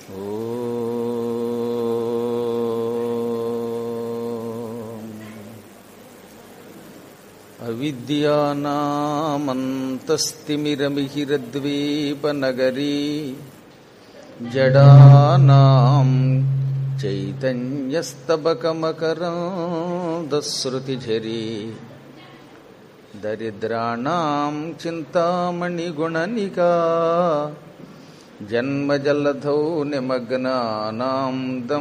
అవిద్యానామంతస్తిమిరమిహిరద్వీపనగరీ జడానాం చైతన్యస్తబకమకరాదశ్రుతిఝరీ దరిద్రాణం చింతామణిగుణనికా జన్మజలధౌ నిమగ్నానాం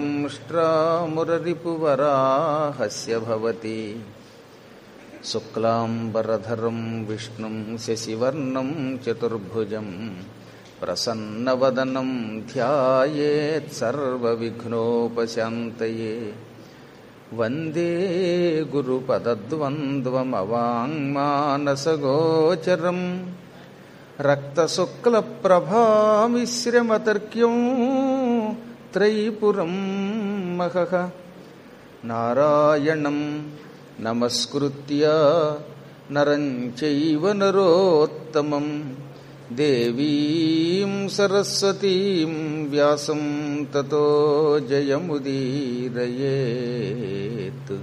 దంష్ట్రామురరిపువరాహస్య భవతి శుక్లాంబరధరం విష్ణుం శశివర్ణం చతుర్భుజం ప్రసన్నవదనం ధ్యాయేత్సర్వవిఘ్నోపశాంతయే వందే గురుపదద్వంద్వమవాङ्మానసగోచరం రక్తశుక్లప్రభామిశ్రమతర్క్యం త్రైపురం మహః నారాయణం నమస్కృత్య నరం చైవ నరోత్తమం దేవీం సరస్వతీం వ్యాసం తతో జయముదీరయేత్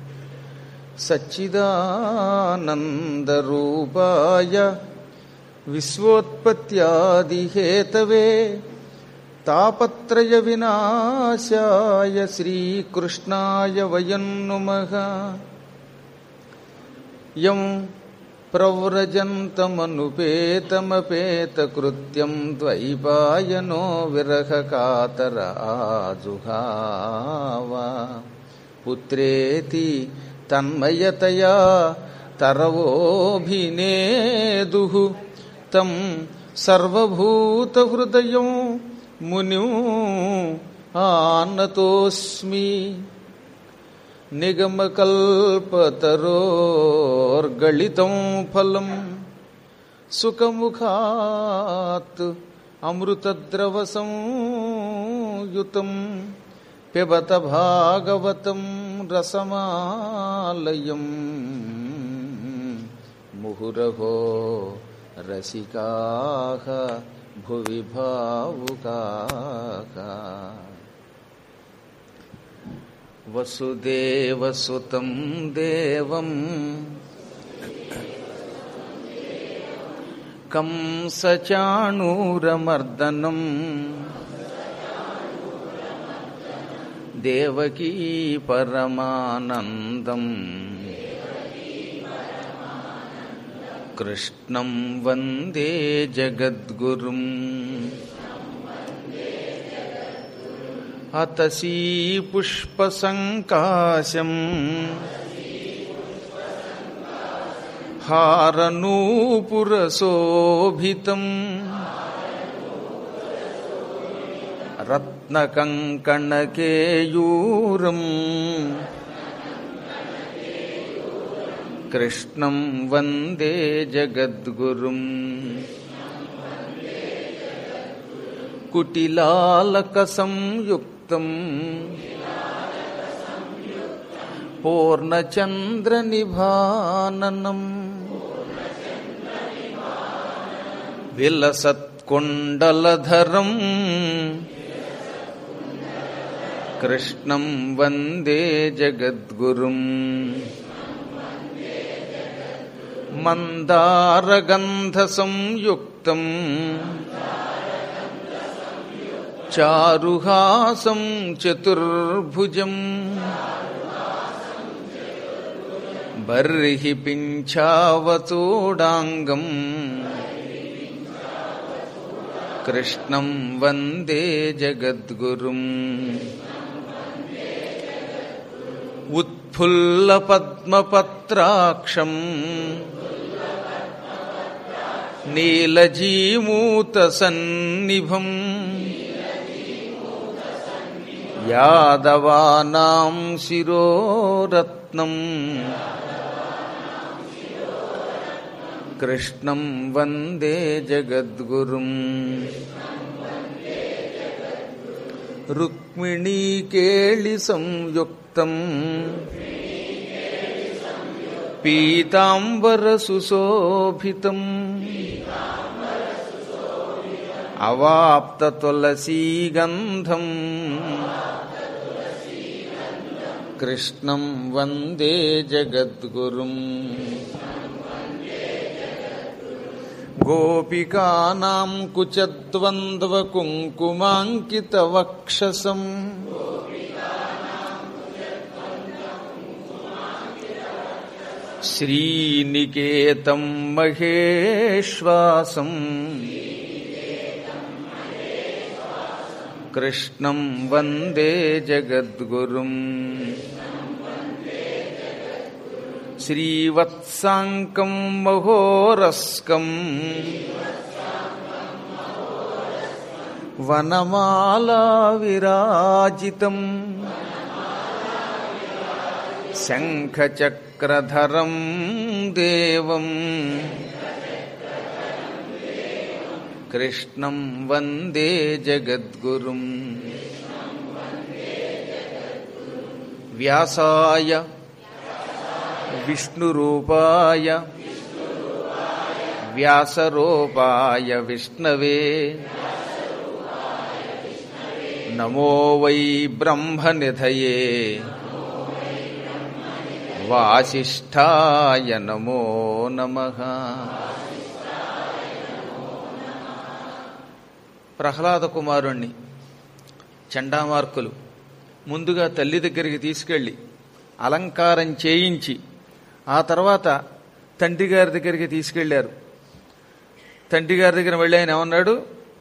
సచ్చిదానందరూపాయ విశ్వోత్పత్యాదిహేతవే తాపత్రయ వినాశాయ శ్రీకృష్ణాయ వయం నుమః యం ప్రవ్రజంతమనుపేతమపేతకృత్యం ద్వైపాయనో విరహకాతర ఆజుహావ పుత్రేతి తన్మయతయా తరవోభినేదు తం సర్వభూతహృదయం మునిం ఆనతోస్మి నిగమకల్పతరోర్గళితం ఫలం సుఖముఖాత్ అమృతద్రవసంయుతం పిబత భాగవతం రసమాలయం ముహురహో రసికాః భువి భావుకాః వసుదేవసుతం దేవం కంసచాణూరమర్దనం దేవకీ పరమానందం కృష్ణం వందే జగద్గురుం అతసీ పుష్పసంకాశం హారనూపురశోభితం రత్నకంకణకేయూరం కృష్ణం వందే జగద్గురుం కుటిలాలకసంయుక్తం పూర్ణచంద్రనిభాననం విలసత్కుండలధరం కృష్ణం వందే జగద్గురుం మందారగంధసంయుక్తం చారుహాసం చతుర్భుజం బర్హి పింఛావచూడాంగం కృష్ణం వందే జగద్గురుం ఉత్ఫుల్లపద్మపత్రాక్షం నీలజీమూతసన్నిభం యాదవానాం శిరోరత్నం కృష్ణం వందే జగద్గురుం రుక్మిణీకేళి సంయుక్తం పీతాంబర సుశోభితం అవాప్త తులసీగంధం కృష్ణం వందే జగద్గురుం గోపికానాం కుచద్వంద్వకుంకుమాంకితవక్షసం శ్రీనికేతం మహేశ్వాసం కృష్ణం వందే జగద్గురుం శ్రీవత్సాంకం మహోరస్కం వనమాలా విరాజితం శంఖచక్రధరం దేవం కృష్ణం వందే జగద్గురుం వ్యాసాయ విష్ణురూపాయ వ్యాసరూపాయ విష్ణవే నమో వై బ్రహ్మనిధయే వాసిష్ఠాయ నమో నమః ప్రహ్లాద కుమారుణ్ణి చండామార్కులు ముందుగా తల్లి దగ్గరికి తీసుకెళ్లి అలంకారం చేయించి ఆ తర్వాత తండ్రి గారి దగ్గరికి తీసుకెళ్లారు తండ్రి గారి దగ్గర వెళ్ళి ఆయన ఏమన్నాడు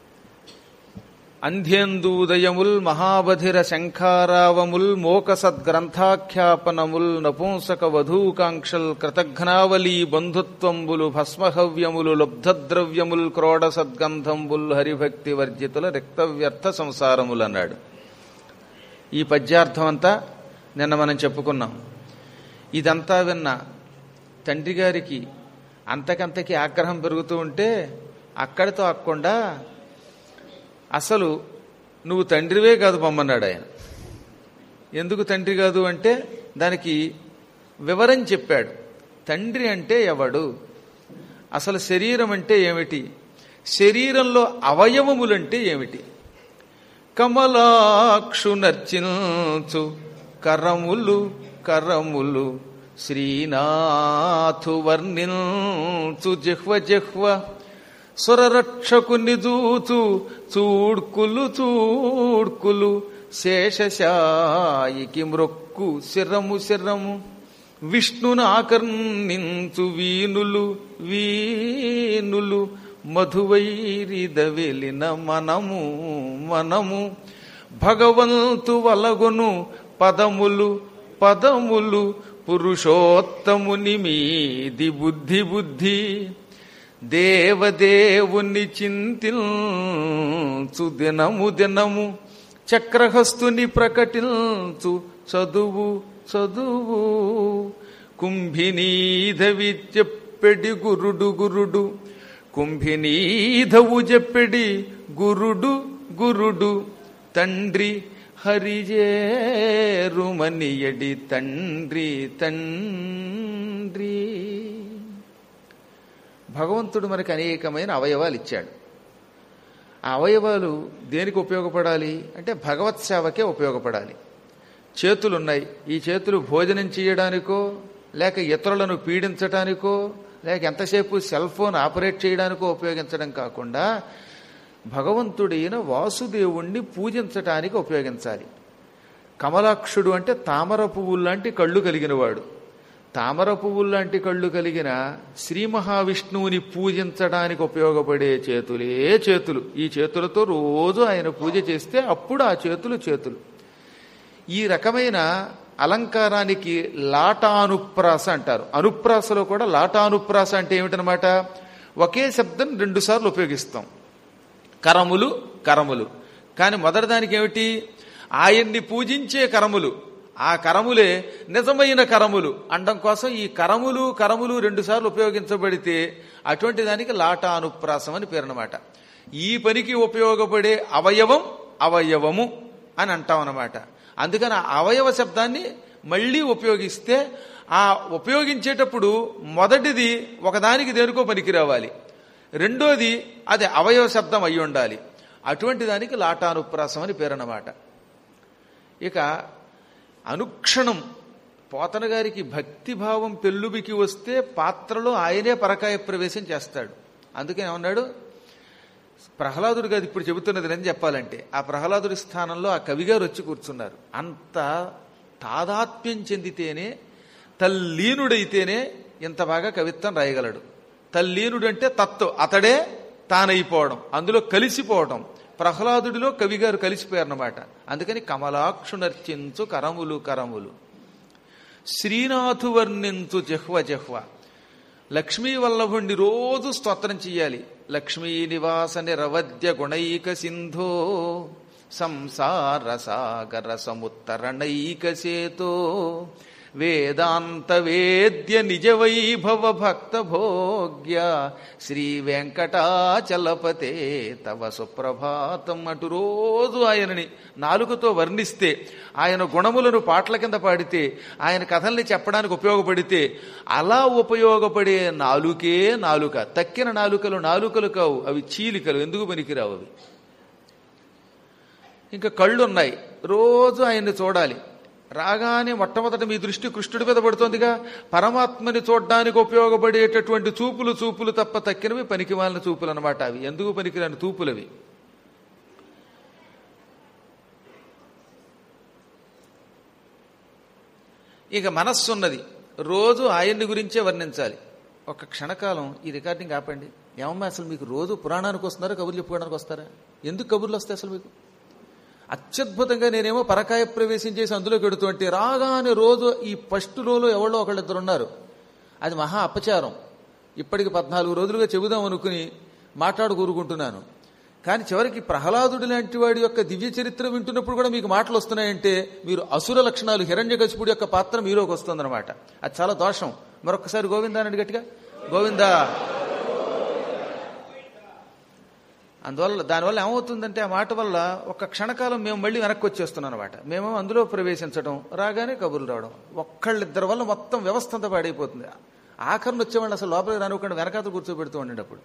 అంధ్యేందూదయముల్ మహాబధిర శంఖారావముల్ మోక సద్గ్రంథాఖ్యాపనముల్ నపుంసక వధూకాంక్షల్ కృతఘ్నావలీ బంధుత్వంబులు భస్మహవ్యములు లబ్ధద్రవ్యముల్ క్రోడ సద్గంధంబుల్ హరిభక్తి వర్జితుల రిక్తవ్యర్థ సంసారములు అన్నాడు ఈ పద్యార్థం అంతా నిన్న మనం చెప్పుకున్నాం ఇదంతా విన్న తండ్రి గారికి అంతకంతకి ఆగ్రహం పెరుగుతూ ఉంటే అక్కడితో ఆకుండా అసలు నువ్వు తండ్రివే కాదు పొమ్మన్నాడు ఆయన ఎందుకు తండ్రి కాదు అంటే దానికి వివరం చెప్పాడు తండ్రి అంటే ఎవడు అసలు శరీరం అంటే ఏమిటి శరీరంలో అవయవములంటే ఏమిటి కమలాక్షు నర్చించు కరములు కరములు శ్రీనాథు వర్ణించు జిహ్వ జిహ్వ సురరక్షకుని దూతు చూడ్కులు చూడ్కులు శేషశాయికి మ్రొక్కు శిరము శిరము విష్ణును ఆకర్ణించు వీనులు వీనులు మధువైరిద వెలిన మనము మనము భగవంతు వలగొను పదములు పదములు పురుషోత్తముని మీది బుద్ధి బుద్ధి దేవదేవుని చింతిల్చు దినము దినము చక్రహస్తుని ప్రకటించు చదువు చదువు కుంభినీధవి చెప్పెడి గురుడు గురుడు కుంభినీధవు చెప్పెడి గురుడు గురుడు తండ్రి హరిజేరుమనియడి తండ్రి తండ్రి భగవంతుడు మనకి అనేకమైన అవయవాలు ఇచ్చాడు ఆ అవయవాలు దేనికి ఉపయోగపడాలి అంటే భగవత్ సేవకే ఉపయోగపడాలి చేతులున్నాయి ఈ చేతులు భోజనం చేయడానికో లేక ఇతరులను పీడించడానికో లేక ఎంతసేపు సెల్ ఫోన్ ఆపరేట్ చేయడానికో ఉపయోగించడం కాకుండా భగవంతుడైన వాసుదేవుణ్ణి పూజించటానికి ఉపయోగించాలి కమలాక్షుడు అంటే తామర పువ్వులు లాంటి కళ్ళు కలిగినవాడు తామర పువ్వులు లాంటి కళ్ళు కలిగిన శ్రీ మహావిష్ణువుని పూజించడానికి ఉపయోగపడే చేతులే చేతులు ఈ చేతులతో రోజు ఆయన పూజ చేస్తే అప్పుడు ఆ చేతులు చేతులు ఈ రకమైన అలంకారానికి లాటానుప్రాస అంటారు అనుప్రాసలో కూడా లాటానుప్రాస అంటే ఏమిటనమాట ఒకే శబ్దం రెండు సార్లు ఉపయోగిస్తాం కరములు కరములు కానీ మొదటి దానికి ఏమిటి ఆయన్ని పూజించే కరములు ఆ కరములే నిజమైన కరములు అండం కోసం ఈ కరములు కరములు రెండు సార్లు ఉపయోగించబడితే అటువంటి దానికి లాటానుప్రాసం అని పేరునమాట ఈ పనికి ఉపయోగపడే అవయవం అవయవము అని అంటాం అన్నమాట అందుకని ఆ అవయవ శబ్దాన్ని మళ్ళీ ఉపయోగిస్తే ఆ ఉపయోగించేటప్పుడు మొదటిది ఒకదానికి దేనికో పనికి రావాలి రెండోది అది అవయవ శబ్దం అయి ఉండాలి అటువంటి దానికి లాటానుప్రాసం అని పేరు అన్నమాట ఇక అనుక్షణం పోతన గారికి భక్తిభావం పెళ్ళుబికి వస్తే పాత్రలో ఆయనే పరకాయ ప్రవేశం చేస్తాడు అందుకే ఏమన్నాడు ప్రహ్లాదుడు గారు ఇప్పుడు చెబుతున్నది నేను చెప్పాలంటే ఆ ప్రహ్లాదుడి స్థానంలో ఆ కవిగారు వచ్చి కూర్చున్నారు అంత తాదాత్మ్యం చెందితేనే తల్లీనుడైతేనే ఇంత బాగా కవిత్వం రాయగలడు తల్లీనుడు అంటే తత్వ అతడే తానైపోవడం అందులో కలిసిపోవడం ప్రహ్లాదుడిలో కవిగారు కలిసిపోయారన్నమాట అందుకని కమలాక్షునర్చించు కరములు కరములు శ్రీనాథు వర్ణించు జహ్వ జహ్వ లక్ష్మీ వల్లభుణ్ణి రోజు స్తోత్రం చెయ్యాలి లక్ష్మీ నివాస నిరవద్య గుణైక సింధో సంసార సాగర సముత్తరణైక సేతో వేదాంత వేద్య నిజ వైభవ భక్త భోగ్య శ్రీ వెంకటాచలపతే తవ సుప్రభాతం అటు రోజు ఆయనని నాలుగుతో వర్ణిస్తే ఆయన గుణములను పాటల కింద పాడితే ఆయన కథల్ని చెప్పడానికి ఉపయోగపడితే అలా ఉపయోగపడే నాలుకే నాలుక తక్కిన నాలుకలు నాలుకలు కావు అవి చీలికలు ఎందుకు పనికిరావు అవి ఇంకా కళ్ళు ఉన్నాయి రోజు ఆయన్ని చూడాలి రాగానే మొట్టమొదట మీ దృష్టి కృష్ణుడి మీద పడుతోందిగా పరమాత్మని చూడడానికి ఉపయోగపడేటటువంటి చూపులు చూపులు తప్ప తక్కినవి పనికిమాలిన చూపులు అనమాట అవి ఎందుకు పనికిరాని చూపులవి ఇక మనస్సు ఉన్నది రోజు ఆయన్ని గురించే వర్ణించాలి ఒక క్షణకాలం ఈ రికార్డింగ్ ఆపండి ఏమమ్మా అసలు మీకు రోజు పురాణానికి వస్తున్నారా కబుర్లు చెప్పుకోవడానికి వస్తారా ఎందుకు కబుర్లు వస్తాయి అసలు మీకు అత్యద్భుతంగా నేనేమో పరకాయ ప్రవేశం చేసి అందులోకి వెడుతుంటే రాగానే రోజు ఈ ఫస్ట్ రోలో ఎవరో ఒకళ్ళిద్దరు ఉన్నారు అది మహా అపచారం ఇప్పటికి పద్నాలుగు రోజులుగా చెబుదాం అనుకుని మాట్లాడు కూరుకుంటున్నాను కానీ చివరికి ప్రహ్లాదుడి లాంటి వాడి యొక్క దివ్య చరిత్ర వింటున్నప్పుడు కూడా మీకు మాటలు వస్తున్నాయంటే మీరు అసుర లక్షణాలు హిరణ్యకశిపుడి యొక్క పాత్ర మీలోకి వస్తుందన్నమాట అది చాలా దోషం మరొకసారి గోవిందానండి గట్టిగా గోవిందా అందువల్ల దానివల్ల ఏమవుతుందంటే ఆ మాట వల్ల ఒక క్షణకాలం మేము మళ్ళీ వెనక్కి వచ్చేస్తున్నాం అనమాట మేము అందులో ప్రవేశించడం రాగానే కబుర్లు రావడం ఒక్కళ్ళిద్దరి వల్ల మొత్తం వ్యవస్థ అంతా పాడైపోతుంది ఆఖరిని వచ్చేవాళ్ళు అసలు లోపలికి రానివ్వకుండా వెనకాత కూర్చోబెడుతూ ఉండేటప్పుడు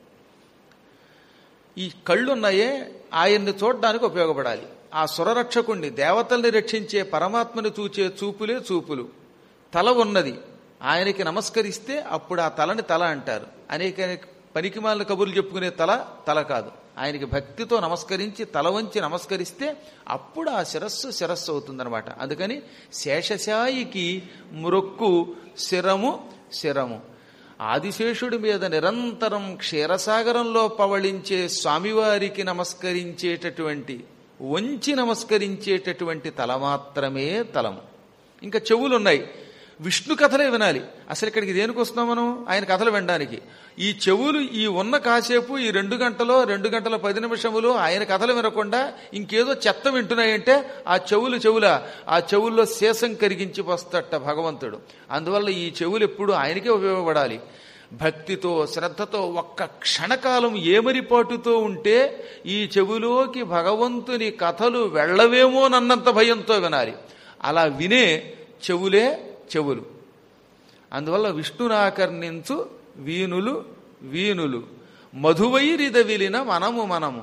ఈ కళ్ళున్నాయే ఆయన్ని చూడడానికి ఉపయోగపడాలి ఆ సురరక్షకుణ్ణి దేవతల్ని రక్షించే పరమాత్మని చూచే చూపులే చూపులు తల ఉన్నది ఆయనకి నమస్కరిస్తే అప్పుడు ఆ తలని తల అంటారు అనేక పనికిమాలిన కబుర్లు చెప్పుకునే తల తల కాదు ఆయనకి భక్తితో నమస్కరించి తల వంచి నమస్కరిస్తే అప్పుడు ఆ శిరస్సు శిరస్సు అవుతుందనమాట అందుకని శేషశాయికి మురొక్కు శిరము శిరము ఆదిశేషుడి మీద నిరంతరం క్షీరసాగరంలో పవళించే స్వామివారికి నమస్కరించేటటువంటి వంచి నమస్కరించేటటువంటి తల మాత్రమే తలము ఇంకా చెవులున్నాయి విష్ణు కథలే వినాలి అసలు ఇక్కడికి దేనికి వస్తున్నాం మనం ఆయన కథలు వినడానికి ఈ చెవులు ఈ ఉన్న కాసేపు ఈ రెండు గంటలో రెండు గంటల పది నిమిషములు ఆయన కథలు వినకుండా ఇంకేదో చెత్త వింటున్నాయంటే ఆ చెవులు చెవుల ఆ చెవుల్లో శేషం కరిగించి వస్తట భగవంతుడు అందువల్ల ఈ చెవులు ఎప్పుడు ఆయనకే ఉపయోగపడాలి భక్తితో శ్రద్ధతో ఒక్క క్షణకాలం ఏమరిపాటుతో ఉంటే ఈ చెవులోకి భగవంతుని కథలు వెళ్ళవేమోనన్నంత భయంతో వినాలి అలా వినే చెవులే చెవులు అందువల్ల విష్ణునాకర్ణించు వీనులు వీనులు మధువైరిద విలిన మనము మనము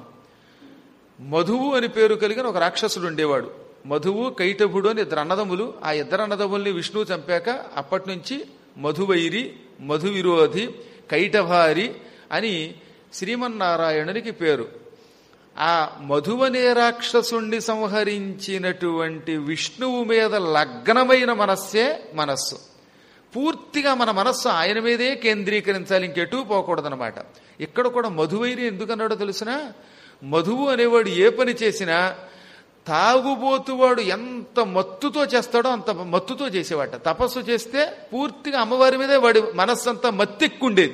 మధువు అని పేరు కలిగిన ఒక రాక్షసుడు ఉండేవాడు మధువు కైటభుడు అని ఇద్దరు అన్నదములు ఆ ఇద్దరు అన్నదముల్ని విష్ణువు చంపాక అప్పటి నుంచి మధువైరి మధు విరోధి కైటభారి అని శ్రీమన్నారాయణునికి పేరు ఆ మధువనే రాక్షసుణ్ణి సంహరించినటువంటి విష్ణువు మీద లగ్నమైన మనస్సే మనస్సు పూర్తిగా మన మనస్సు ఆయన మీదే కేంద్రీకరించాలి ఇంకెటూ పోకూడదనమాట ఇక్కడ కూడా మధువైరి ఎందుకన్నాడో తెలిసిన మధువు అనేవాడు ఏ పని చేసినా తాగుబోతువాడు ఎంత మత్తుతో చేస్తాడో అంత మత్తుతో చేసేవాట తపస్సు చేస్తే పూర్తిగా అమ్మవారి మీదే వాడి మనస్సంతా మత్తెక్కుండేది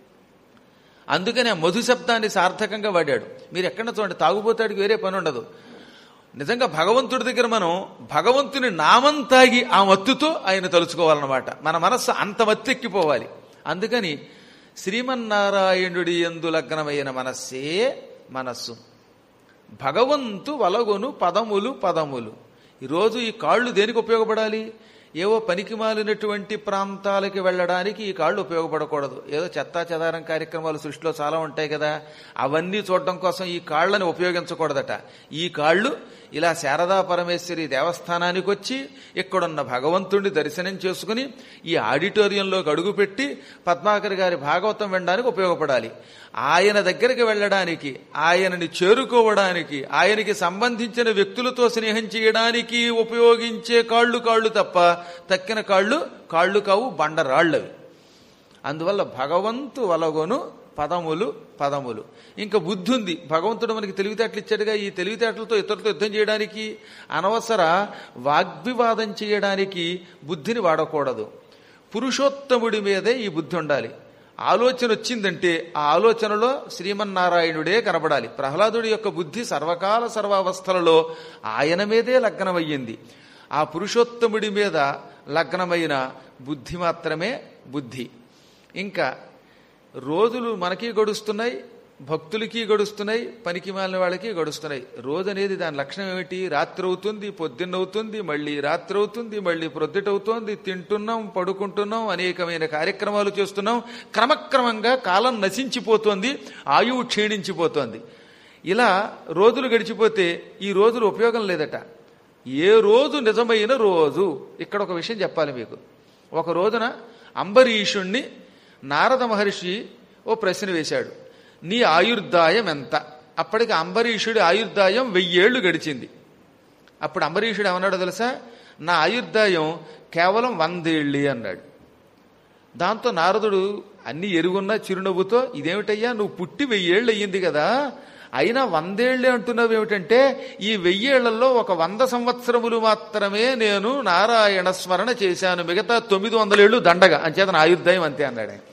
అందుకని ఆ మధు శబ్దాన్ని సార్థకంగా వాడాడు మీరు ఎక్కడ చూడండి తాగుబోతాడికి వేరే పని ఉండదు నిజంగా భగవంతుడి దగ్గర మనం భగవంతుని నామం తాగి ఆ మత్తుతో ఆయన తలుచుకోవాలన్నమాట మన మనస్సు అంత మత్తెక్కిపోవాలి అందుకని శ్రీమన్నారాయణుడి ఎందు లగ్నమైన మనస్సే మనస్సు భగవంతు వలగొను పదములు పదములు ఈరోజు ఈ కాళ్ళు దేనికి ఉపయోగపడాలి ఏవో పనికిమాలినటువంటి ప్రాంతాలకి వెళ్ళడానికి ఈ కాళ్ళు ఉపయోగపడకూడదు ఏదో చెత్తా చెదారం కార్యక్రమాలు సృష్టిలో చాలా ఉంటాయి కదా అవన్నీ చూడడం కోసం ఈ కాళ్ళని ఉపయోగించకూడదట ఈ కాళ్ళు ఇలా శారదా పరమేశ్వరి దేవస్థానానికి వచ్చి ఇక్కడున్న భగవంతుడిని దర్శనం చేసుకుని ఈ ఆడిటోరియంలోకి అడుగుపెట్టి పద్మాకర్ గారి భాగవతం వినడానికి ఉపయోగపడాలి ఆయన దగ్గరికి వెళ్ళడానికి ఆయనని చేరుకోవడానికి ఆయనకి సంబంధించిన వ్యక్తులతో స్నేహం చేయడానికి ఉపయోగించే కాళ్ళు కాళ్ళు తప్ప తక్కిన కాళ్ళు కాళ్ళు కావు బండరాళ్ళవి అందువల్ల భగవంతు వలగొను పదములు పదములు ఇంకా బుద్ధి ఉంది భగవంతుడు మనకి తెలివితేటలు ఇచ్చాడుగా ఈ తెలివితేటలతో ఇతరులతో యుద్ధం చేయడానికి అనవసర వాగ్వివాదం చేయడానికి బుద్ధిని వాడకూడదు పురుషోత్తముడి మీదే ఈ బుద్ధి ఉండాలి ఆలోచన వచ్చిందంటే ఆ ఆలోచనలో శ్రీమన్నారాయణుడే కనబడాలి ప్రహ్లాదుడి యొక్క బుద్ధి సర్వకాల సర్వావస్థలలో ఆయన మీదే లగ్నమయ్యింది ఆ పురుషోత్తముడి మీద లగ్నమైన బుద్ధి మాత్రమే బుద్ధి ఇంకా రోజులు మనకి గడుస్తున్నాయి భక్తులకి గడుస్తున్నాయి పనికి మాలిన వాళ్ళకి గడుస్తున్నాయి రోజు అనేది దాని లక్షణం ఏమిటి రాత్రి అవుతుంది పొద్దున్న అవుతుంది మళ్ళీ రాత్రి అవుతుంది మళ్ళీ ప్రొద్దుటవుతోంది తింటున్నాం పడుకుంటున్నాం అనేకమైన కార్యక్రమాలు చేస్తున్నాం క్రమక్రమంగా కాలం నశించిపోతోంది ఆయువు క్షీణించిపోతోంది ఇలా రోజులు గడిచిపోతే ఈ రోజులు ఉపయోగం లేదట ఏ రోజు నిజమైన రోజు ఇక్కడ ఒక విషయం చెప్పాలి మీకు ఒక రోజున అంబరీషుణ్ణి నారద మహర్షి ఓ ప్రశ్న వేశాడు నీ ఆయుర్దాయం ఎంత అప్పటికి అంబరీషుడి ఆయుర్దాయం వెయ్యేళ్లు గడిచింది అప్పుడు అంబరీషుడు ఏమన్నాడో తెలుసా నా ఆయుర్దాయం కేవలం వందేళ్ళి అన్నాడు దాంతో నారదుడు అన్ని ఎరుగున్న చిరునవ్వుతో ఇదేమిటయ్యా నువ్వు పుట్టి వెయ్యేళ్ళు అయ్యింది కదా అయినా వందేళ్లే అంటున్నావు ఏమిటంటే ఈ వెయ్యేళ్లలో ఒక వంద సంవత్సరములు మాత్రమే నేను నారాయణ స్మరణ చేశాను మిగతా తొమ్మిది వందలేళ్లు దండగా అంచేత నా ఆయుర్దాయం అంతే అన్నాడు ఆయన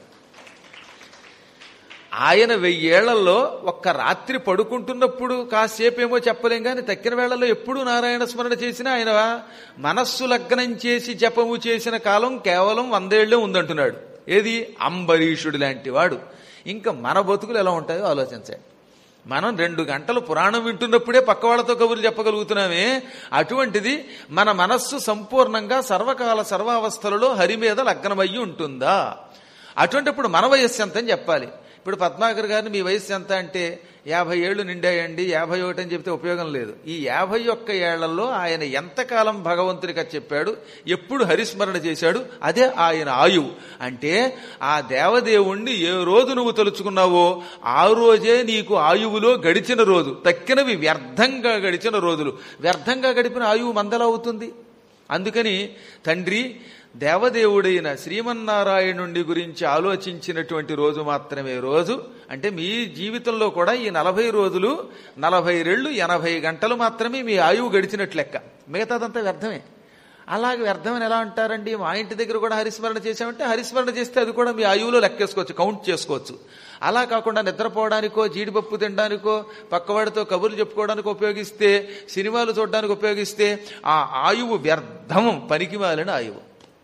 ఆయన వెయ్యేళ్లలో ఒక్క రాత్రి పడుకుంటున్నప్పుడు కాసేపేమో చెప్పలేం కానీ తక్కిన వేళల్లో ఎప్పుడు నారాయణ స్మరణ చేసినా ఆయన మనస్సు లగ్నం చేసి జపము చేసిన కాలం కేవలం వందేళ్లే ఉందంటున్నాడు ఏది అంబరీషుడు లాంటి వాడు ఇంకా మన బతుకులు ఎలా ఉంటాయో ఆలోచించండి మనం రెండు గంటలు పురాణం వింటున్నప్పుడే పక్క వాళ్ళతో కబుర్లు చెప్పగలుగుతున్నామే అటువంటిది మన మనస్సు సంపూర్ణంగా సర్వకాల సర్వావస్థలలో హరి మీద లగ్నమయ్యి ఉంటుందా అటువంటిప్పుడు మన వయస్సు ఎంత అని చెప్పాలి ఇప్పుడు పద్మాకర్ గారిని మీ వయస్సు ఎంత అంటే యాభై ఏళ్ళు నిండాయండి యాభై ఒకటి అని చెప్తే ఉపయోగం లేదు ఈ యాభై ఒక్క ఏళ్లలో ఆయన ఎంతకాలం భగవంతుడిగా చెప్పాడు ఎప్పుడు హరిస్మరణ చేశాడు అదే ఆయన ఆయువు అంటే ఆ దేవదేవుణ్ణి ఏ రోజు నువ్వు తలుచుకున్నావో ఆ రోజే నీకు ఆయువులో గడిచిన రోజు తక్కినవి వ్యర్థంగా గడిచిన రోజులు వ్యర్థంగా గడిపిన ఆయువు మందలా అవుతుంది అందుకని తండ్రి దేవదేవుడైన శ్రీమన్నారాయణుడి గురించి ఆలోచించినటువంటి రోజు మాత్రమే రోజు అంటే మీ జీవితంలో కూడా ఈ నలభై రోజులు నలభై రెళ్ళు ఎనభై గంటలు మాత్రమే మీ ఆయువు గడిచినట్లు లెక్క మిగతాదంతా వ్యర్థమే అలాగే వ్యర్థమని ఎలా అంటారండి మా ఇంటి దగ్గర కూడా హరిస్మరణ చేసామంటే హరిస్మరణ చేస్తే అది కూడా మీ ఆయువులో లెక్కేసుకోవచ్చు కౌంట్ చేసుకోవచ్చు అలా కాకుండా నిద్రపోవడానికో జీడిపప్పు తినడానికో పక్కవాడితో కబుర్లు చెప్పుకోవడానికి ఉపయోగిస్తే సినిమాలు చూడడానికి ఉపయోగిస్తే ఆ ఆయువు వ్యర్థం పనికిమాలిన ఆయువు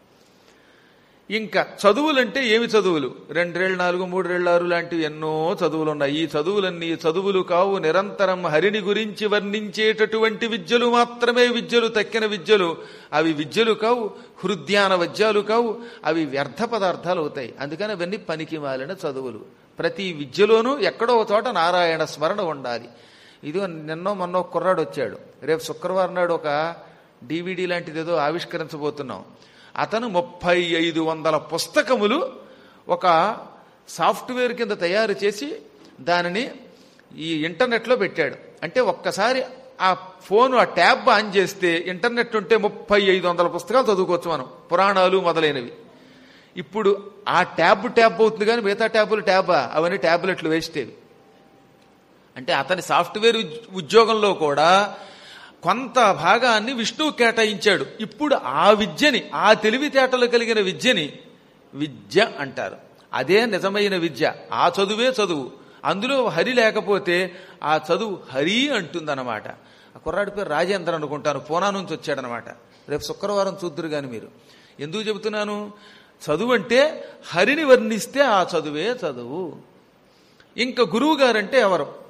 ఇంకా చదువులంటే ఏమి చదువులు రెండేళ్ళు నాలుగు మూడేళ్ళు ఆరు లాంటివి ఎన్నో చదువులు ఉన్నాయి ఈ చదువులన్నీ చదువులు కావు నిరంతరం హరిని గురించి వర్ణించేటటువంటి విద్యలు మాత్రమే విద్యలు తక్కిన విద్యలు అవి విద్యలు కావు హృద్యాన వద్యాలు కావు అవి వ్యర్థ పదార్థాలు అవుతాయి అందుకని అవన్నీ పనికి మాలిన చదువులు ప్రతి విద్యలోనూ ఎక్కడో ఒక చోట నారాయణ స్మరణ ఉండాలి ఇదిగో నిన్నో మొన్నో కుర్రాడు వచ్చాడు రేపు శుక్రవారం నాడు ఒక డివిడి లాంటిది ఏదో ఆవిష్కరించబోతున్నాం అతను ముప్పై ఐదు వందల పుస్తకములు ఒక సాఫ్ట్వేర్ కింద తయారు చేసి దానిని ఈ ఇంటర్నెట్లో పెట్టాడు అంటే ఒక్కసారి ఆ ఫోన్ ఆ ట్యాబ్ ఆన్ చేస్తే ఇంటర్నెట్ ఉంటే ముప్పై ఐదు వందల పుస్తకాలు చదువుకోవచ్చు మనం పురాణాలు మొదలైనవి ఇప్పుడు ఆ ట్యాబ్ ట్యాబ్ అవుతుంది కానీ మిగతా ట్యాబులు ట్యాబా అవన్నీ ట్యాబ్లెట్లు వేస్టేవి అంటే అతని సాఫ్ట్వేర్ ఉద్యోగంలో కూడా కొంత భాగాన్ని విష్ణువు కేటాయించాడు ఇప్పుడు ఆ విద్యని ఆ తెలివితేటలు కలిగిన విద్యని విద్య అంటారు అదే నిజమైన విద్య ఆ చదువే చదువు అందులో హరి లేకపోతే ఆ చదువు హరి అంటుందన్నమాట ఆ కుర్రాడి పేరు రాజేంద్ర అనుకుంటాను పూనా నుంచి వచ్చాడనమాట రేపు శుక్రవారం చూద్దరు కానీ మీరు ఎందుకు చెబుతున్నాను చదువు అంటే హరిని వర్ణిస్తే ఆ చదువే చదువు ఇంకా గురువు గారంటే ఎవరు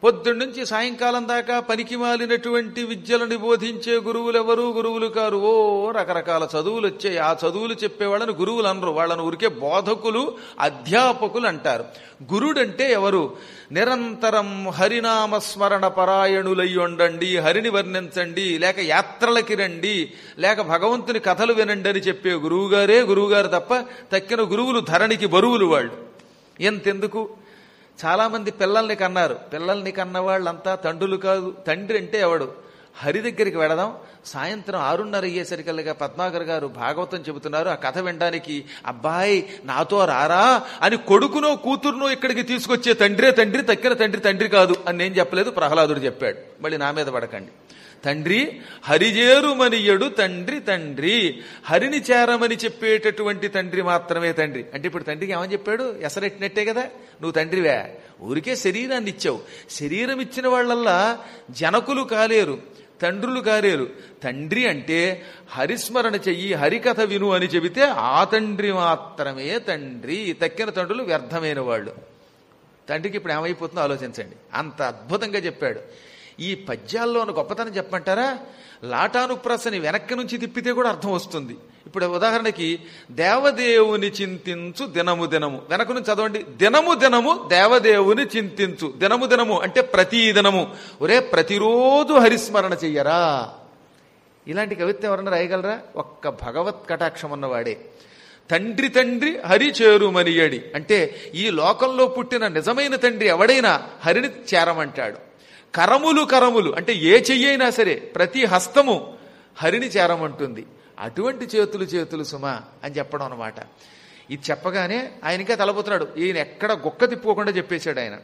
పొద్దున్నుంచి సాయంకాలం దాకా పనికి మాలినటువంటి విద్యలను బోధించే గురువులు ఎవరు గురువులు కారు ఓ రకరకాల చదువులు వచ్చాయి ఆ చదువులు చెప్పేవాళ్ళని గురువులు అనరు వాళ్ళని ఊరికే బోధకులు అధ్యాపకులు అంటారు గురుడంటే ఎవరు నిరంతరం హరినామ స్మరణ పరాయణులై ఉండండి హరిని వర్ణించండి లేక యాత్రలకి రండి లేక భగవంతుని కథలు వినండి అని చెప్పే గురువుగారే గురువుగారు తప్ప తక్కిన గురువులు ధరణికి బరువులు వాళ్ళు ఎంతెందుకు చాలామంది పిల్లల్ని కన్నారు పిల్లల్ని కన్న వాళ్ళంతా తండ్రులు కాదు తండ్రి అంటే ఎవడు హరి దగ్గరికి వెడదాం సాయంత్రం ఆరున్నర అయ్యేసరికల్గా పద్మాకర్ గారు భాగవతం చెబుతున్నారు ఆ కథ వినడానికి అబ్బాయి నాతో రారా అని కొడుకునో కూతురునో ఇక్కడికి తీసుకొచ్చే తండ్రే తండ్రి తక్కిన తండ్రి తండ్రి కాదు అని నేను చెప్పలేదు ప్రహ్లాదుడు చెప్పాడు మళ్ళీ నా మీద పడకండి తండ్రి హరిజేరుమనియడు తండ్రి తండ్రి హరిని చేరమని చెప్పేటటువంటి తండ్రి మాత్రమే తండ్రి అంటే ఇప్పుడు తండ్రికి ఏమని చెప్పాడు ఎసరెట్టినట్టే కదా నువ్వు తండ్రివే ఊరికే శరీరాన్ని ఇచ్చావు శరీరం ఇచ్చిన వాళ్ళల్లా జనకులు కాలేరు తండ్రులు కాలేరు తండ్రి అంటే హరిస్మరణ చెయ్యి హరికథ విను అని చెబితే ఆ తండ్రి మాత్రమే తండ్రి తక్కిన తండ్రులు వ్యర్థమైన వాళ్ళు తండ్రికి ఇప్పుడు ఏమైపోతుందో ఆలోచించండి అంత అద్భుతంగా చెప్పాడు ఈ పద్యాల్లో ఉన్న గొప్పతనం చెప్పమంటారా లాటానుప్రసని వెనక్కి నుంచి తిప్పితే కూడా అర్థం వస్తుంది ఇప్పుడు ఉదాహరణకి దేవదేవుని చింతించు దినము దినము వెనక నుంచి చదవండి దినము దినము దేవదేవుని చింతించు దినము దినము అంటే ప్రతి దినము ఒరే ప్రతిరోజు హరిస్మరణ చెయ్యరా ఇలాంటి కవిత్వం ఎవరన్నా రాయగలరా ఒక్క భగవత్ కటాక్షం ఉన్నవాడే తండ్రి తండ్రి హరి చేరుమనియడి అంటే ఈ లోకంలో పుట్టిన నిజమైన తండ్రి ఎవడైనా హరిని చేరమంటాడు కరములు కరములు అంటే ఏ చెయ్యైనా సరే ప్రతి హస్తము హరిని చేరమంటుంది అటువంటి చేతులు చేతులు సుమా అని చెప్పడం అనమాట ఇది చెప్పగానే ఆయన ఇంకా తలపోతున్నాడు ఈయన ఎక్కడ గుక్క తిప్పుకోకుండా చెప్పేశాడు ఆయన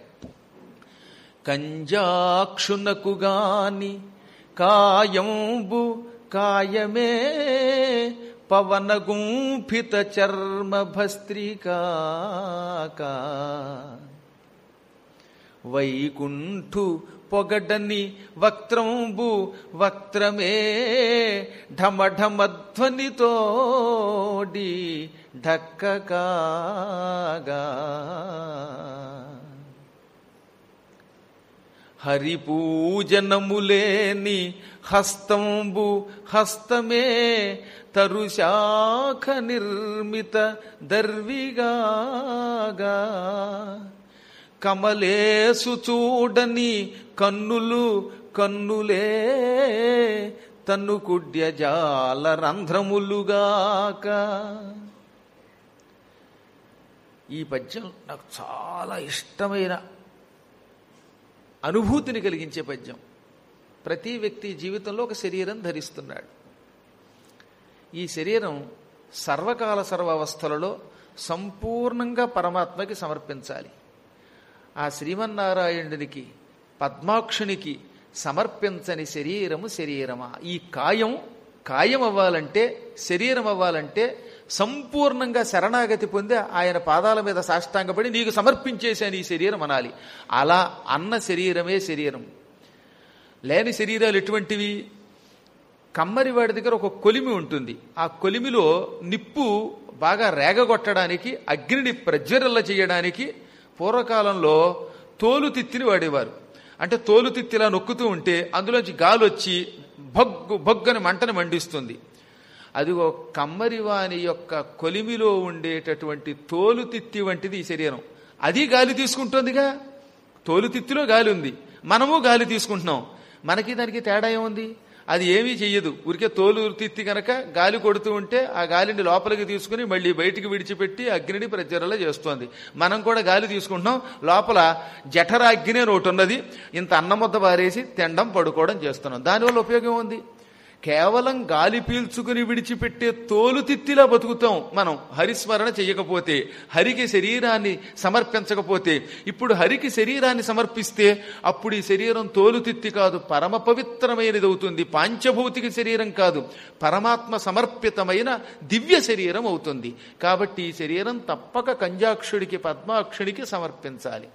కంజాక్షునకు గాని కాయంబు కాయమే పవన గుంఫిత చర్మ భస్త్రికా వైకుంఠు పొగడని వక్త్రంబు వక్త్రమే ఢమఢమధ్వనితోడి ఢక్కకాగా హరిపూజనములేని హస్తంబు హస్తమే తరుశాఖ నిర్మిత దర్విగాగా కమలేసు చూడని కన్నులు కన్నులే తన్ను కుడ్యజాల రంధ్రములుగాక ఈ పద్యం నాకు చాలా ఇష్టమైన అనుభూతిని కలిగించే పద్యం ప్రతి వ్యక్తి జీవితంలో ఒక శరీరం ధరిస్తున్నాడు ఈ శరీరం సర్వకాల సర్వావస్థలలో సంపూర్ణంగా పరమాత్మకి సమర్పించాలి ఆ శ్రీమన్నారాయణునికి పద్మాక్షునికి సమర్పించని శరీరము శరీరమా ఈ కాయం కాయం అవ్వాలంటే శరీరం అవ్వాలంటే సంపూర్ణంగా శరణాగతి పొంది ఆయన పాదాల మీద సాష్టాంగపడి నీకు సమర్పించేశాను ఈ శరీరం అనాలి అలా అన్న శరీరమే శరీరం లేని శరీరాలు ఎటువంటివి కమ్మరి వాడి దగ్గర ఒక కొలిమి ఉంటుంది ఆ కొలిమిలో నిప్పు బాగా రేగగొట్టడానికి అగ్నిని ప్రజ్వరల్ల చేయడానికి పూర్వకాలంలో తోలు తిత్తిని వాడేవారు అంటే తోలు తిత్తిలా నొక్కుతూ ఉంటే అందులోంచి గాలి వచ్చి భగ్గు భగ్గని మంటను మండిస్తుంది అదిగో కమ్మరివాని యొక్క కొలిమిలో ఉండేటటువంటి తోలు తిత్తి వంటిది ఈ శరీరం అది గాలి తీసుకుంటుందిగా తోలు తిత్తిలో గాలి ఉంది మనము గాలి తీసుకుంటున్నాం మనకి దానికి తేడా ఏముంది అది ఏమీ చెయ్యదు ఊరికే తోలు తిత్తి కనుక గాలి కొడుతూ ఉంటే ఆ గాలిని లోపలికి తీసుకుని మళ్ళీ బయటికి విడిచిపెట్టి అగ్నిని ప్రజ్వరల చేస్తోంది మనం కూడా గాలి తీసుకుంటున్నాం లోపల జఠరాగ్ని అని ఒకటి ఉన్నది ఇంత అన్నముద్ద పారేసి తినడం పడుకోవడం చేస్తున్నాం దానివల్ల ఉపయోగం ఉంది కేవలం గాలి పీల్చుకుని విడిచిపెట్టే తోలు తిత్తిలా బతుకుతాం మనం హరిస్మరణ చెయ్యకపోతే హరికి శరీరాన్ని సమర్పించకపోతే ఇప్పుడు హరికి శరీరాన్ని సమర్పిస్తే అప్పుడు ఈ శరీరం తోలు తిత్తి కాదు పరమ పవిత్రమైనది అవుతుంది పాంచభౌతిక శరీరం కాదు పరమాత్మ సమర్పితమైన దివ్య శరీరం అవుతుంది కాబట్టి ఈ శరీరం తప్పక కంజాక్షుడికి పద్మాక్షుడికి సమర్పించాలి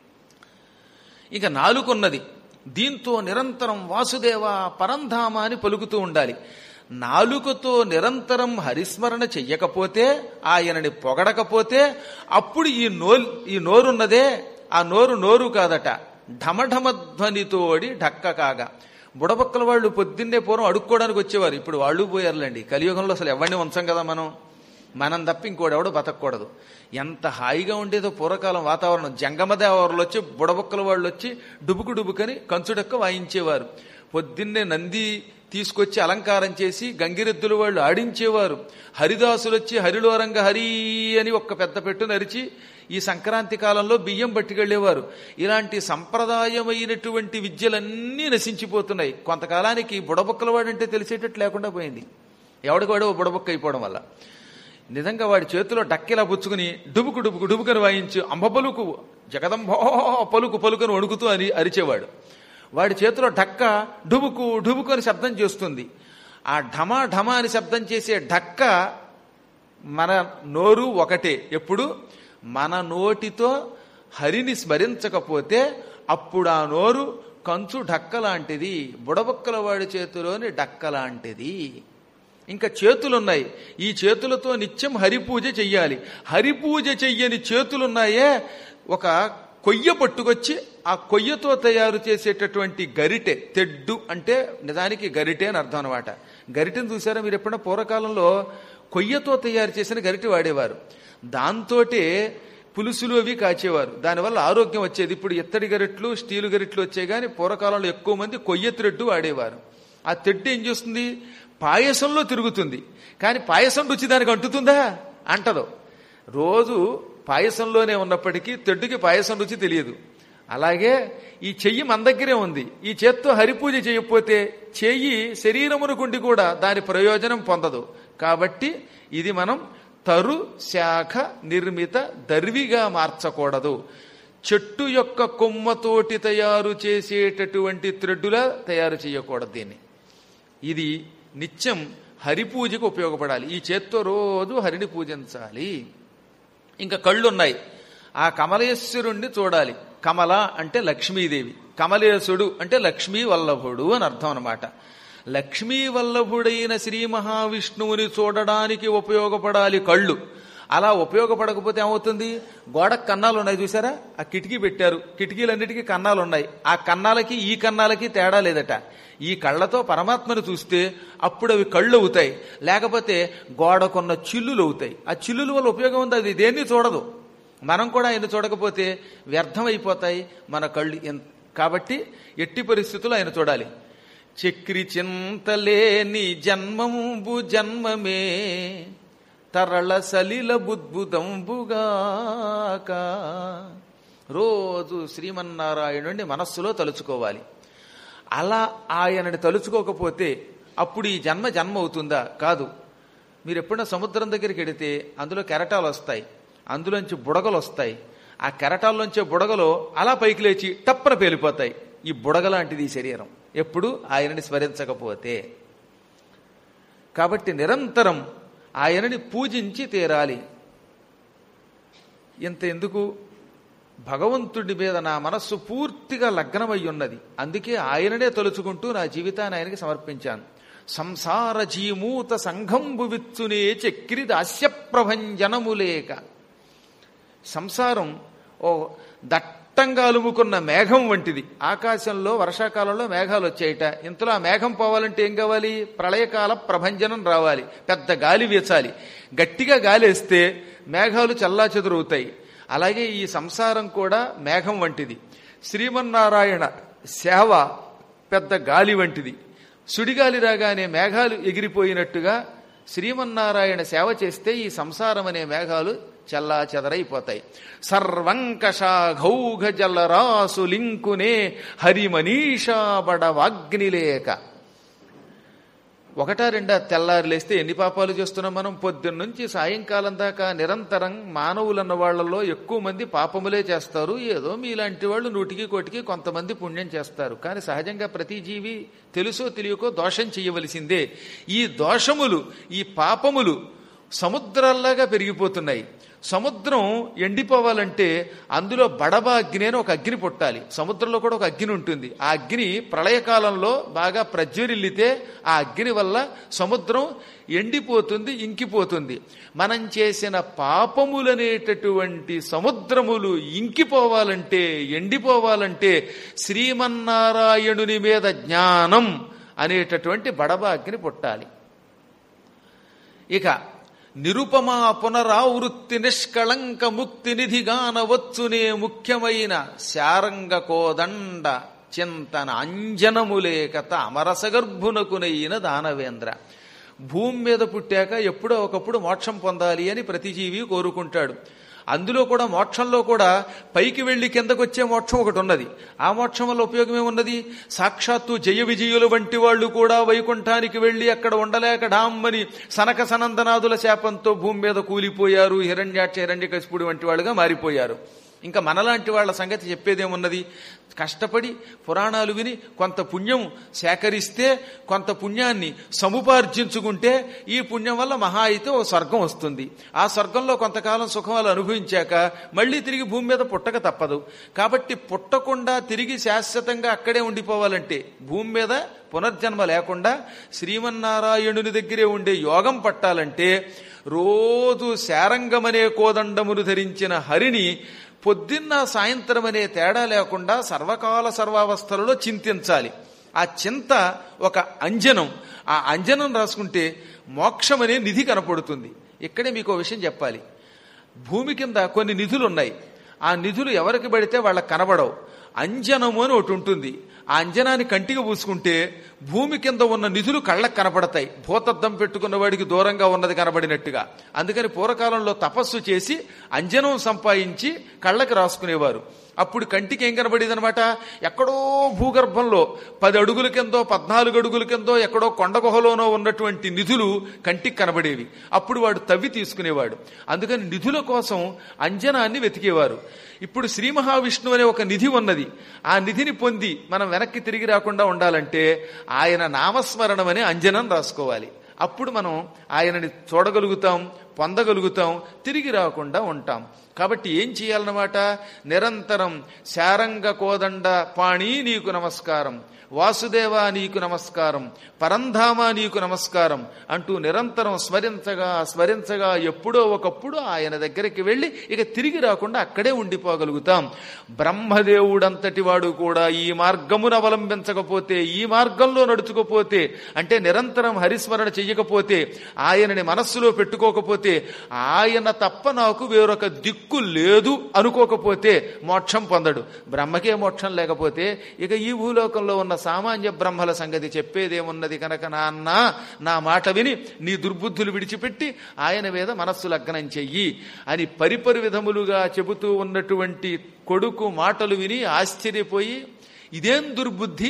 ఇక నాలుగున్నది దీంతో నిరంతరం వాసుదేవ పరంధామ అని పలుకుతూ ఉండాలి నాలుకతో నిరంతరం హరిస్మరణ చెయ్యకపోతే ఆయనని పొగడకపోతే అప్పుడు ఈ నో ఈ నోరున్నదే ఆ నోరు నోరు కాదట ఢమఢమధ్వనితోడి ఢక్క కాగా బుడబక్కల వాళ్ళు పొద్దున్నే పూర్వం అడుక్కోవడానికి వచ్చేవారు ఇప్పుడు వాళ్ళు పోయారులేండి కలియుగంలో అసలు ఎవరిని ఉంచం కదా మనం మనం తప్ప ఇంకోడెవడో బతకూడదు ఎంత హాయిగా ఉండేదో పూర్వకాలం వాతావరణం జంగమదేవరులు వచ్చి బుడబొక్కల వాళ్ళు వచ్చి డుబుకు డుబుకని కంచుడక్క వాయించేవారు పొద్దున్నే నంది తీసుకొచ్చి అలంకారం చేసి గంగిరెద్దుల వాళ్ళు ఆడించేవారు హరిదాసులు వచ్చి హరిలోరంగ హరి అని ఒక్క పెద్ద పెట్టు నరిచి ఈ సంక్రాంతి కాలంలో బియ్యం పట్టుకెళ్లేవారు ఇలాంటి సంప్రదాయమైనటువంటి విద్యలన్నీ నశించిపోతున్నాయి కొంతకాలానికి బుడబొక్కల వాడంటే తెలిసేటట్టు లేకుండా పోయింది ఎవడికి ఓ బుడబొక్క అయిపోవడం వల్ల నిజంగా వాడి చేతిలో డక్కిలా పుచ్చుకుని డుబుకు డుబుకు డుబుకని వాయించి అంబ పలుకు జగదంబో పలుకు పలుకని వణుకుతూ అని అరిచేవాడు వాడి చేతిలో డక్క డుబుకు డుబుకు అని శబ్దం చేస్తుంది ఆ ఢమా ఢమా అని శబ్దం చేసే డక్క మన నోరు ఒకటే ఎప్పుడు మన నోటితో హరిని స్మరించకపోతే అప్పుడు ఆ నోరు కంచు డక్క లాంటిది బుడబొక్కల వాడి చేతిలోని డక్క లాంటిది ఇంకా చేతులున్నాయి ఈ చేతులతో నిత్యం హరిపూజ చెయ్యాలి హరిపూజ చెయ్యని చేతులున్నాయే ఒక కొయ్య పట్టుకొచ్చి ఆ కొయ్యతో తయారు చేసేటటువంటి గరిటె తెడ్డు అంటే నిజానికి గరిటె అని అర్థం అనమాట గరిటెను చూసారా మీరు ఎప్పుడైనా పూర్వకాలంలో కొయ్యతో తయారు చేసిన గరిటె వాడేవారు దాంతోటే పులుసులు అవి కాచేవారు దానివల్ల ఆరోగ్యం వచ్చేది ఇప్పుడు ఇత్తడి గరిట్లు స్టీలు గరిట్లు వచ్చాయి కానీ పూర్వకాలంలో ఎక్కువ మంది కొయ్య త్రెడ్డు వాడేవారు ఆ తెడ్డు ఏం చేస్తుంది పాయసంలో తిరుగుతుంది కానీ పాయసం రుచి దానికి అంటుతుందా అంటదు రోజు పాయసంలోనే ఉన్నప్పటికీ తెడ్డుకి పాయసం రుచి తెలియదు అలాగే ఈ చెయ్యి మన దగ్గరే ఉంది ఈ చేత్తో హరిపూజ చేయకపోతే చెయ్యి శరీరమునకుండి కూడా దాని ప్రయోజనం పొందదు కాబట్టి ఇది మనం తరు శాఖ నిర్మిత దర్విగా మార్చకూడదు చెట్టు యొక్క కొమ్మతోటి తయారు చేసేటటువంటి త్రెడ్డులా తయారు చేయకూడదు దీన్ని ఇది నిత్యం హరిపూజకు ఉపయోగపడాలి ఈ చేత్తో రోజు హరిని పూజించాలి ఇంకా కళ్ళున్నాయి ఆ కమలేశ్వరుణ్ణి చూడాలి కమల అంటే లక్ష్మీదేవి కమలేశుడు అంటే లక్ష్మీ వల్లభుడు అని అర్థం అనమాట లక్ష్మీ వల్లభుడైన శ్రీ మహావిష్ణువుని చూడడానికి ఉపయోగపడాలి కళ్ళు అలా ఉపయోగపడకపోతే ఏమవుతుంది గోడకు కన్నాలు ఉన్నాయి చూసారా ఆ కిటికీ పెట్టారు కిటికీలన్నిటికీ కన్నాలు ఉన్నాయి ఆ కన్నాలకి ఈ కన్నాలకి తేడా లేదట ఈ కళ్ళతో పరమాత్మను చూస్తే అప్పుడు అవి కళ్ళు అవుతాయి లేకపోతే గోడకున్న చిల్లులు అవుతాయి ఆ చిల్లుల వల్ల ఉపయోగం ఉంది అది దేన్ని చూడదు మనం కూడా ఆయన చూడకపోతే వ్యర్థం అయిపోతాయి మన కళ్ళు ఎన్- కాబట్టి ఎట్టి పరిస్థితుల్లో ఆయన చూడాలి చక్రి చింతలేని జన్మంబు జన్మమే తరళ సలిల బుద్భుతంబుగాక రోజు శ్రీమన్నారాయణుడిని మనస్సులో తలుచుకోవాలి అలా ఆయనని తలుచుకోకపోతే అప్పుడు ఈ జన్మ జన్మ అవుతుందా కాదు మీరు ఎప్పుడైనా సముద్రం దగ్గరికి వెడితే అందులో కెరటాలు వస్తాయి అందులోంచి బుడగలు వస్తాయి ఆ కెరటాల్లోంచే బుడగలు అలా పైకి లేచి టప్పన పేలిపోతాయి ఈ బుడగ లాంటిది ఈ శరీరం ఎప్పుడు ఆయనని స్మరించకపోతే కాబట్టి నిరంతరం ఆయనని పూజించి తీరాలి ఇంత ఎందుకు భగవంతుడి మీద నా మనస్సు పూర్తిగా లగ్నమై ఉన్నది అందుకే ఆయననే తలుచుకుంటూ నా జీవితాన్ని ఆయనకి సమర్పించాను సంసార జీమూత సంఘంబు విత్తునే చక్రి దాస్య ప్రభంజనములేక సంసారం ఓ దట్టంగా అలుముకున్న మేఘం వంటిది ఆకాశంలో వర్షాకాలంలో మేఘాలు వచ్చాయట ఇంతలో ఆ మేఘం పోవాలంటే ఏం కావాలి ప్రళయకాల ప్రభంజనం రావాలి పెద్ద గాలి వీచాలి గట్టిగా గాలి వేస్తే మేఘాలు చల్లా చెదురవుతాయి అలాగే ఈ సంసారం కూడా మేఘం వంటిది శ్రీమన్నారాయణ సేవ పెద్ద గాలి వంటిది సుడిగాలి రాగానే మేఘాలు ఎగిరిపోయినట్టుగా శ్రీమన్నారాయణ సేవ చేస్తే ఈ సంసారం అనే మేఘాలు చల్లా చెదరైపోతాయి సర్వంకషాఘౌఘ జలరాసు లింకునే హరిమనీషా బడవాగ్నిలేక ఒకటా రెండా తెల్లారి లేస్తే ఎన్ని పాపాలు చేస్తున్నాం మనం పొద్దున్న నుంచి సాయంకాలం దాకా నిరంతరం మానవులన్న వాళ్ళలో ఎక్కువ మంది పాపములే చేస్తారు ఏదో మీలాంటి వాళ్ళు నూటికి కోటికి కొంతమంది పుణ్యం చేస్తారు కానీ సహజంగా ప్రతి జీవి తెలుసో తెలియకో దోషం చేయవలసిందే ఈ దోషములు ఈ పాపములు సముద్రాల్లాగా పెరిగిపోతున్నాయి సముద్రం ఎండిపోవాలంటే అందులో బడబ అగ్ని అని ఒక అగ్ని పుట్టాలి సముద్రంలో కూడా ఒక అగ్ని ఉంటుంది ఆ అగ్ని ప్రళయకాలంలో బాగా ప్రజ్వరిల్లితే ఆ అగ్ని వల్ల సముద్రం ఎండిపోతుంది ఇంకిపోతుంది మనం చేసిన పాపములనేటటువంటి సముద్రములు ఇంకిపోవాలంటే ఎండిపోవాలంటే శ్రీమన్నారాయణుని మీద జ్ఞానం అనేటటువంటి బడబ అగ్ని పుట్టాలి ఇక నిరుపమా పునరావృత్తి నిష్కళంక ముక్తి నిధిగానవచ్చునే ముఖ్యమైన శారంగ కోదండ చింతన అంజనములేకత అమరసగర్భునకునైన దానవేంద్ర భూమి మీద పుట్టాక ఎప్పుడో ఒకప్పుడు మోక్షం పొందాలి అని ప్రతి జీవి కోరుకుంటాడు అందులో కూడా మోక్షంలో కూడా పైకి వెళ్లి కిందకు వచ్చే మోక్షం ఒకటి ఉన్నది ఆ మోక్షం వల్ల ఉపయోగం ఏమున్నది సాక్షాత్తు జయ విజయుల వంటి వాళ్ళు కూడా వైకుంఠానికి వెళ్లి అక్కడ ఉండలేక డామ్మని సనక సనందనాదుల శాపంతో భూమి మీద కూలిపోయారు హిరణ్యాక్ష హిరణ్యకశిపుడు వంటి వాళ్ళుగా మారిపోయారు ఇంకా మనలాంటి వాళ్ళ సంగతి చెప్పేదేమున్నది కష్టపడి పురాణాలు విని కొంత పుణ్యం సేకరిస్తే కొంత పుణ్యాన్ని సముపార్జించుకుంటే ఈ పుణ్యం వల్ల మహా అయితే ఓ స్వర్గం వస్తుంది ఆ స్వర్గంలో కొంతకాలం సుఖాలు అనుభవించాక మళ్ళీ తిరిగి భూమి మీద పుట్టక తప్పదు కాబట్టి పుట్టకుండా తిరిగి శాశ్వతంగా అక్కడే ఉండిపోవాలంటే భూమి మీద పునర్జన్మ లేకుండా శ్రీమన్నారాయణుని దగ్గరే ఉండే యోగం పట్టాలంటే రోజు శారంగమనే కోదండమును ధరించిన హరిని పొద్దున్న సాయంత్రం అనే తేడా లేకుండా సర్వకాల సర్వావస్థలలో చింతించాలి ఆ చింత ఒక అంజనం ఆ అంజనం రాసుకుంటే మోక్షం అనే నిధి కనపడుతుంది ఇక్కడే మీకు విషయం చెప్పాలి భూమి కింద కొన్ని నిధులు ఉన్నాయి ఆ నిధులు ఎవరికి పడితే వాళ్ళకి కనబడవు అంజనము అని ఒకటి ఉంటుంది ఆ అంజనాన్ని కంటికి పూసుకుంటే భూమి కింద ఉన్న నిధులు కళ్ళకు కనపడతాయి భూతద్దం పెట్టుకున్న వాడికి దూరంగా ఉన్నది కనబడినట్టుగా అందుకని పూర్వకాలంలో తపస్సు చేసి అంజనం సంపాదించి కళ్ళకి రాసుకునేవారు అప్పుడు కంటికి ఏం కనబడేది అనమాట ఎక్కడో భూగర్భంలో పది అడుగుల కిందో పద్నాలుగు అడుగుల కిందో ఎక్కడో కొండ గుహలోనో ఉన్నటువంటి నిధులు కంటికి కనబడేవి అప్పుడు వాడు తవ్వి తీసుకునేవాడు అందుకని నిధుల కోసం అంజనాన్ని వెతికేవారు ఇప్పుడు శ్రీ మహావిష్ణువు అనే ఒక నిధి ఉన్నది ఆ నిధిని పొంది మనం వెనక్కి తిరిగి రాకుండా ఉండాలంటే ఆయన నామస్మరణం అనే అంజనం రాసుకోవాలి అప్పుడు మనం ఆయనని చూడగలుగుతాం పొందగలుగుతాం తిరిగి రాకుండా ఉంటాం కాబట్టి ఏం చేయాలన్నమాట నిరంతరం శారంగ కోదండ పాణి నీకు నమస్కారం వాసుదేవ నీకు నమస్కారం పరంధామ నీకు నమస్కారం అంటూ నిరంతరం స్మరించగా స్మరించగా ఎప్పుడో ఒకప్పుడు ఆయన దగ్గరికి వెళ్ళి ఇక తిరిగి రాకుండా అక్కడే ఉండిపోగలుగుతాం బ్రహ్మదేవుడంతటి వాడు కూడా ఈ మార్గమును అవలంబించకపోతే ఈ మార్గంలో నడుచుకోపోతే అంటే నిరంతరం హరిస్మరణ చెయ్యకపోతే ఆయనని మనస్సులో పెట్టుకోకపోతే ఆయన తప్ప నాకు వేరొక దిక్కు లేదు అనుకోకపోతే మోక్షం పొందడు బ్రహ్మకే మోక్షం లేకపోతే ఇక ఈ భూలోకంలో ఉన్న సామాన్య బ్రహ్మల సంగతి చెప్పేదేమున్నది కనుక నాన్న నా మాట విని నీ దుర్బుద్ధులు విడిచిపెట్టి ఆయన మీద మనస్సు లగ్నం చెయ్యి అని పరిపరి విధములుగా చెబుతూ ఉన్నటువంటి కొడుకు మాటలు విని ఆశ్చర్యపోయి ఇదేం దుర్బుద్ధి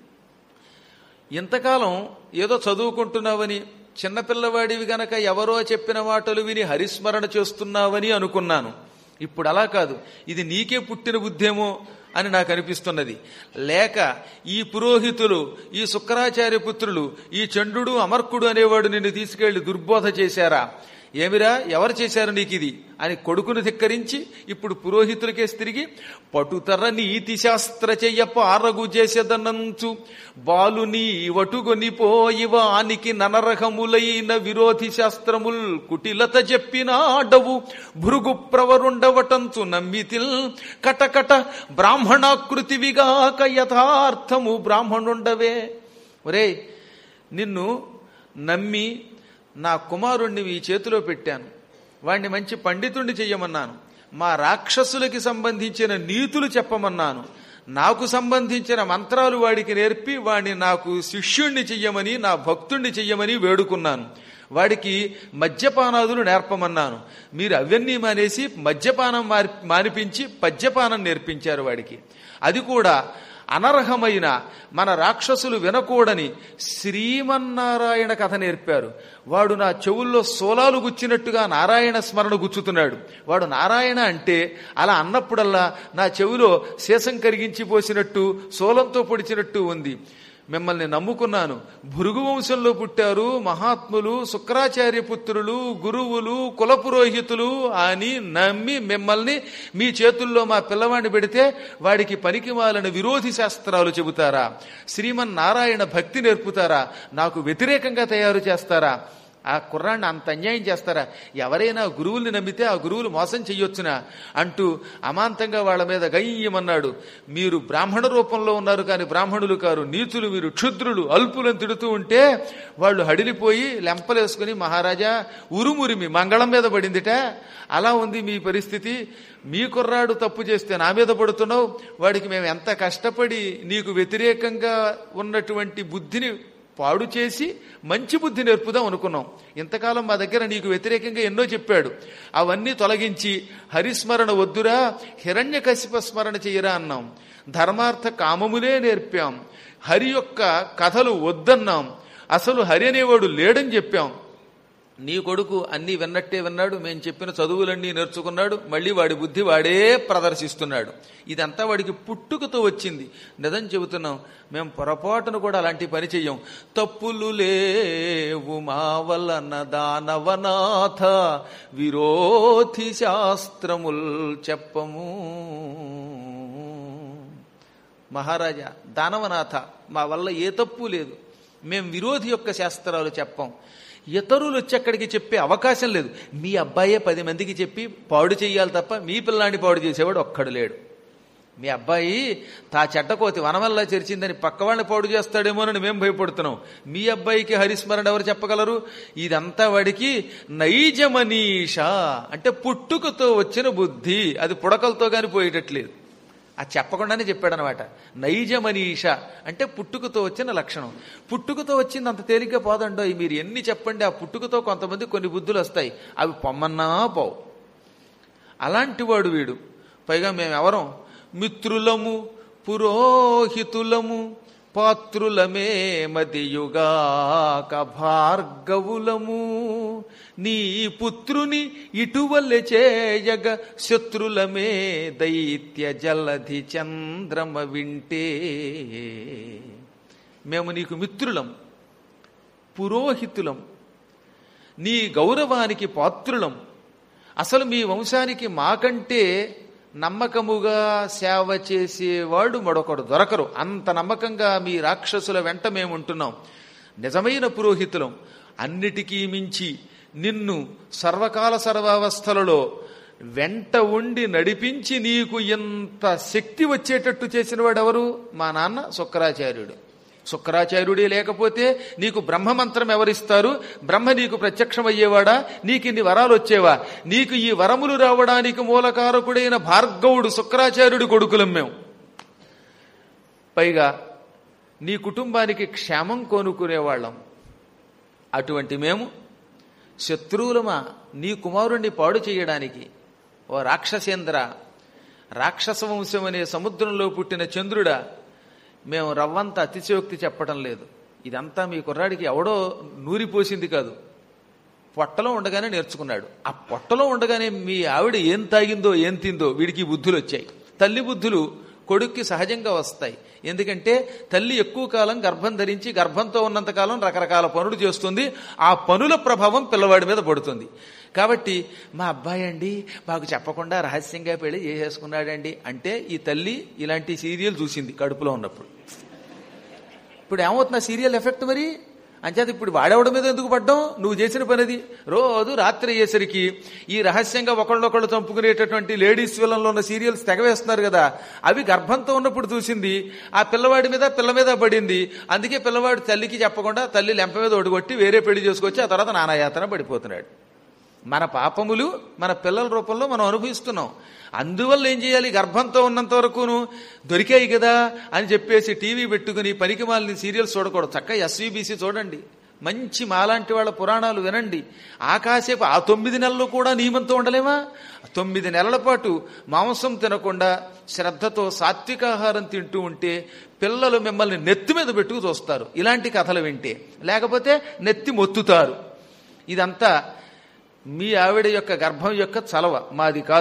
ఇంతకాలం ఏదో చదువుకుంటున్నావని చిన్నపిల్లవాడివి గనక ఎవరో చెప్పిన మాటలు విని హరిస్మరణ చేస్తున్నావని అనుకున్నాను ఇప్పుడు అలా కాదు ఇది నీకే పుట్టిన బుద్ధేమో అని నాకు అనిపిస్తున్నది లేక ఈ పురోహితులు ఈ శుక్రాచార్య పుత్రులు ఈ చండు అమర్కుడు అనేవాడు నిన్ను తీసుకెళ్లి దుర్బోధ చేశారా ఏమిరా ఎవరు చేశారు నీకు ఇది అని కొడుకును ధిక్కరించి ఇప్పుడు పురోహితులకేసి తిరిగి పటుతర నీతి శాస్త్ర చెయ్య పారగు చేసేదనంచు బాలుని వటుగొనిపోయి వానికి ననరహములైన విరోధి శాస్త్రముల్ కుటిలత చెప్పినాడవు భృగు ప్రవరుండవటంచు నమ్మితిల్ కటకట బ్రాహ్మణాకృతివిగాక యథార్థము బ్రాహ్మణుండవే ఒరే నిన్ను నమ్మి నా కుమారుణ్ణి ఈ చేతిలో పెట్టాను వాణ్ణి మంచి పండితుణ్ణి చెయ్యమన్నాను మా రాక్షసులకి సంబంధించిన నీతులు చెప్పమన్నాను నాకు సంబంధించిన మంత్రాలు వాడికి నేర్పి వాడిని నాకు శిష్యుణ్ణి చెయ్యమని నా భక్తుణ్ణి చెయ్యమని వేడుకున్నాను వాడికి మద్యపానాదులు నేర్పమన్నాను మీరు అవన్నీ మానేసి మద్యపానం మారి మానిపించి పద్యపానం నేర్పించారు వాడికి అది కూడా అనర్హమైన మన రాక్షసులు వినకూడని శ్రీమన్నారాయణ కథ నేర్పారు వాడు నా చెవుల్లో సోలాలు గుచ్చినట్టుగా నారాయణ స్మరణ గుచ్చుతున్నాడు వాడు నారాయణ అంటే అలా అన్నప్పుడల్లా నా చెవిలో శేషం కరిగించి పోసినట్టు సోలంతో పొడిచినట్టు ఉంది మిమ్మల్ని నమ్ముకున్నాను భృగు వంశంలో పుట్టారు మహాత్ములు శుక్రాచార్య పుత్రులు గురువులు కులపురోహితులు అని నమ్మి మిమ్మల్ని మీ చేతుల్లో మా పిల్లవాడిని పెడితే వాడికి పనికిమాలని విరోధి శాస్త్రాలు చెబుతారా శ్రీమన్నారాయణ భక్తి నేర్పుతారా నాకు వ్యతిరేకంగా తయారు చేస్తారా ఆ కుర్రాన్ని అంత అన్యాయం చేస్తారా ఎవరైనా గురువుల్ని నమ్మితే ఆ గురువులు మోసం చెయ్యొచ్చునా అంటూ అమాంతంగా వాళ్ళ మీద గయ్యమన్నాడు మీరు బ్రాహ్మణ రూపంలో ఉన్నారు కానీ బ్రాహ్మణులు కారు నీచులు మీరు క్షుద్రులు అల్పులను తిడుతూ ఉంటే వాళ్ళు హడిలిపోయి లెంపలేసుకుని మహారాజా ఉరుమురిమి మంగళం మీద పడిందిట అలా ఉంది మీ పరిస్థితి మీ కుర్రాడు తప్పు చేస్తే నా మీద పడుతున్నావు వాడికి మేము ఎంత కష్టపడి నీకు వ్యతిరేకంగా ఉన్నటువంటి బుద్ధిని పాడు చేసి మంచి బుద్ధి నేర్పుదాం అనుకున్నాం ఇంతకాలం మా దగ్గర నీకు వ్యతిరేకంగా ఎన్నో చెప్పాడు అవన్నీ తొలగించి హరిస్మరణ వద్దురా హిరణ్య స్మరణ చెయ్యరా అన్నాం ధర్మార్థ కామములే నేర్పాం హరి యొక్క కథలు వద్దన్నాం అసలు హరి అనేవాడు లేడని చెప్పాం నీ కొడుకు అన్నీ విన్నట్టే విన్నాడు మేము చెప్పిన చదువులన్నీ నేర్చుకున్నాడు మళ్ళీ వాడి బుద్ధి వాడే ప్రదర్శిస్తున్నాడు ఇదంతా వాడికి పుట్టుకతో వచ్చింది నిజం చెబుతున్నాం మేము పొరపాటును కూడా అలాంటి పని చెయ్యం తప్పులు లేవు మా వలన దానవనాథ విరోధి శాస్త్రముల్ చెప్పము మహారాజా దానవనాథ మా వల్ల ఏ తప్పు లేదు మేం విరోధి యొక్క శాస్త్రాలు చెప్పం ఇతరులు వచ్చి అక్కడికి చెప్పే అవకాశం లేదు మీ అబ్బాయే పది మందికి చెప్పి పాడు చెయ్యాలి తప్ప మీ పిల్లాన్ని పాడు చేసేవాడు ఒక్కడు లేడు మీ అబ్బాయి తా చెడ్డకోతి వనవల్ల చెరిచిందని పక్కవాడిని పాడు చేస్తాడేమోనని మేము భయపడుతున్నాం మీ అబ్బాయికి హరిస్మరణ ఎవరు చెప్పగలరు ఇదంతా వాడికి నైజమనీష అంటే పుట్టుకతో వచ్చిన బుద్ధి అది పుడకలతో గాని పోయేటట్లేదు అది చెప్పకుండానే చెప్పాడనమాట నైజమనీష అంటే పుట్టుకతో వచ్చిన లక్షణం పుట్టుకతో వచ్చింది అంత తేలిగ్గా పోదండో మీరు ఎన్ని చెప్పండి ఆ పుట్టుకతో కొంతమంది కొన్ని బుద్ధులు వస్తాయి అవి పొమ్మన్నా పోవు అలాంటి వాడు వీడు పైగా మేమెవరం మిత్రులము పురోహితులము పాత్రులమే మదియుగాక భార్గవులము నీ పుత్రుని ఇటువల్లె చేయగ శత్రులమే దైత్య జలధి చంద్రమ వింటే మేము నీకు మిత్రులం పురోహితులం నీ గౌరవానికి పాత్రులం అసలు మీ వంశానికి మాకంటే నమ్మకముగా సేవ చేసేవాడు మరొకడు దొరకరు అంత నమ్మకంగా మీ రాక్షసుల వెంట మేముంటున్నాం నిజమైన పురోహితులం అన్నిటికీ మించి నిన్ను సర్వకాల సర్వావస్థలలో వెంట ఉండి నడిపించి నీకు ఎంత శక్తి వచ్చేటట్టు చేసిన వాడెవరు మా నాన్న శుక్రాచార్యుడు శుక్రాచార్యుడే లేకపోతే నీకు బ్రహ్మమంత్రం ఎవరిస్తారు బ్రహ్మ నీకు ప్రత్యక్షమయ్యేవాడా నీకు ఇన్ని వరాలు వచ్చేవా నీకు ఈ వరములు రావడానికి మూలకారకుడైన భార్గవుడు శుక్రాచార్యుడి కొడుకులం మేము పైగా నీ కుటుంబానికి క్షేమం కోనుకునేవాళ్ళం అటువంటి మేము శత్రువులమా నీ కుమారుణ్ణి పాడు చేయడానికి ఓ రాక్షసేంద్ర రాక్షస వంశం అనే సముద్రంలో పుట్టిన చంద్రుడా మేము రవ్వంత అతిశయోక్తి చెప్పడం లేదు ఇదంతా మీ కుర్రాడికి ఎవడో నూరిపోసింది కాదు పొట్టలో ఉండగానే నేర్చుకున్నాడు ఆ పొట్టలో ఉండగానే మీ ఆవిడ ఏం తాగిందో ఏం తిందో వీడికి బుద్ధులు వచ్చాయి తల్లి బుద్ధులు కొడుక్కి సహజంగా వస్తాయి ఎందుకంటే తల్లి ఎక్కువ కాలం గర్భం ధరించి గర్భంతో ఉన్నంత కాలం రకరకాల పనులు చేస్తుంది ఆ పనుల ప్రభావం పిల్లవాడి మీద పడుతుంది కాబట్టి మా అబ్బాయి అండి మాకు చెప్పకుండా రహస్యంగా పెళ్లి చేసేసుకున్నాడండి అంటే ఈ తల్లి ఇలాంటి సీరియల్ చూసింది కడుపులో ఉన్నప్పుడు ఇప్పుడు ఏమవుతుంది ఆ సీరియల్ ఎఫెక్ట్ మరి అంచేత ఇప్పుడు వాడేవడం మీద ఎందుకు పడ్డాం నువ్వు చేసిన పనిది రోజు రాత్రి అయ్యేసరికి ఈ రహస్యంగా ఒకళ్ళొకళ్ళు చంపుకునేటటువంటి లేడీస్ విలంలో ఉన్న సీరియల్స్ తెగవేస్తున్నారు కదా అవి గర్భంతో ఉన్నప్పుడు చూసింది ఆ పిల్లవాడి మీద పిల్ల మీద పడింది అందుకే పిల్లవాడు తల్లికి చెప్పకుండా తల్లి లెంప మీద ఒడిగొట్టి వేరే పెళ్లి చేసుకొచ్చి ఆ తర్వాత నానాయాతన పడిపోతున్నాడు మన పాపములు మన పిల్లల రూపంలో మనం అనుభవిస్తున్నాం అందువల్ల ఏం చేయాలి గర్భంతో ఉన్నంత వరకును దొరికాయి కదా అని చెప్పేసి టీవీ పెట్టుకుని పనికి మాలిన సీరియల్స్ చూడకూడదు చక్కగా ఎస్వీబీసీ చూడండి మంచి మాలాంటి వాళ్ళ పురాణాలు వినండి ఆకాసేపు ఆ తొమ్మిది నెలలు కూడా నియమంతో ఉండలేమా తొమ్మిది నెలల పాటు మాంసం తినకుండా శ్రద్ధతో సాత్వికాహారం తింటూ ఉంటే పిల్లలు మిమ్మల్ని నెత్తి మీద పెట్టుకు చూస్తారు ఇలాంటి కథలు వింటే లేకపోతే నెత్తి మొత్తుతారు ఇదంతా మీ ఆవిడ యొక్క గర్భం యొక్క చలవ మాది కాదు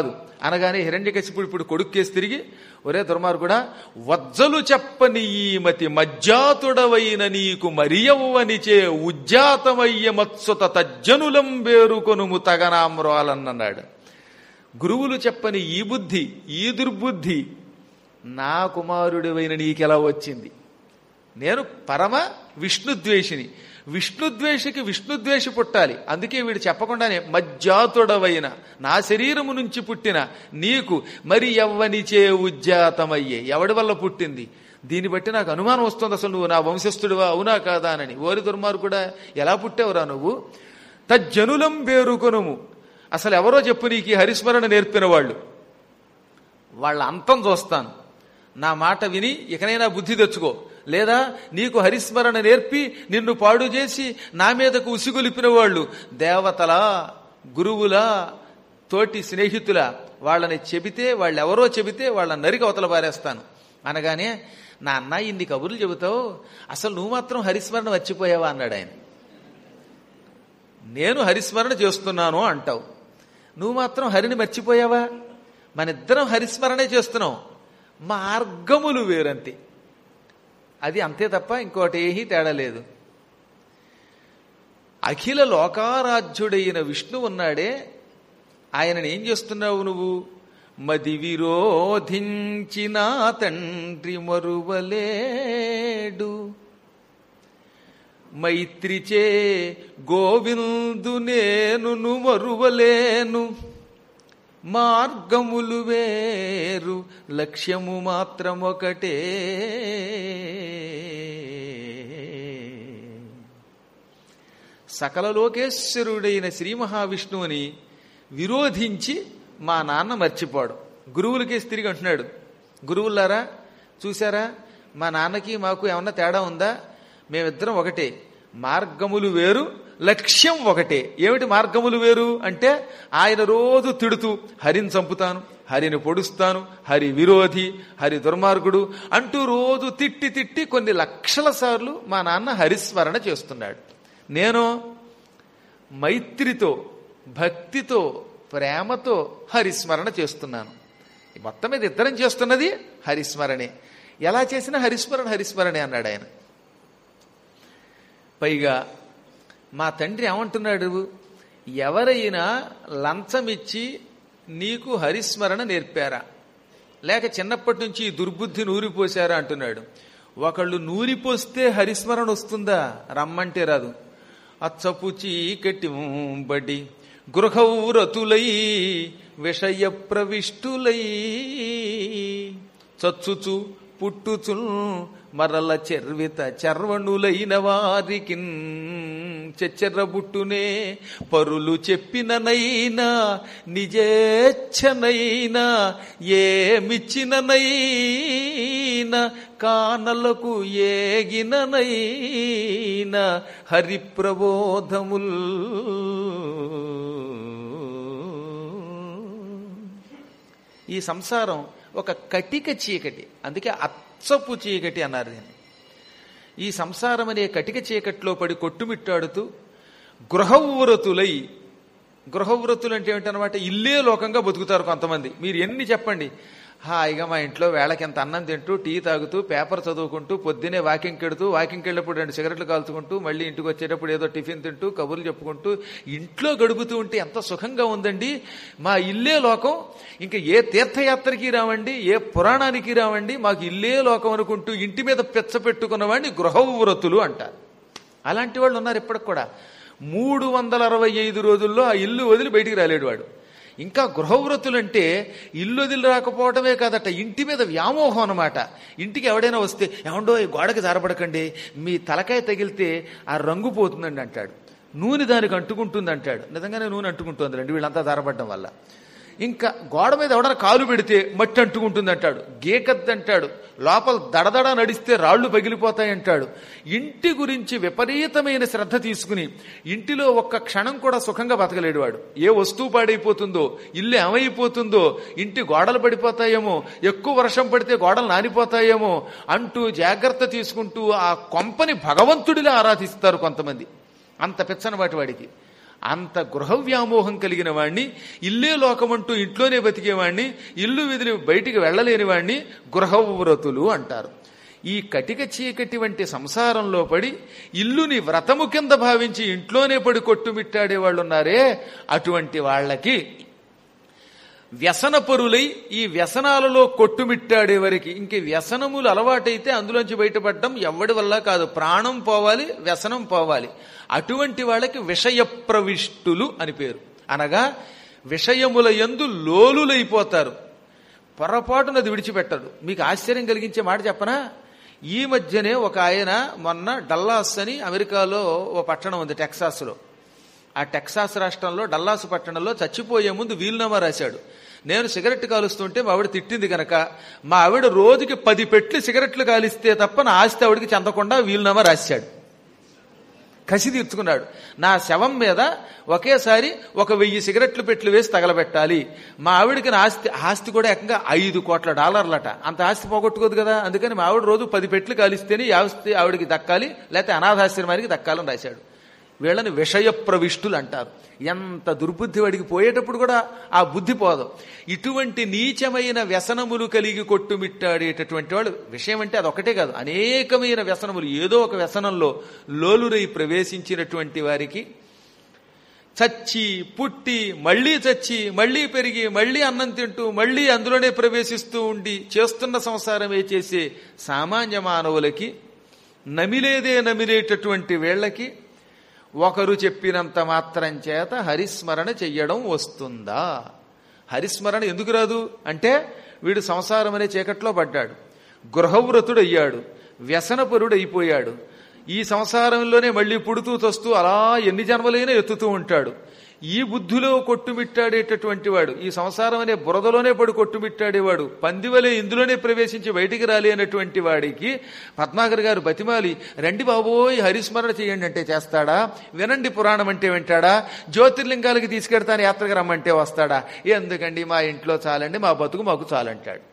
అనగానే హిరణ్యకశిపుడు ఇప్పుడు కొడుక్కేసి తిరిగి ఒరే దుర్మార్గుడా వజ్జలు చెప్పని ఈ మతి మజ్జాతుడవైన నీకు మరియవ్వనిచే ఉజ్జాతమయ్య మత్సుత తజ్జనులం వేరుకొనుము తగనామ్రాలన్నాడు గురువులు చెప్పని ఈ బుద్ధి ఈ దుర్బుద్ధి నా కుమారుడివైన నీకెలా వచ్చింది నేను పరమ విష్ణుద్వేషిని విష్ణుద్వేషికి విష్ణుద్వేషి పుట్టాలి అందుకే వీడు చెప్పకుండానే మజ్జాతుడవైన నా శరీరము నుంచి పుట్టిన నీకు మరి ఎవ్వనిచే ఉజ్జాతమయ్యే ఎవడి వల్ల పుట్టింది దీన్ని బట్టి నాకు అనుమానం వస్తుంది అసలు నువ్వు నా వంశస్థుడివా అవునా కాదా అని ఓరి దుర్మార్గుడా ఎలా పుట్టావురా నువ్వు తజ్జనులం పేరుకొనుము అసలు ఎవరో చెప్పు నీకు ఈ హరిస్మరణ నేర్పిన వాళ్ళు వాళ్ళ అంతం చూస్తాను నా మాట విని ఇకనైనా బుద్ధి తెచ్చుకో లేదా నీకు హరిస్మరణ నేర్పి నిన్ను పాడు చేసి నా మీదకు ఉసిగొలిపిన వాళ్ళు దేవతల గురువుల తోటి స్నేహితుల వాళ్ళని చెబితే వాళ్ళెవరో చెబితే వాళ్ళ నరికి అవతల పారేస్తాను అనగానే నా అన్న ఇన్ని కబుర్లు చెబుతావు అసలు నువ్వు మాత్రం హరిస్మరణ వచ్చిపోయావా అన్నాడు ఆయన నేను హరిస్మరణ చేస్తున్నాను అంటావు నువ్వు మాత్రం హరిని మర్చిపోయావా మన ఇద్దరం హరిస్మరణే చేస్తున్నాం మార్గములు వేరంతే అది అంతే తప్ప ఇంకోటి ఏమీ తేడా లేదు అఖిల లోకారాధ్యుడైన విష్ణు ఉన్నాడే ఆయనని ఏం చేస్తున్నావు నువ్వు మది విరోధించిన తండ్రి మరువలేడు మైత్రిచే గోవిందు నేను మరువలేను మార్గములు వేరు లక్ష్యము మాత్రమొకటే సకల లోకేశ్వరుడైన శ్రీ మహావిష్ణువుని విరోధించి మా నాన్న మర్చిపోవడం గురువులకేసి తిరిగి అంటున్నాడు గురువులారా చూసారా మా నాన్నకి మాకు ఏమన్నా తేడా ఉందా మేమిద్దరం ఒకటే మార్గములు వేరు లక్ష్యం ఒకటే ఏమిటి మార్గములు వేరు అంటే ఆయన రోజు తిడుతూ హరిని చంపుతాను హరిని పొడుస్తాను హరి విరోధి హరి దుర్మార్గుడు అంటూ రోజు తిట్టి తిట్టి కొన్ని లక్షల సార్లు మా నాన్న హరిస్మరణ చేస్తున్నాడు నేను మైత్రితో భక్తితో ప్రేమతో హరిస్మరణ చేస్తున్నాను మొత్తం మీద ఇద్దరం చేస్తున్నది హరిస్మరణే ఎలా చేసినా హరిస్మరణ హరిస్మరణే అన్నాడు ఆయన పైగా మా తండ్రి ఏమంటున్నాడు ఎవరైనా లంచమిచ్చి నీకు హరిస్మరణ నేర్పారా లేక చిన్నప్పటి నుంచి ఈ దుర్బుద్ధి నూరిపోసారా అంటున్నాడు ఒకళ్ళు నూరిపోస్తే హరిస్మరణ వస్తుందా రమ్మంటే రాదు అచ్చపు చీకటి బడి గృహౌరతులై విషయ ప్రవిష్టులై చచ్చుచు పుట్టుచు మరల చెర్విత చర్వణులైన వారికి చెచ్చెర్రబుట్టునే పరులు చెప్పిననైనా నిజేచ్ఛనైనా ఏమిచ్చిననైనా కానలకు ఏగిననైనా హరిప్రబోధముల్ ఈ సంసారం ఒక కటిక చీకటి అందుకే అచ్చపు చీకటి అన్నారు దీన్ని ఈ సంసారం అనే కటిక చీకట్లో పడి కొట్టుమిట్టాడుతూ గృహవ్రతులై గృహవ్రతులు అంటే ఏమిటనమాట ఇల్లే లోకంగా బతుకుతారు కొంతమంది మీరు ఎన్ని చెప్పండి హాయిగా మా ఇంట్లో వేళకి ఎంత అన్నం తింటూ టీ తాగుతూ పేపర్ చదువుకుంటూ పొద్దునే వాకింగ్ కెడుతూ వాకింగ్కి వెళ్ళినప్పుడు రెండు సిగరెట్లు కాల్చుకుంటూ మళ్ళీ ఇంటికి వచ్చేటప్పుడు ఏదో టిఫిన్ తింటూ కబుర్లు చెప్పుకుంటూ ఇంట్లో గడుపుతూ ఉంటే ఎంత సుఖంగా ఉందండి మా ఇల్లే లోకం ఇంకా ఏ తీర్థయాత్రకి రావండి ఏ పురాణానికి రావండి మాకు ఇల్లే లోకం అనుకుంటూ ఇంటి మీద పెచ్చ పెట్టుకున్న వాడిని గృహవ్రతులు అంటారు అలాంటి వాళ్ళు ఉన్నారు ఇప్పటికి కూడా మూడు వందల అరవై ఐదు రోజుల్లో ఆ ఇల్లు వదిలి బయటికి రాలేడు వాడు ఇంకా గృహవ్రతులంటే ఇల్లు వదిలి రాకపోవటమే కాదట ఇంటి మీద వ్యామోహం అనమాట ఇంటికి ఎవడైనా వస్తే ఏమండో ఈ గోడకి జారపడకండి మీ తలకాయ తగిలితే ఆ రంగు పోతుందండి అంటాడు నూనె దానికి అంటుకుంటుంది అంటాడు నిజంగానే నూనె అంటుకుంటుంది రండి వీళ్ళంతా జారపడడం వల్ల ఇంకా గోడ మీద ఎవడన్నా కాలు పెడితే మట్టి అంటుకుంటుంది అంటాడు గీకద్దు అంటాడు లోపల దడదడ నడిస్తే రాళ్లు పగిలిపోతాయి అంటాడు ఇంటి గురించి విపరీతమైన శ్రద్ధ తీసుకుని ఇంటిలో ఒక్క క్షణం కూడా సుఖంగా బతకలేడు వాడు ఏ వస్తువు పాడైపోతుందో ఇల్లు ఏమైపోతుందో ఇంటి గోడలు పడిపోతాయేమో ఎక్కువ వర్షం పడితే గోడలు నానిపోతాయేమో అంటూ జాగ్రత్త తీసుకుంటూ ఆ కొంపని భగవంతుడిలా ఆరాధిస్తారు కొంతమంది అంత పిచ్చనబాటి వాడికి అంత గృహ వ్యామోహం కలిగిన వాణ్ణి ఇల్లే లోకమంటూ ఇంట్లోనే బతికేవాణ్ణి ఇల్లు విదిలి బయటికి వెళ్ళలేని వాణ్ణి గృహవ్రతులు అంటారు ఈ కటిక చీకటి వంటి సంసారంలో పడి ఇల్లుని వ్రతము కింద భావించి ఇంట్లోనే పడి కొట్టుమిట్టాడే వాళ్ళు ఉన్నారే అటువంటి వాళ్ళకి వ్యసన పరులై ఈ వ్యసనాలలో కొట్టుమిట్టాడే వరకు ఇంక వ్యసనములు అలవాటైతే అందులోంచి బయటపడడం ఎవడి వల్ల కాదు ప్రాణం పోవాలి వ్యసనం పోవాలి అటువంటి వాళ్ళకి విషయ ప్రవిష్టులు అని పేరు అనగా విషయముల ఎందు లోలులైపోతారు పొరపాటున అది విడిచిపెట్టరు మీకు ఆశ్చర్యం కలిగించే మాట చెప్పనా ఈ మధ్యనే ఒక ఆయన మొన్న డల్లాస్ అని అమెరికాలో ఓ పట్టణం ఉంది టెక్సాస్లో ఆ టెక్సాస్ రాష్ట్రంలో డల్లాస్ పట్టణంలో చచ్చిపోయే ముందు వీలునామా రాశాడు నేను సిగరెట్ కాలుస్తుంటే మా ఆవిడ తిట్టింది గనక మా ఆవిడ రోజుకి పది పెట్లు సిగరెట్లు కాలిస్తే తప్ప నా ఆస్తి ఆవిడకి చెందకుండా వీలునామా రాశాడు కసి తీర్చుకున్నాడు నా శవం మీద ఒకేసారి ఒక వెయ్యి సిగరెట్లు పెట్లు వేసి తగలబెట్టాలి మా ఆవిడకి నా ఆస్తి ఆస్తి కూడా ఏకంగా ఐదు కోట్ల డాలర్లట అంత ఆస్తి పోగొట్టుకోదు కదా అందుకని మా ఆవిడ రోజు పది పెట్లు కాలిస్తేనే ఈ ఆస్తి ఆవిడకి దక్కాలి లేకపోతే అనాథాశ్రమానికి దక్కాలని రాశాడు వీళ్ళని విషయ ప్రవిష్టులు అంటారు ఎంత దుర్బుద్ధి వాడికి పోయేటప్పుడు కూడా ఆ బుద్ధి పోదు ఇటువంటి నీచమైన వ్యసనములు కలిగి కొట్టుమిట్టాడేటటువంటి వాడు విషయం అంటే అది ఒకటే కాదు అనేకమైన వ్యసనములు ఏదో ఒక వ్యసనంలో లోలురై ప్రవేశించినటువంటి వారికి చచ్చి పుట్టి మళ్ళీ చచ్చి మళ్ళీ పెరిగి మళ్ళీ అన్నం తింటూ మళ్ళీ అందులోనే ప్రవేశిస్తూ ఉండి చేస్తున్న సంసారమే చేసే సామాన్య మానవులకి నమిలేదే నమిలేటటువంటి వేళ్లకి ఒకరు చెప్పినంత మాత్రం చేత హరిస్మరణ చెయ్యడం వస్తుందా హరిస్మరణ ఎందుకు రాదు అంటే వీడు సంసారం అనే చీకట్లో పడ్డాడు గృహవ్రతుడు అయ్యాడు వ్యసనపరుడు అయిపోయాడు ఈ సంసారంలోనే మళ్ళీ పుడుతూ తొస్తూ అలా ఎన్ని జన్మలైనా ఎత్తుతూ ఉంటాడు ఈ బుద్ధిలో కొట్టుమిట్టాడేటటువంటి వాడు ఈ సంసారం అనే బురదలోనే పడి కొట్టుమిట్టాడేవాడు పందివలే ఇందులోనే ప్రవేశించి బయటికి రాలేనటువంటి వాడికి పద్మాకర్ గారు బతిమాలి రండి బాబోయ్ హరిస్మరణ చేయండి అంటే చేస్తాడా వినండి పురాణం అంటే వింటాడా జ్యోతిర్లింగాలకి తీసుకెడతాను యాత్రకు రమ్మంటే వస్తాడా ఎందుకండి మా ఇంట్లో చాలండి మా బతుకు మాకు చాలంటాడు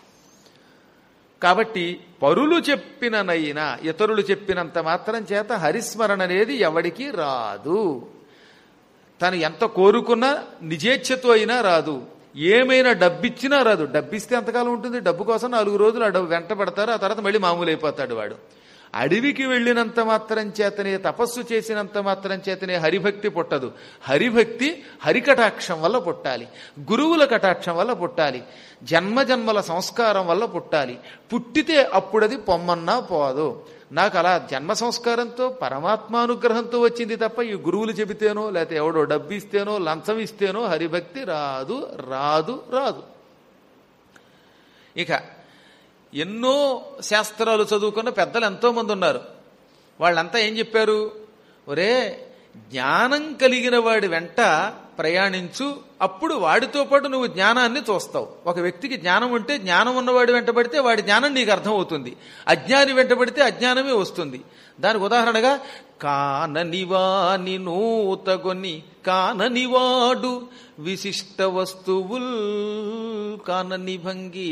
కాబట్టి పరులు చెప్పిననైనా ఇతరులు చెప్పినంత మాత్రం చేత హరిస్మరణ అనేది ఎవడికి రాదు తను ఎంత కోరుకున్నా నిజేచ్ఛతో అయినా రాదు ఏమైనా డబ్బిచ్చినా రాదు డబ్బిస్తే ఎంతకాలం ఉంటుంది డబ్బు కోసం నాలుగు రోజులు ఆ డబ్బు వెంట పడతారు ఆ తర్వాత మళ్ళీ మామూలు అయిపోతాడు వాడు అడవికి వెళ్ళినంత మాత్రం చేతనే తపస్సు చేసినంత మాత్రం చేతనే హరిభక్తి పుట్టదు హరిభక్తి హరికటాక్షం వల్ల పుట్టాలి గురువుల కటాక్షం వల్ల పుట్టాలి జన్మ జన్మల సంస్కారం వల్ల పుట్టాలి పుట్టితే అప్పుడది పొమ్మన్నా పోదు నాకు అలా జన్మ సంస్కారంతో పరమాత్మానుగ్రహంతో వచ్చింది తప్ప ఈ గురువులు చెబితేనో లేకపోతే ఎవడో డబ్బు ఇస్తేనో లంచం ఇస్తేనో హరిభక్తి రాదు రాదు రాదు ఇక ఎన్నో శాస్త్రాలు చదువుకున్న పెద్దలు ఎంతో మంది ఉన్నారు వాళ్ళంతా ఏం చెప్పారు ఒరే జ్ఞానం కలిగిన వాడి వెంట ప్రయాణించు అప్పుడు వాడితో పాటు నువ్వు జ్ఞానాన్ని చూస్తావు ఒక వ్యక్తికి జ్ఞానం ఉంటే జ్ఞానం ఉన్నవాడి వెంట పడితే వాడి జ్ఞానం నీకు అర్థమవుతుంది అజ్ఞాని వెంట పడితే అజ్ఞానమే వస్తుంది దానికి ఉదాహరణగా కాననివాని నూతగొని కాననివాడు విశిష్ట వస్తువుల్ కానని భంగి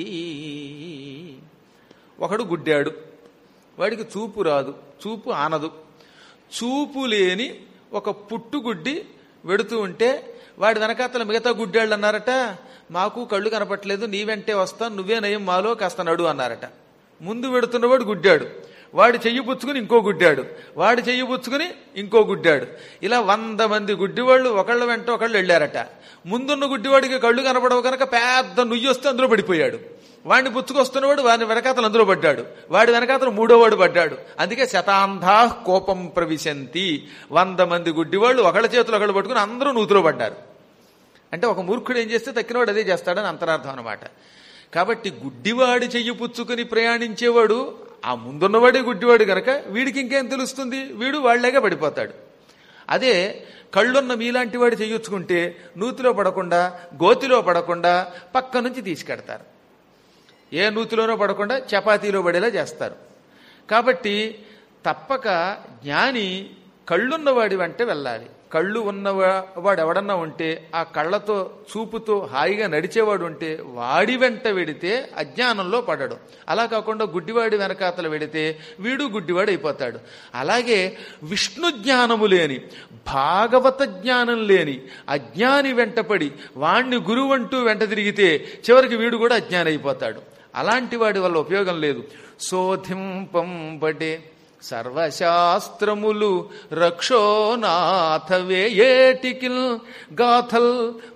ఒకడు గుడ్డాడు వాడికి చూపు రాదు చూపు ఆనదు చూపు లేని ఒక పుట్టుగుడ్డి వెడుతూ ఉంటే వాడి వెనకాతల మిగతా గుడ్డాళ్ళు అన్నారట మాకు కళ్ళు కనపట్లేదు నీ వెంటే వస్తాను నువ్వే నయం మాలో కాస్త నడు అన్నారట ముందు వెడుతున్నవాడు గుడ్డాడు వాడు చెయ్యి పుచ్చుకుని ఇంకో గుడ్డాడు వాడు చెయ్యి పుచ్చుకుని ఇంకో గుడ్డాడు ఇలా వంద మంది గుడ్డివాళ్ళు ఒకళ్ళ వెంట ఒకళ్ళు వెళ్ళారట ముందున్న గుడ్డివాడికి కళ్ళు కనపడవు కనుక పెద్ద నుయ్యి వస్తే అందులో పడిపోయాడు వాడిని పుచ్చుకొస్తున్నవాడు వాడిని వెనకాతలు అందులో పడ్డాడు వాడి వెనకాతలు మూడోవాడు పడ్డాడు అందుకే శతాంధా కోపం ప్రవిశంతి వంద మంది గుడ్డివాళ్ళు ఒకళ్ళ చేతులు ఒకళ్ళు పట్టుకుని అందరూ నూతిలో పడ్డారు అంటే ఒక మూర్ఖుడు ఏం చేస్తే తక్కినవాడు అదే చేస్తాడని అంతరార్థం అనమాట కాబట్టి గుడ్డివాడి చెయ్యి పుచ్చుకుని ప్రయాణించేవాడు ఆ ముందున్నవాడే గుడ్డివాడు గనక వీడికి ఇంకేం తెలుస్తుంది వీడు వాళ్లేగా పడిపోతాడు అదే కళ్ళున్న మీలాంటి వాడు చెయ్యొచ్చుకుంటే నూతిలో పడకుండా గోతిలో పడకుండా పక్క నుంచి తీసుకెడతారు ఏ నూతిలోనో పడకుండా చపాతీలో పడేలా చేస్తారు కాబట్టి తప్పక జ్ఞాని కళ్ళున్నవాడి వెంట వెళ్ళాలి కళ్ళు ఉన్నవా- వాడు ఎవడన్నా ఉంటే ఆ కళ్ళతో చూపుతో హాయిగా నడిచేవాడు ఉంటే వాడి వెంట వెడితే అజ్ఞానంలో పడడు అలా కాకుండా గుడ్డివాడి వెనకాతల వెడితే వీడు గుడ్డివాడు అయిపోతాడు అలాగే విష్ణు జ్ఞానము లేని భాగవత జ్ఞానం లేని అజ్ఞాని వెంటపడి వాణ్ణి గురువు అంటూ వెంట తిరిగితే చివరికి వీడు కూడా అజ్ఞాని అయిపోతాడు అలాంటి వాడి వల్ల ఉపయోగం లేదు శోధింపంబడే సర్వశాస్త్రములు రక్షోనాథవే ఏటికిల్ గాథల్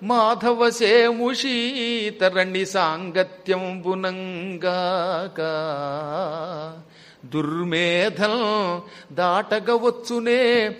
మాధవసేముషీతరణి సాంగత్యం బునంగాక దుర్మేధం దాటగవచ్చునే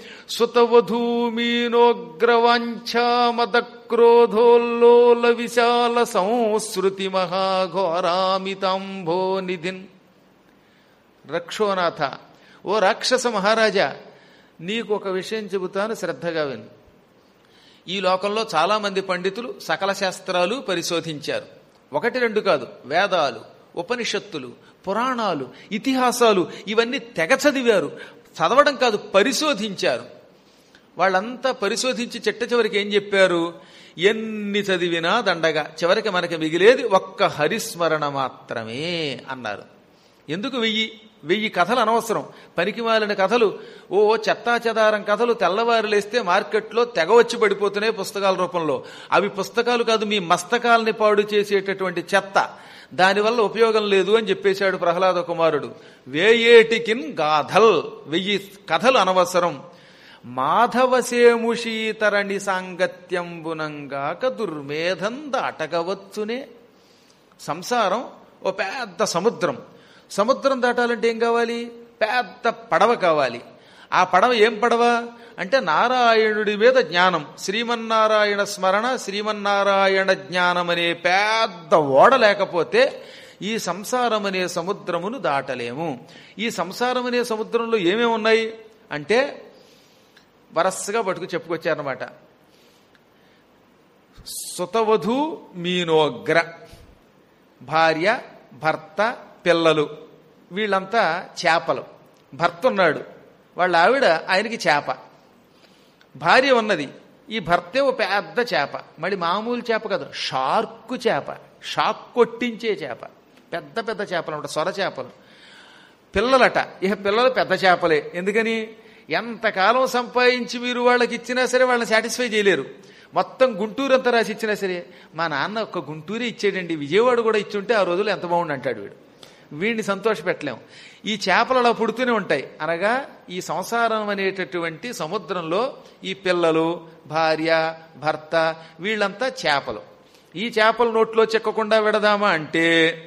సుతవధూమీనోగ్రవాంఛామద క్రోధోల్లోల విశాల సంస్కృతి మహాఘోరామితాంభో నిధిన్ రక్షోనాథ ఓ రాక్షస మహారాజా నీకు ఒక విషయం చెబుతాను శ్రద్ధగా విను ఈ లోకంలో చాలామంది పండితులు సకల శాస్త్రాలు పరిశోధించారు ఒకటి రెండు కాదు వేదాలు ఉపనిషత్తులు పురాణాలు ఇతిహాసాలు ఇవన్నీ తెగ చదివారు చదవడం కాదు పరిశోధించారు వాళ్ళంతా పరిశోధించి చెట్ట చివరికి ఏం చెప్పారు ఎన్ని చదివినా దండగా చివరికి మనకి మిగిలేది ఒక్క హరిస్మరణ మాత్రమే అన్నారు ఎందుకు వెయ్యి వెయ్యి కథలు అనవసరం పనికిమాలిన కథలు ఓ చెత్తా చెదారం కథలు తెల్లవారు లేస్తే మార్కెట్లో తెగ వచ్చి పడిపోతున్నాయి పుస్తకాల రూపంలో అవి పుస్తకాలు కాదు మీ మస్తకాలని పాడు చేసేటటువంటి చెత్త దానివల్ల ఉపయోగం లేదు అని చెప్పేశాడు ప్రహ్లాద కుమారుడు వేయేటికిన్ గాథల్ వెయ్యి కథలు అనవసరం మాధవసేముషీతరణి సాంగత్యంబునంగాక దుర్మేధం దాటగవచ్చునే సంసారం ఓ పెద్ద సముద్రం సముద్రం దాటాలంటే ఏం కావాలి పెద్ద పడవ కావాలి ఆ పడవ ఏం పడవ అంటే నారాయణుడి మీద జ్ఞానం శ్రీమన్నారాయణ స్మరణ శ్రీమన్నారాయణ జ్ఞానం అనే పెద్ద ఓడ లేకపోతే ఈ సంసారం అనే సముద్రమును దాటలేము ఈ సంసారం అనే సముద్రంలో ఏమేమి ఉన్నాయి అంటే వరస్సుగా పట్టుకు చెప్పుకొచ్చారనమాట సుతవధు మీనోగ్ర భార్య భర్త పిల్లలు వీళ్ళంతా చేపలు భర్త ఉన్నాడు వాళ్ళ ఆవిడ ఆయనకి చేప భార్య ఉన్నది ఈ భర్తే ఓ పెద్ద చేప మళ్ళీ మామూలు చేప కాదు షార్కు చేప షాక్ కొట్టించే చేప పెద్ద పెద్ద చేపలు అనమాట సొర చేపలు పిల్లలట ఇక పిల్లలు పెద్ద చేపలే ఎందుకని ఎంతకాలం సంపాదించి మీరు వాళ్ళకి ఇచ్చినా సరే వాళ్ళని సాటిస్ఫై చేయలేరు మొత్తం గుంటూరు అంతా రాసి ఇచ్చినా సరే మా నాన్న ఒక్క గుంటూరే ఇచ్చేయండి విజయవాడ కూడా ఇచ్చుంటే ఆ రోజులు ఎంత బాగుండి అంటాడు వీడు వీడిని సంతోషపెట్టలేం ఈ చేపలు అలా పుడుతూనే ఉంటాయి అనగా ఈ సంసారం అనేటటువంటి సముద్రంలో ఈ పిల్లలు భార్య భర్త వీళ్ళంతా చేపలు ఈ చేపల నోట్లో చెక్కకుండా విడదామా అంటే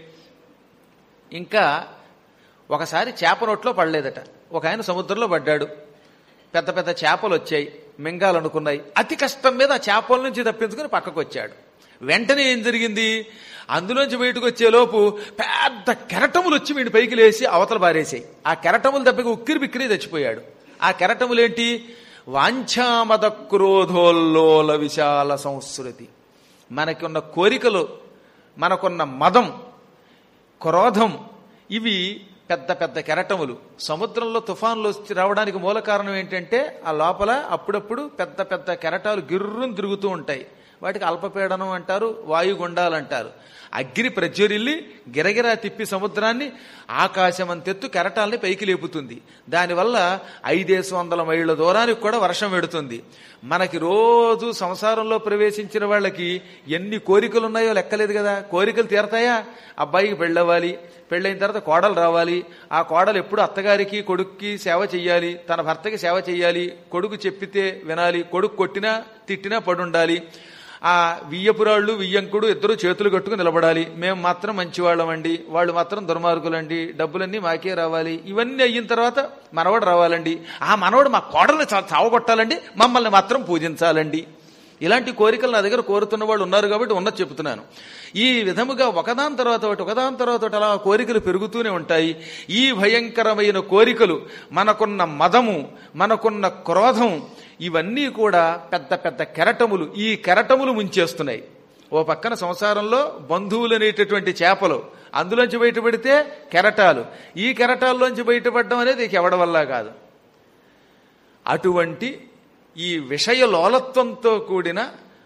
ఇంకా ఒకసారి చేప నోట్లో పడలేదట ఒక ఆయన సముద్రంలో పడ్డాడు పెద్ద పెద్ద చేపలు వచ్చాయి మింగాలనుకున్నాయి అతి కష్టం మీద ఆ చేపల నుంచి తప్పించుకుని పక్కకు వచ్చాడు వెంటనే ఏం జరిగింది అందులోంచి బయటకు వచ్చేలోపు పెద్ద కెరటములు వచ్చి వీడి పైకి లేసి అవతల బారేసాయి ఆ కెరటములు దెబ్బకి ఉక్కిరి బిక్కిరి చచ్చిపోయాడు ఆ కెరటములేంటి వాంఛామద క్రోధోల్లోల విశాల సంస్కృతి మనకున్న కోరికలు మనకున్న మదం క్రోధం ఇవి పెద్ద పెద్ద కెరటములు సముద్రంలో తుఫాన్లు వచ్చి రావడానికి మూల కారణం ఏంటంటే ఆ లోపల అప్పుడప్పుడు పెద్ద పెద్ద కెరటాలు గిర్రును తిరుగుతూ ఉంటాయి వాటికి అల్పపీడనం అంటారు వాయుగుండాలు అంటారు అగ్ని ప్రజ్వరిల్లి గిరగిరా తిప్పి సముద్రాన్ని ఆకాశమంతెత్తు కెరటాల్ని పైకి లేపుతుంది దానివల్ల ఐదేసి వందల మైళ్ళ దూరానికి కూడా వర్షం పెడుతుంది మనకి రోజు సంసారంలో ప్రవేశించిన వాళ్ళకి ఎన్ని కోరికలు ఉన్నాయో లెక్కలేదు కదా కోరికలు తీరతాయా అబ్బాయికి పెళ్ళవ్వాలి పెళ్ళైన తర్వాత కోడలు రావాలి ఆ కోడలు ఎప్పుడు అత్తగారికి కొడుక్కి సేవ చెయ్యాలి తన భర్తకి సేవ చెయ్యాలి కొడుకు చెప్పితే వినాలి కొడుకు కొట్టినా తిట్టినా పడుండాలి ఆ వియ్యపురాళ్ళు వియ్యంకుడు ఇద్దరు చేతులు కట్టుకు నిలబడాలి మేము మాత్రం మంచివాళ్ళమండి వాళ్ళు మాత్రం దుర్మార్గులండి డబ్బులన్నీ మాకే రావాలి ఇవన్నీ అయిన తర్వాత మనవడు రావాలండి ఆ మనవడు మా కోడల్ని చా- చావగొట్టాలండి మమ్మల్ని మాత్రం పూజించాలండి ఇలాంటి కోరికలు నా దగ్గర కోరుతున్న వాళ్ళు ఉన్నారు కాబట్టి ఉన్నది చెప్తున్నాను ఈ విధముగా ఒకదాని తర్వాత ఒకటి ఒకదాని తర్వాత ఒకటి అలా కోరికలు పెరుగుతూనే ఉంటాయి ఈ భయంకరమైన కోరికలు మనకున్న మదము మనకున్న క్రోధం ఇవన్నీ కూడా పెద్ద పెద్ద కెరటములు ఈ కెరటములు ముంచేస్తున్నాయి ఓ పక్కన సంసారంలో బంధువులు అనేటటువంటి చేపలు అందులోంచి బయటపడితే కెరటాలు ఈ కెరటాల్లోంచి బయటపడడం అనేది ఇక ఎవడ వల్ల కాదు అటువంటి ఈ విషయ లోలత్వంతో కూడిన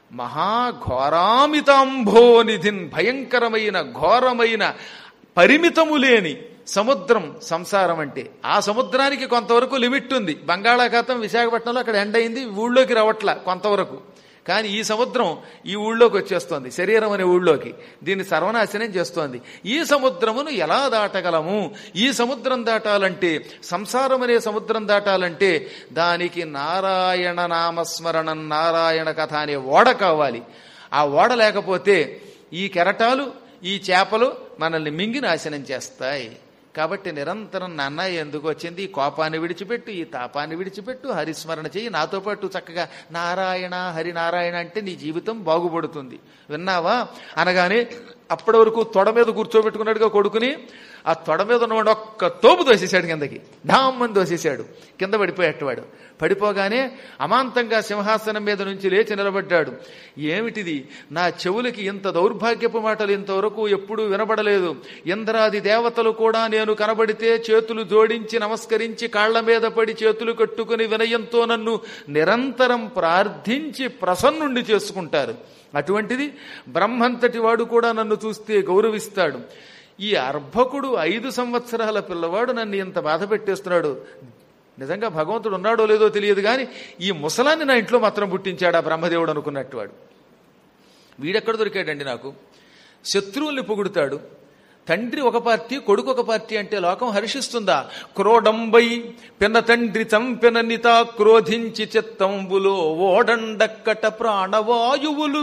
మహాఘోరామితాంభోనిధిన్ భయంకరమైన ఘోరమైన పరిమితము లేని సముద్రం సంసారం అంటే ఆ సముద్రానికి కొంతవరకు లిమిట్ ఉంది బంగాళాఖాతం విశాఖపట్నంలో అక్కడ ఎండ్ అయింది ఊళ్ళోకి రావట్ల కొంతవరకు కానీ ఈ సముద్రం ఈ ఊళ్ళోకి వచ్చేస్తోంది శరీరం అనే ఊళ్ళోకి దీన్ని సర్వనాశనం చేస్తోంది ఈ సముద్రమును ఎలా దాటగలము ఈ సముద్రం దాటాలంటే సంసారం అనే సముద్రం దాటాలంటే దానికి నారాయణ నామస్మరణం నారాయణ కథ అనే ఓడ కావాలి ఆ ఓడ లేకపోతే ఈ కెరటాలు ఈ చేపలు మనల్ని మింగి నాశనం చేస్తాయి కాబట్టి నిరంతరం నాన్న ఎందుకు వచ్చింది ఈ కోపాన్ని విడిచిపెట్టు ఈ తాపాన్ని విడిచిపెట్టు హరిస్మరణ చెయ్యి నాతో పాటు చక్కగా నారాయణ హరి నారాయణ అంటే నీ జీవితం బాగుపడుతుంది విన్నావా అనగానే అప్పటి వరకు తొడ మీద కూర్చోబెట్టుకున్నాడుగా కొడుకుని ఆ తొడ మీద ఉన్నవాడు ఒక్క తోపు దోసేశాడు కిందకి ఢామ్మని దోసేశాడు కింద పడిపోయేటవాడు పడిపోగానే అమాంతంగా సింహాసనం మీద నుంచి లేచి నిలబడ్డాడు ఏమిటిది నా చెవులకి ఇంత దౌర్భాగ్యపు మాటలు ఇంతవరకు ఎప్పుడూ వినబడలేదు ఇంద్రాది దేవతలు కూడా నేను కనబడితే చేతులు జోడించి నమస్కరించి కాళ్ల మీద పడి చేతులు కట్టుకుని వినయంతో నన్ను నిరంతరం ప్రార్థించి ప్రసన్నుండి చేసుకుంటారు అటువంటిది బ్రహ్మంతటి వాడు కూడా నన్ను చూస్తే గౌరవిస్తాడు ఈ అర్భకుడు ఐదు సంవత్సరాల పిల్లవాడు నన్ను ఇంత బాధ పెట్టేస్తున్నాడు నిజంగా భగవంతుడు ఉన్నాడో లేదో తెలియదు కానీ ఈ ముసలాన్ని నా ఇంట్లో మాత్రం పుట్టించాడు ఆ బ్రహ్మదేవుడు అనుకున్నట్టువాడు వీడెక్కడ దొరికాడండి నాకు శత్రువుల్ని పొగుడుతాడు తండ్రి ఒక పార్టీ కొడుకు ఒక పార్టీ అంటే లోకం హర్షిస్తుందా క్రోడంబై పిన్న తండ్రి చంపెననిత క్రోధించి చిత్తంబులో ఓడండక్కట ప్రాణవాయువులు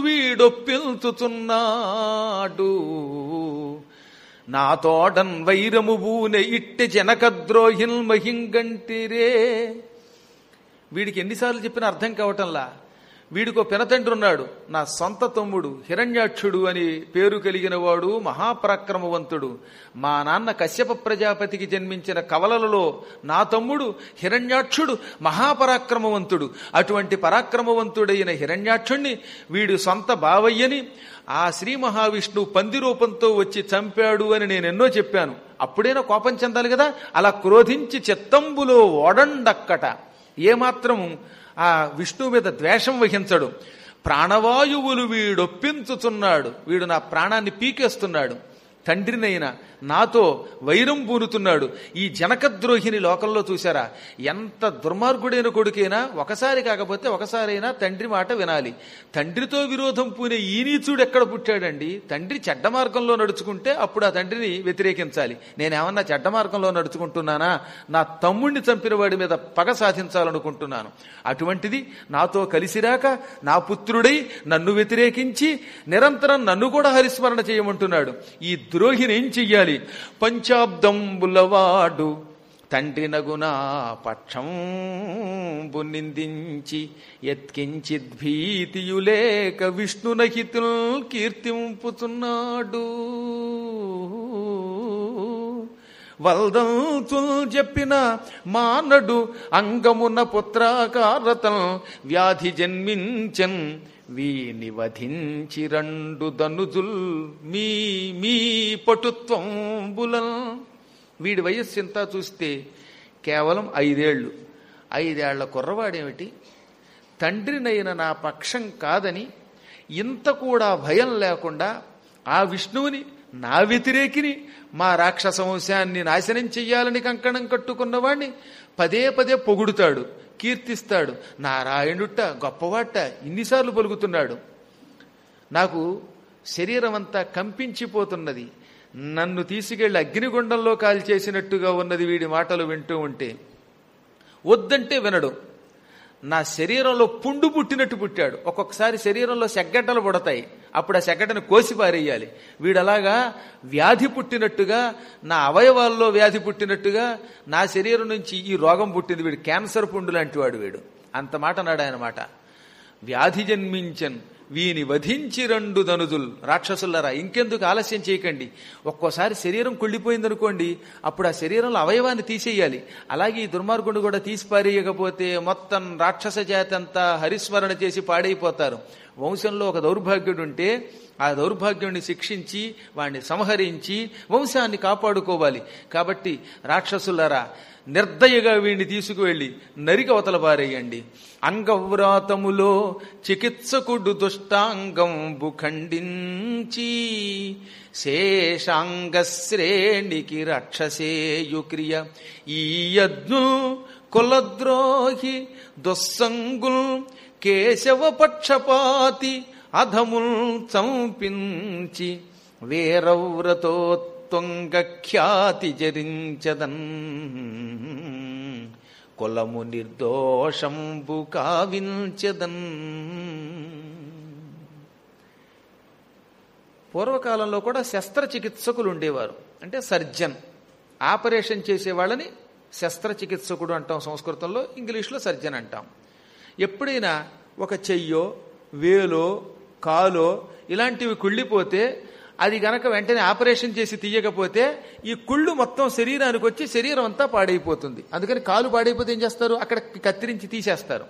వీడొప్పిల్చుతున్నాడు నా తోడన్ వైరము బూనె ఇట్టె జనకద్రోహిల్ మహింగంటిరే వీడికి ఎన్నిసార్లు చెప్పినా అర్థం కావటంలా వీడికో పినతండ్రి ఉన్నాడు నా సొంత తమ్ముడు హిరణ్యాక్షుడు అని పేరు కలిగిన వాడు మహాపరాక్రమవంతుడు మా నాన్న కశ్యప ప్రజాపతికి జన్మించిన కవలలలో నా తమ్ముడు హిరణ్యాక్షుడు మహాపరాక్రమవంతుడు అటువంటి పరాక్రమవంతుడైన హిరణ్యాక్షుణ్ణి వీడు సొంత బావయ్యని ఆ శ్రీ మహావిష్ణువు పంది రూపంతో వచ్చి చంపాడు అని నేను ఎన్నో చెప్పాను అప్పుడైనా కోపం చెందాలి కదా అలా క్రోధించి చిత్తంబులో ఓడండక్కట ఏమాత్రము ఆ విష్ణువు మీద ద్వేషం వహించడు ప్రాణవాయువులు వీడొప్పించుతున్నాడు వీడు నా ప్రాణాన్ని పీకేస్తున్నాడు తండ్రినైనా నాతో వైరం పూనుతున్నాడు ఈ జనకద్రోహిని లోకంలో చూశారా ఎంత దుర్మార్గుడైన కొడుకైనా ఒకసారి కాకపోతే ఒకసారైనా తండ్రి మాట వినాలి తండ్రితో విరోధం పూనే ఈ నీచుడు ఎక్కడ పుట్టాడండి తండ్రి చెడ్డ మార్గంలో నడుచుకుంటే అప్పుడు ఆ తండ్రిని వ్యతిరేకించాలి నేనేమన్నా చెడ్డ మార్గంలో నడుచుకుంటున్నానా నా తమ్ముణ్ణి చంపిన వాడి మీద పగ సాధించాలనుకుంటున్నాను అటువంటిది నాతో కలిసిరాక నా పుత్రుడై నన్ను వ్యతిరేకించి నిరంతరం నన్ను కూడా హరిస్మరణ చేయమంటున్నాడు ఈ ద్రోహిని ఏం చెయ్యాలి పంచాబ్దంబులవాడు తండ్రి నగునా పక్షం నిందించి ఎత్కించిద్భీతియులేక విష్ణునహితుల్ కీర్తింపుతున్నాడు వల్దంతుల్ చెప్పిన మానడు అంగమున పుత్రాకారతం వ్యాధి జన్మించన్ వీని వధించి రెండు దనుజుల్ మీ మీ పటుత్వం బులన్ వీడి వయస్సు ఎంత చూస్తే కేవలం ఐదేళ్లు ఐదేళ్ల కుర్రవాడేమిటి తండ్రినైన నా పక్షం కాదని ఇంత కూడా భయం లేకుండా ఆ విష్ణువుని నా వ్యతిరేకిని మా రాక్షస వంశాన్ని నాశనం చెయ్యాలని కంకణం కట్టుకున్నవాణ్ణి పదే పదే పొగుడుతాడు కీర్తిస్తాడు నారాయణుట్ట గొప్పవాట ఇన్నిసార్లు పలుకుతున్నాడు నాకు శరీరం అంతా కంపించిపోతున్నది నన్ను తీసుకెళ్లి అగ్నిగుండంలో కాల్చేసినట్టుగా ఉన్నది వీడి మాటలు వింటూ ఉంటే వద్దంటే వినడు నా శరీరంలో పుండు పుట్టినట్టు పుట్టాడు ఒక్కొక్కసారి శరీరంలో సెగ్గడ్డలు పుడతాయి అప్పుడు ఆ సెగ్గడ్డను కోసి పారేయాలి వీడలాగా వ్యాధి పుట్టినట్టుగా నా అవయవాల్లో వ్యాధి పుట్టినట్టుగా నా శరీరం నుంచి ఈ రోగం పుట్టింది వీడు క్యాన్సర్ పుండు లాంటి వాడు వీడు అంత మాట అన్నాడు ఆయన మాట వ్యాధి జన్మించన్ వీని వధించి రెండు దనుదుల్ రాక్షసులరా ఇంకెందుకు ఆలస్యం చేయకండి ఒక్కోసారి శరీరం కుళ్ళిపోయిందనుకోండి అప్పుడు ఆ శరీరంలో అవయవాన్ని తీసేయాలి అలాగే ఈ దుర్మార్గుడు కూడా తీసి పారేయకపోతే మొత్తం రాక్షస జాతి అంతా హరిస్మరణ చేసి పాడైపోతారు వంశంలో ఒక దౌర్భాగ్యుడు ఉంటే ఆ దౌర్భాగ్యుడిని శిక్షించి వాడిని సంహరించి వంశాన్ని కాపాడుకోవాలి కాబట్టి రాక్షసులారా నిర్దయగా వీడిని తీసుకువెళ్ళి నరికి అవతల పారేయండి అంగవ్రాతములో చికిత్సకుడు దుష్టాంగంబు ఖండించి శేషాంగ శ్రేణికి రక్షసేయుక్రియ ఈ యజ్ఞు కులద్రోహి దుస్సంగుల్ కేశవ పక్షపాతి అధముల్ చంపించి వీరవ్రతోత్తుంగ ఖ్యాతి జరించదన్ కులము నిర్దోషంబు కావించదన్ పూర్వకాలంలో కూడా శస్త్రచికిత్సకులు ఉండేవారు అంటే సర్జన్ ఆపరేషన్ చేసే వాళ్ళని శస్త్రచికిత్సకుడు అంటాం సంస్కృతంలో ఇంగ్లీష్లో సర్జన్ అంటాం ఎప్పుడైనా ఒక చెయ్యో వేలో కాలో ఇలాంటివి కుళ్ళిపోతే అది గనక వెంటనే ఆపరేషన్ చేసి తీయకపోతే ఈ కుళ్ళు మొత్తం శరీరానికి వచ్చి శరీరం అంతా పాడైపోతుంది అందుకని కాలు పాడైపోతే ఏం చేస్తారు అక్కడ కత్తిరించి తీసేస్తారు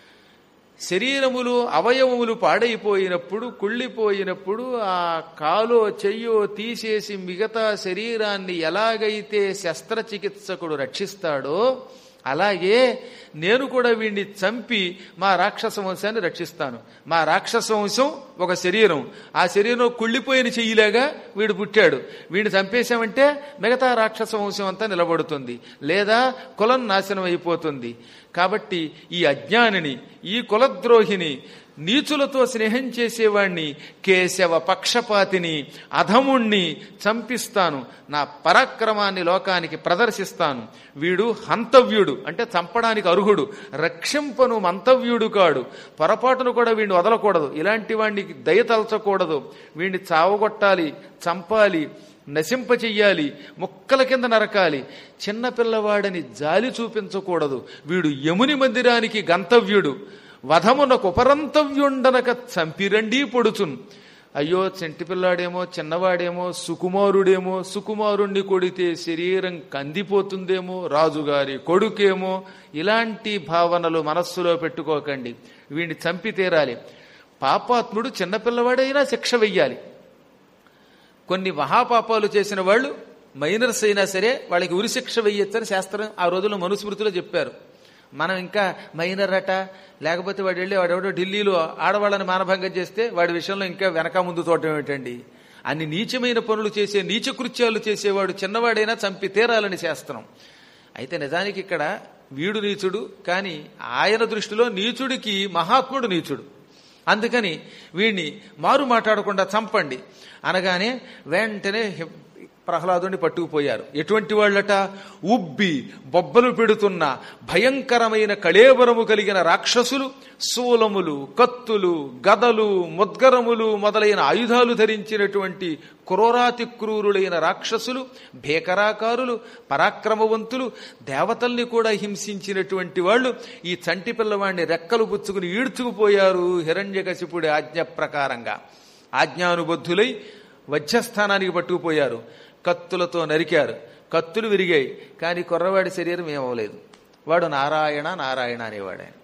శరీరములు అవయవములు పాడైపోయినప్పుడు కుళ్ళిపోయినప్పుడు ఆ కాలో చెయ్యో తీసేసి మిగతా శరీరాన్ని ఎలాగైతే శస్త్రచికిత్సకుడు రక్షిస్తాడో అలాగే నేను కూడా వీడిని చంపి మా రాక్షస వంశాన్ని రక్షిస్తాను మా రాక్షస వంశం ఒక శరీరం ఆ శరీరం కుళ్ళిపోయిన చెయ్యిలాగా వీడు పుట్టాడు వీడిని చంపేశామంటే మిగతా రాక్షస వంశం అంతా నిలబడుతుంది లేదా కులం నాశనం అయిపోతుంది కాబట్టి ఈ అజ్ఞానిని ఈ కులద్రోహిని నీచులతో స్నేహం చేసేవాణ్ణి కేశవ పక్షపాతిని అధముణ్ణి చంపిస్తాను నా పరాక్రమాన్ని లోకానికి ప్రదర్శిస్తాను వీడు హంతవ్యుడు అంటే చంపడానికి అర్హుడు రక్షింపను మంతవ్యుడు కాడు పొరపాటును కూడా వీడిని వదలకూడదు ఇలాంటి వాడిని దయతలచకూడదు వీడిని చావగొట్టాలి చంపాలి నశింపచెయ్యాలి ముక్కల కింద నరకాలి చిన్నపిల్లవాడని జాలి చూపించకూడదు వీడు యముని మందిరానికి గంతవ్యుడు వధమునకు ఉపరంతవ్యుండనక చంపిరండీ పొడుచున్ అయ్యో చెంటి పిల్లాడేమో చిన్నవాడేమో సుకుమారుడేమో సుకుమారుణ్ణి కొడితే శరీరం కందిపోతుందేమో రాజుగారి కొడుకేమో ఇలాంటి భావనలు మనస్సులో పెట్టుకోకండి వీడిని చంపి తీరాలి పాపాత్ముడు చిన్నపిల్లవాడైనా శిక్ష వెయ్యాలి కొన్ని మహాపాపాలు చేసిన వాళ్ళు మైనర్స్ అయినా సరే వాళ్ళకి ఉరిశిక్ష వెయ్యొచ్చని శాస్త్రం ఆ రోజుల్లో మనుస్మృతిలో చెప్పారు మనం ఇంకా మైనర్ అట లేకపోతే వాడు వెళ్ళి వాడెవడో ఢిల్లీలో ఆడవాళ్ళని మానభంగం చేస్తే వాడి విషయంలో ఇంకా వెనక ముందు తోటం ఏంటండి అన్ని నీచమైన పనులు చేసే నీచ కృత్యాలు చేసేవాడు చిన్నవాడైనా చంపి తీరాలని శాస్త్రం అయితే నిజానికి ఇక్కడ వీడు నీచుడు కానీ ఆయన దృష్టిలో నీచుడికి మహాత్ముడు నీచుడు అందుకని వీడిని మారు మాట్లాడకుండా చంపండి అనగానే వెంటనే ప్రహ్లాదుని పట్టుకుపోయారు ఎటువంటి వాళ్ళట ఉబ్బి బొబ్బలు పెడుతున్న భయంకరమైన కళేబరము కలిగిన రాక్షసులు శూలములు కత్తులు గదలు ముద్గరములు మొదలైన ఆయుధాలు ధరించినటువంటి క్రూరాతి క్రూరులైన రాక్షసులు భేకరాకారులు పరాక్రమవంతులు దేవతల్ని కూడా హింసించినటువంటి వాళ్ళు ఈ చంటి పిల్లవాడిని రెక్కలు పుచ్చుకుని ఈడ్చుకుపోయారు హిరణ్యకశిపుడి ఆజ్ఞ ప్రకారంగా ఆజ్ఞానుబద్ధులై వధ్యస్థానానికి పట్టుకుపోయారు కత్తులతో నరికారు కత్తులు విరిగాయి కానీ కుర్రవాడి శరీరం ఏమవలేదు వాడు నారాయణ నారాయణ అనేవాడు ఆయన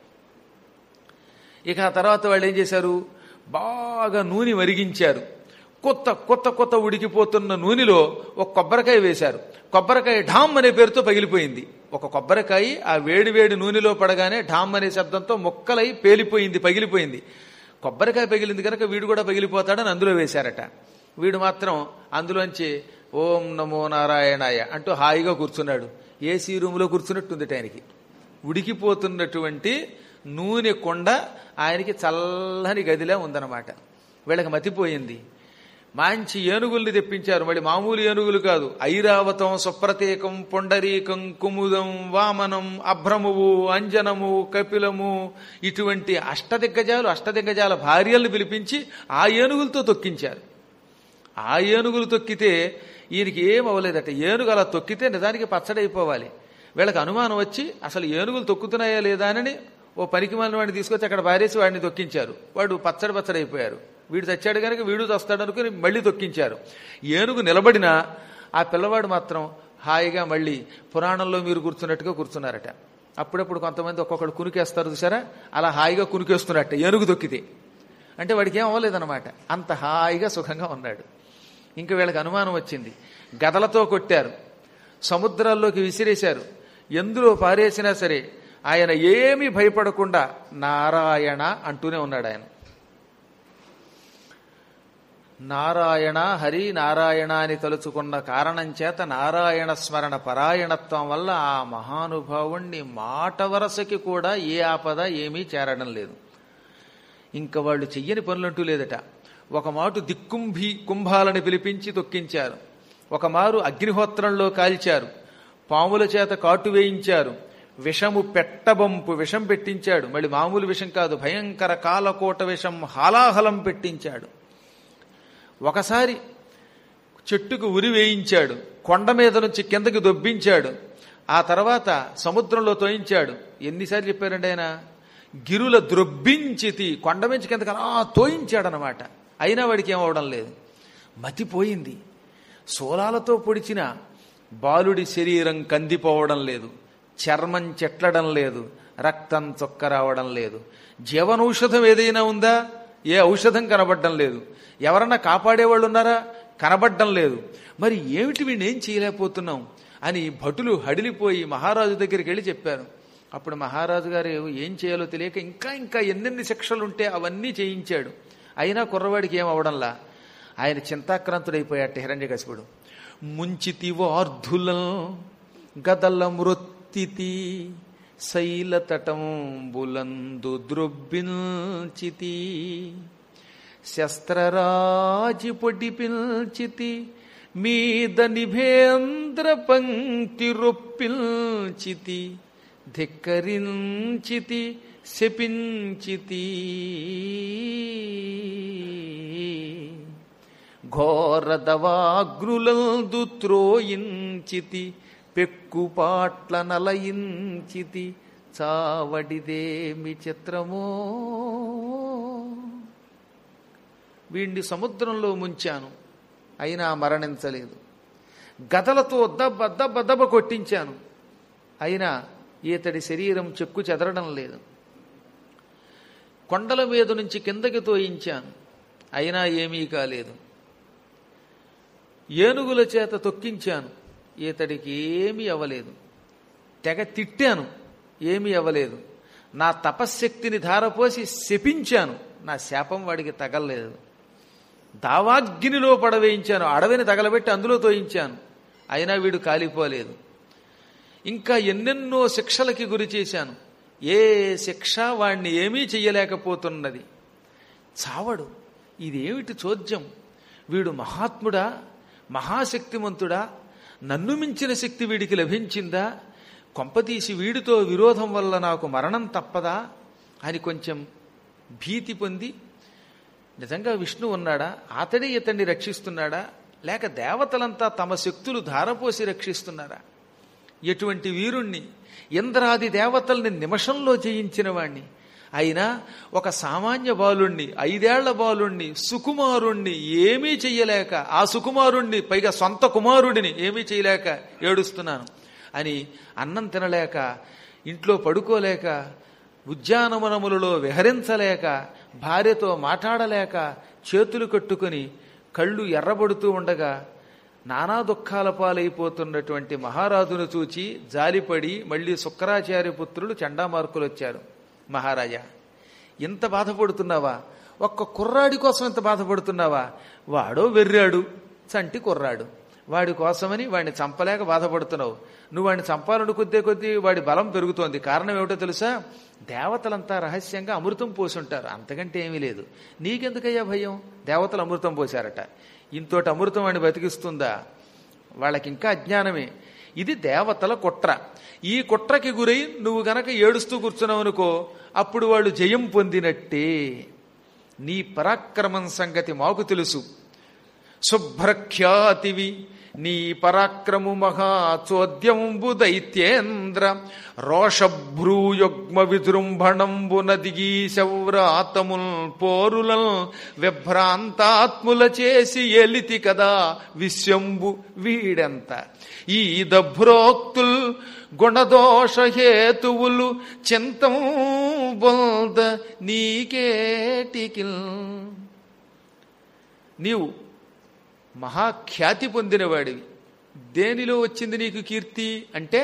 ఇక ఆ తర్వాత వాళ్ళు ఏం చేశారు బాగా నూనె మరిగించారు కొత్త కొత్త కొత్త ఉడికిపోతున్న నూనెలో ఒక కొబ్బరికాయ వేశారు కొబ్బరికాయ ఢామ్ అనే పేరుతో పగిలిపోయింది ఒక కొబ్బరికాయ ఆ వేడి వేడి నూనెలో పడగానే ఢామ్ అనే శబ్దంతో మొక్కలై పేలిపోయింది పగిలిపోయింది కొబ్బరికాయ పగిలింది కనుక వీడు కూడా పగిలిపోతాడని అందులో వేశారట వీడు మాత్రం అందులోంచి ఓం నమో నారాయణాయ అంటూ హాయిగా కూర్చున్నాడు ఏసీ రూములో కూర్చున్నట్టుంది ఆయనకి ఉడికిపోతున్నటువంటి నూనె కొండ ఆయనకి చల్లని గదిలా ఉందన్నమాట వీళ్ళకి మతిపోయింది మంచి ఏనుగుల్ని తెప్పించారు మళ్ళీ మామూలు ఏనుగులు కాదు ఐరావతం సుప్రతీకం పొండరీకం కుముదం వామనం అభ్రమువు అంజనము కపిలము ఇటువంటి అష్టదిగ్గజాలు అష్టదిగ్గజాల భార్యలను పిలిపించి ఆ ఏనుగులతో తొక్కించారు ఆ ఏనుగులు తొక్కితే ఈయనకి ఏం అవ్వలేదట ఏనుగు అలా తొక్కితే నిజానికి పచ్చడైపోవాలి వీళ్ళకి అనుమానం వచ్చి అసలు ఏనుగులు తొక్కుతున్నాయా లేదా అని ఓ పనికి మాలిన వాడిని తీసుకొచ్చి అక్కడ పారేసి వాడిని తొక్కించారు వాడు పచ్చడి పచ్చడైపోయారు వీడు చచ్చాడు కనుక వీడు చస్తాడు అనుకుని మళ్ళీ తొక్కించారు ఏనుగు నిలబడినా ఆ పిల్లవాడు మాత్రం హాయిగా మళ్ళీ పురాణంలో మీరు కూర్చున్నట్టుగా కూర్చున్నారట అప్పుడప్పుడు కొంతమంది ఒక్కొక్కడు కునికేస్తారు చూసారా అలా హాయిగా కునికేస్తున్నట్ట ఏనుగు తొక్కితే అంటే వాడికి ఏం అవ్వలేదన్నమాట అంత హాయిగా సుఖంగా ఉన్నాడు ఇంక వీళ్ళకి అనుమానం వచ్చింది గదలతో కొట్టారు సముద్రాల్లోకి విసిరేశారు ఎందులో పారేసినా సరే ఆయన ఏమీ భయపడకుండా నారాయణ అంటూనే ఉన్నాడు ఆయన నారాయణ హరి నారాయణ అని తలుచుకున్న కారణం చేత నారాయణ స్మరణ పరాయణత్వం వల్ల ఆ మహానుభావుణ్ణి మాట వరసకి కూడా ఏ ఆపద ఏమీ చేరడం లేదు ఇంకా వాళ్ళు చెయ్యని పనులంటూ లేదట ఒక మాటు దిక్కుంభి కుంభాలని పిలిపించి తొక్కించారు ఒక మారు అగ్నిహోత్రంలో కాల్చారు పాముల చేత కాటు వేయించారు విషము పెట్టబంపు విషం పెట్టించాడు మళ్ళీ మామూలు విషం కాదు భయంకర కాలకోట విషం హాలాహలం పెట్టించాడు ఒకసారి చెట్టుకు ఉరి వేయించాడు కొండ మీద నుంచి కిందకి దొబ్బించాడు ఆ తర్వాత సముద్రంలో తోయించాడు ఎన్నిసార్లు చెప్పారండి ఆయన గిరుల ద్రొబ్బించితి కొండ నుంచి కిందకి అలా తోయించాడనమాట అయినా వాడికి ఏమవడం లేదు మతిపోయింది సోలాలతో పొడిచిన బాలుడి శరీరం కందిపోవడం లేదు చర్మం చెట్లడం లేదు రక్తం చొక్క రావడం లేదు జీవనౌషధం ఏదైనా ఉందా ఏ ఔషధం కనబడడం లేదు ఎవరన్నా కాపాడేవాళ్ళు ఉన్నారా కనబడడం లేదు మరి ఏమిటి వీడిని ఏం చేయలేకపోతున్నాం అని భటులు హడిలిపోయి మహారాజు దగ్గరికి వెళ్ళి చెప్పారు అప్పుడు మహారాజు గారు ఏం చేయాలో తెలియక ఇంకా ఇంకా ఎన్నెన్ని శిక్షలు ఉంటే అవన్నీ చేయించాడు అయినా కుర్రవాడికి ఏం అవడంలా ఆయన చింతాక్రాంతుడైపోయాట హిరణ్యకశిపుడు ముంచితి వార్ధులం గదల మృత్తితి శైలతటంబులందు ద్రొబ్బిల్చితి శస్త్రరాజి పొడి పిల్చితి మీద నిభేంద్ర పంక్తి రొప్పిల్చితి ధిక్కరించితి శపించితి ఘోరదవాగ్రులందు త్రోయించితి పెక్కుపాట్ల నలయించితి చావడిదేమి చిత్రమో వీణ్ణి సముద్రంలో ముంచాను అయినా మరణించలేదు గదలతో దబ్బ దబ్బ దబ్బ కొట్టించాను అయినా ఈతడి శరీరం చెక్కు చెదరడం లేదు కొండల మీద నుంచి కిందకి తోయించాను అయినా ఏమీ కాలేదు ఏనుగుల చేత తొక్కించాను ఈతడికి ఏమీ అవ్వలేదు తెగ తిట్టాను ఏమీ అవ్వలేదు నా తపశ్శక్తిని ధారపోసి శపించాను నా శాపం వాడికి తగలలేదు దావాగ్నిలో పడవేయించాను అడవిని తగలబెట్టి అందులో తోయించాను అయినా వీడు కాలిపోలేదు ఇంకా ఎన్నెన్నో శిక్షలకి గురి చేశాను ఏ శిక్ష వాణ్ణి ఏమీ చెయ్యలేకపోతున్నది చావడు ఇదేమిటి చోద్యం వీడు మహాత్ముడా మహాశక్తిమంతుడా నన్ను మించిన శక్తి వీడికి లభించిందా కొంపతీసి వీడితో విరోధం వల్ల నాకు మరణం తప్పదా అని కొంచెం భీతి పొంది నిజంగా విష్ణు ఉన్నాడా అతడే ఇతన్ని రక్షిస్తున్నాడా లేక దేవతలంతా తమ శక్తులు ధారపోసి రక్షిస్తున్నారా ఎటువంటి వీరుణ్ణి ఇంద్రాది దేవతల్ని నిమిషంలో జయించిన వాణ్ణి అయినా ఒక సామాన్య బాలుణ్ణి ఐదేళ్ల బాలుణ్ణి సుకుమారుణ్ణి ఏమీ చెయ్యలేక ఆ సుకుమారుణ్ణి పైగా సొంత కుమారుడిని ఏమీ చేయలేక ఏడుస్తున్నాను అని అన్నం తినలేక ఇంట్లో పడుకోలేక ఉద్యానవనములలో విహరించలేక భార్యతో మాట్లాడలేక చేతులు కట్టుకుని కళ్ళు ఎర్రబడుతూ ఉండగా నానా దుఃఖాల పాలైపోతున్నటువంటి మహారాజును చూచి జాలిపడి మళ్ళీ శుక్రాచార్య పుత్రులు చండామార్కులు వచ్చారు మహారాజా ఇంత బాధపడుతున్నావా ఒక్క కుర్రాడి కోసం ఇంత బాధపడుతున్నావా వాడో వెర్రాడు చంటి కుర్రాడు వాడి కోసమని వాడిని చంపలేక బాధపడుతున్నావు నువ్వు వాడిని చంపాలనుకుద్దే కొద్దీ వాడి బలం పెరుగుతోంది కారణం ఏమిటో తెలుసా దేవతలంతా రహస్యంగా అమృతం పోసుంటారు అంతకంటే ఏమీ లేదు నీకెందుకయ్యా భయం దేవతలు అమృతం పోశారట ఇంతోటి అమృతం వాడిని బతికిస్తుందా వాళ్ళకి ఇంకా అజ్ఞానమే ఇది దేవతల కుట్ర ఈ కుట్రకి గురై నువ్వు గనక ఏడుస్తూ కూర్చున్నావు అనుకో అప్పుడు వాళ్ళు జయం పొందినట్టే నీ పరాక్రమం సంగతి మాకు తెలుసు శుభ్రఖ్యాతివి నీ పరాక్రము మహాచోద్యంబు దైత్యేంద్ర రోషభ్రూయుగ్మ విజృంభణంబు నదిగీ శౌరాతముల్ పోరులల్ విభ్రాంతాత్ముల చేసి ఎలితి కదా విశ్వంబు వీడెంత ఈ దభ్రోక్తుల్ గుణదోష హేతువులు చింతం బొల్ద నీకేటికిల్ నీవు మహాఖ్యాతి పొందినవాడివి దేనిలో వచ్చింది నీకు కీర్తి అంటే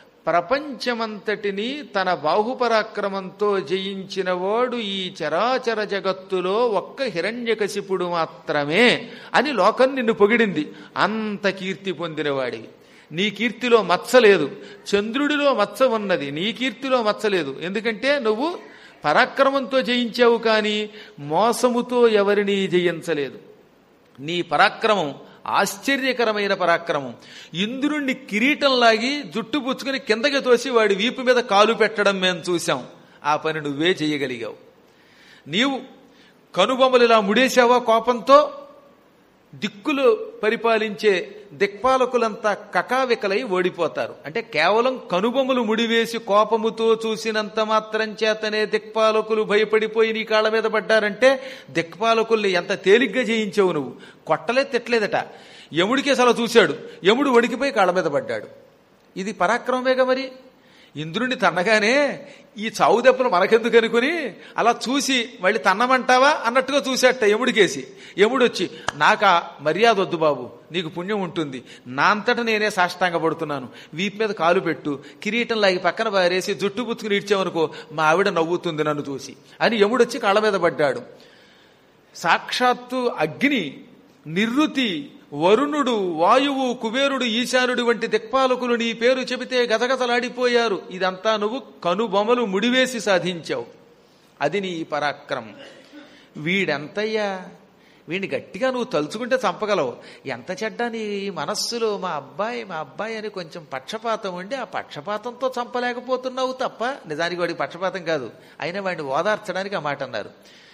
ప్రపంచమంతటిని తన బాహుపరాక్రమంతో జయించినవాడు ఈ చరాచర జగత్తులో ఒక్క హిరణ్యకశిపుడు మాత్రమే అని లోకం నిన్ను పొగిడింది అంత కీర్తి పొందినవాడివి నీ కీర్తిలో మచ్చ లేదు చంద్రుడిలో మచ్చ ఉన్నది నీ కీర్తిలో మచ్చ లేదు ఎందుకంటే నువ్వు పరాక్రమంతో జయించావు కానీ మోసముతో ఎవరిని జయించలేదు నీ పరాక్రమం ఆశ్చర్యకరమైన పరాక్రమం ఇంద్రుణ్ణి కిరీటం లాగి జుట్టు పుచ్చుకుని కిందకి తోసి వాడి వీపు మీద కాలు పెట్టడం మేము చూశాం ఆ పని నువ్వే చేయగలిగావు నీవు కనుబొమ్మలు ఇలా ముడేశావా కోపంతో దిక్కులు పరిపాలించే దిక్పాలకులంతా కకావికలై ఓడిపోతారు అంటే కేవలం కనుబొమ్మలు ముడివేసి కోపముతో చూసినంత మాత్రం చేతనే దిక్పాలకులు భయపడిపోయి నీ కాళ్ళ మీద పడ్డారంటే దిక్పాలకుల్ని ఎంత తేలిగ్గా జయించావు నువ్వు కొట్టలే తిట్టలేదట యముడికి అసలు చూశాడు యముడు వణికిపోయి కాళ్ళ మీద పడ్డాడు ఇది పరాక్రమమేగా మరి ఇంద్రుణ్ణి తన్నగానే ఈ చావు దెబ్బలు మనకెందుకు అనుకుని అలా చూసి మళ్ళీ తన్నమంటావా అన్నట్టుగా చూసేట యముడికేసి యముడు వచ్చి నాకా మర్యాద వద్దు బాబు నీకు పుణ్యం ఉంటుంది నా అంతటా నేనే సాష్టాంగ పడుతున్నాను వీపు మీద కాలు పెట్టు కిరీటం లాగి పక్కన పారేసి జుట్టు పుచ్చుకుని ఇడ్చామనుకో మా ఆవిడ నవ్వుతుంది నన్ను చూసి అని యముడు వచ్చి కాళ్ళ మీద పడ్డాడు సాక్షాత్తు అగ్ని నిర్రుతి వరుణుడు వాయువు కుబేరుడు ఈశానుడు వంటి దిక్పాలకులు నీ పేరు చెబితే గజగజలాడిపోయారు ఇదంతా నువ్వు కనుబొమలు ముడివేసి సాధించావు అది నీ పరాక్రమం వీడెంతయ్యా వీడిని గట్టిగా నువ్వు తలుచుకుంటే చంపగలవు ఎంత చెడ్డ నీ మనస్సులో మా అబ్బాయి మా అబ్బాయి అని కొంచెం పక్షపాతం ఉండి ఆ పక్షపాతంతో చంపలేకపోతున్నావు తప్ప నిజానికి వాడికి పక్షపాతం కాదు అయినా వాడిని ఓదార్చడానికి ఆ మాట అన్నారు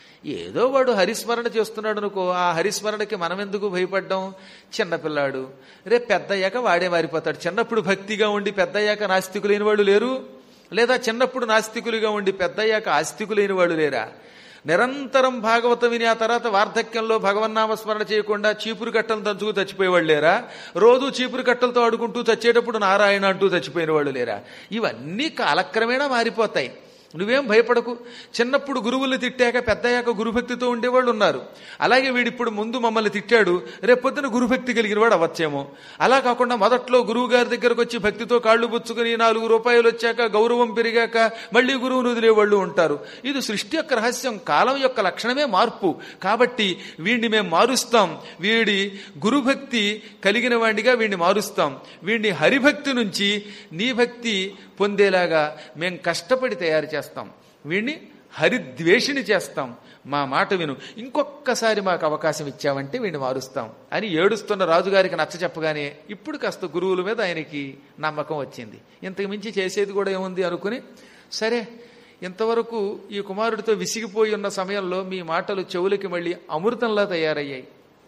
ఏదో వాడు హరిస్మరణ చేస్తున్నాడు అనుకో ఆ హరిస్మరణకి మనం ఎందుకు భయపడ్డాం చిన్నపిల్లాడు రేపు పెద్దయ్యాక వాడే మారిపోతాడు చిన్నప్పుడు భక్తిగా ఉండి పెద్దయ్యాక నాస్తికులైన వాళ్ళు లేరు లేదా చిన్నప్పుడు నాస్తికులుగా ఉండి పెద్దయ్యాక ఆస్తికులైన వాళ్ళు లేరా నిరంతరం భాగవతం విని ఆ తర్వాత వార్ధక్యంలో భగవన్నామ స్మరణ చేయకుండా చీపురు కట్టలు దంచుకు చచ్చిపోయేవాళ్ళు లేరా రోజు చీపురు కట్టలతో ఆడుకుంటూ చచ్చేటప్పుడు నారాయణ అంటూ చచ్చిపోయిన వాళ్ళు లేరా ఇవన్నీ కాలక్రమేణా మారిపోతాయి నువ్వేం భయపడకు చిన్నప్పుడు గురువుల్ని తిట్టాక పెద్దయ్యాక గురుభక్తితో ఉండేవాళ్ళు ఉన్నారు అలాగే వీడిప్పుడు ముందు మమ్మల్ని తిట్టాడు రేపొద్దున గురుభక్తి కలిగిన వాడు అవ్వచ్చేమో అలా కాకుండా మొదట్లో గురువు గారి దగ్గరకు వచ్చి భక్తితో కాళ్ళు పుచ్చుకుని నాలుగు రూపాయలు వచ్చాక గౌరవం పెరిగాక మళ్ళీ గురువును వదిలేవాళ్ళు ఉంటారు ఇది సృష్టి యొక్క రహస్యం కాలం యొక్క లక్షణమే మార్పు కాబట్టి వీడిని మేము మారుస్తాం వీడి గురుభక్తి కలిగిన వాడిగా వీడిని మారుస్తాం వీడిని హరిభక్తి నుంచి నీ భక్తి పొందేలాగా మేం కష్టపడి తయారు చేస్తాం వీడిని హరిద్వేషిని చేస్తాం మా మాట విను ఇంకొక్కసారి మాకు అవకాశం ఇచ్చావంటే వీడిని మారుస్తాం అని ఏడుస్తున్న రాజుగారికి నచ్చ చెప్పగానే ఇప్పుడు కాస్త గురువుల మీద ఆయనకి నమ్మకం వచ్చింది ఇంతకు మించి చేసేది కూడా ఏముంది అనుకుని సరే ఇంతవరకు ఈ కుమారుడితో విసిగిపోయి ఉన్న సమయంలో మీ మాటలు చెవులకి మళ్ళీ అమృతంలా తయారయ్యాయి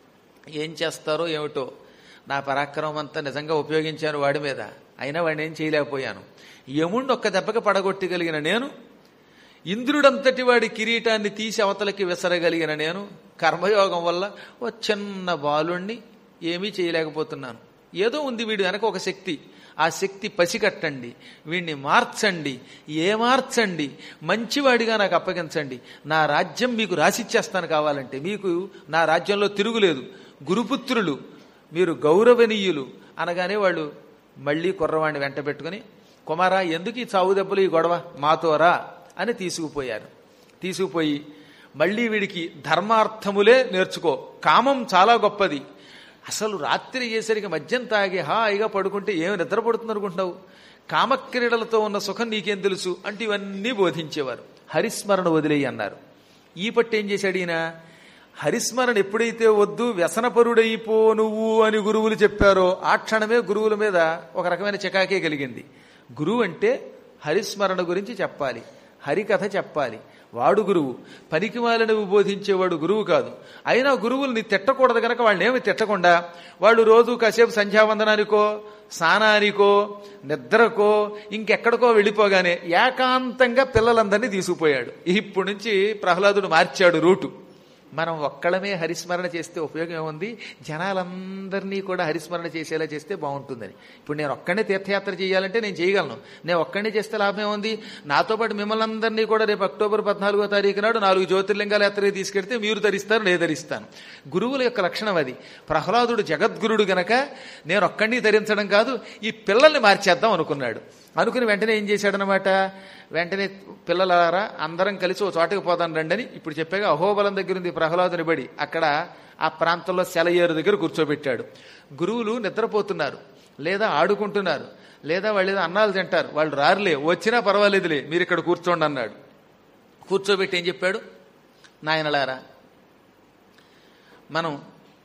ఏం చేస్తారో ఏమిటో నా పరాక్రమం అంతా నిజంగా ఉపయోగించాను వాడి మీద అయినా వాడిని ఏం చేయలేకపోయాను యముణ్ణి ఒక్క దెబ్బకి పడగొట్టగలిగిన నేను ఇంద్రుడంతటి వాడి కిరీటాన్ని తీసి అవతలకి విసరగలిగిన నేను కర్మయోగం వల్ల ఓ చిన్న బాలుణ్ణి ఏమీ చేయలేకపోతున్నాను ఏదో ఉంది వీడి వెనక ఒక శక్తి ఆ శక్తి పసిగట్టండి వీణ్ణి మార్చండి ఏ మార్చండి మంచివాడిగా నాకు అప్పగించండి నా రాజ్యం మీకు రాసిచ్చేస్తాను కావాలంటే మీకు నా రాజ్యంలో తిరుగులేదు గురుపుత్రులు మీరు గౌరవనీయులు అనగానే వాళ్ళు మళ్ళీ కుర్రవాణ్ణి వెంట పెట్టుకుని కుమారా ఎందుకు ఈ చావు దెబ్బలు ఈ గొడవ మాతోరా అని తీసుకుపోయారు తీసుకుపోయి మళ్ళీ వీడికి ధర్మార్థములే నేర్చుకో కామం చాలా గొప్పది అసలు రాత్రి అయ్యేసరికి మద్యం తాగి హాయిగా పడుకుంటే ఏమి నిద్రపడుతుంది అనుకుంటున్నావు కామక్రీడలతో ఉన్న సుఖం నీకేం తెలుసు అంటే ఇవన్నీ బోధించేవారు హరిస్మరణ వదిలేయి అన్నారు ఈ పట్టు ఏం చేశాడు ఈయన హరిస్మరణ ఎప్పుడైతే వద్దు వ్యసనపరుడైపో నువ్వు అని గురువులు చెప్పారో ఆ క్షణమే గురువుల మీద ఒక రకమైన చికాకే కలిగింది గురువు అంటే హరిస్మరణ గురించి చెప్పాలి హరికథ చెప్పాలి వాడు గురువు పనికి మాలినవి బోధించేవాడు గురువు కాదు అయినా గురువుల్ని తిట్టకూడదు కనుక వాళ్ళని ఏమి తిట్టకుండా వాళ్ళు రోజు కాసేపు సంధ్యావందనానికో స్నానానికో నిద్రకో ఇంకెక్కడికో వెళ్ళిపోగానే ఏకాంతంగా పిల్లలందరినీ తీసుకుపోయాడు ఇప్పటి నుంచి ప్రహ్లాదుడు మార్చాడు రూటు మనం ఒక్కడమే హరిస్మరణ చేస్తే ఉపయోగం ఏముంది జనాలందరినీ కూడా హరిస్మరణ చేసేలా చేస్తే బాగుంటుందని ఇప్పుడు నేను ఒక్కడే తీర్థయాత్ర చేయాలంటే నేను చేయగలను నేను ఒక్కడే చేస్తే లాభం ఏముంది నాతో పాటు మిమ్మల్ని అందరినీ కూడా రేపు అక్టోబర్ పద్నాలుగో తారీఖు నాడు నాలుగు జ్యోతిర్లింగాల యాత్రకి తీసుకెళ్తే మీరు ధరిస్తారు నేను ధరిస్తాను గురువుల యొక్క లక్షణం అది ప్రహ్లాదుడు జగద్గురుడు గనక నేను ఒక్కడిని ధరించడం కాదు ఈ పిల్లల్ని మార్చేద్దాం అనుకున్నాడు అనుకుని వెంటనే ఏం చేశాడనమాట వెంటనే పిల్లలారా అందరం కలిసి ఓ చోటకి పోదాం రండని ఇప్పుడు చెప్పాగా అహోబలం దగ్గర ఉంది ప్రహ్లాదుని బడి అక్కడ ఆ ప్రాంతంలో సెలయేరు దగ్గర కూర్చోబెట్టాడు గురువులు నిద్రపోతున్నారు లేదా ఆడుకుంటున్నారు లేదా వాళ్ళు ఏదో అన్నాలు తింటారు వాళ్ళు రారులే వచ్చినా పర్వాలేదులే మీరు ఇక్కడ కూర్చోండి అన్నాడు కూర్చోబెట్టి ఏం చెప్పాడు నాయనలారా మనం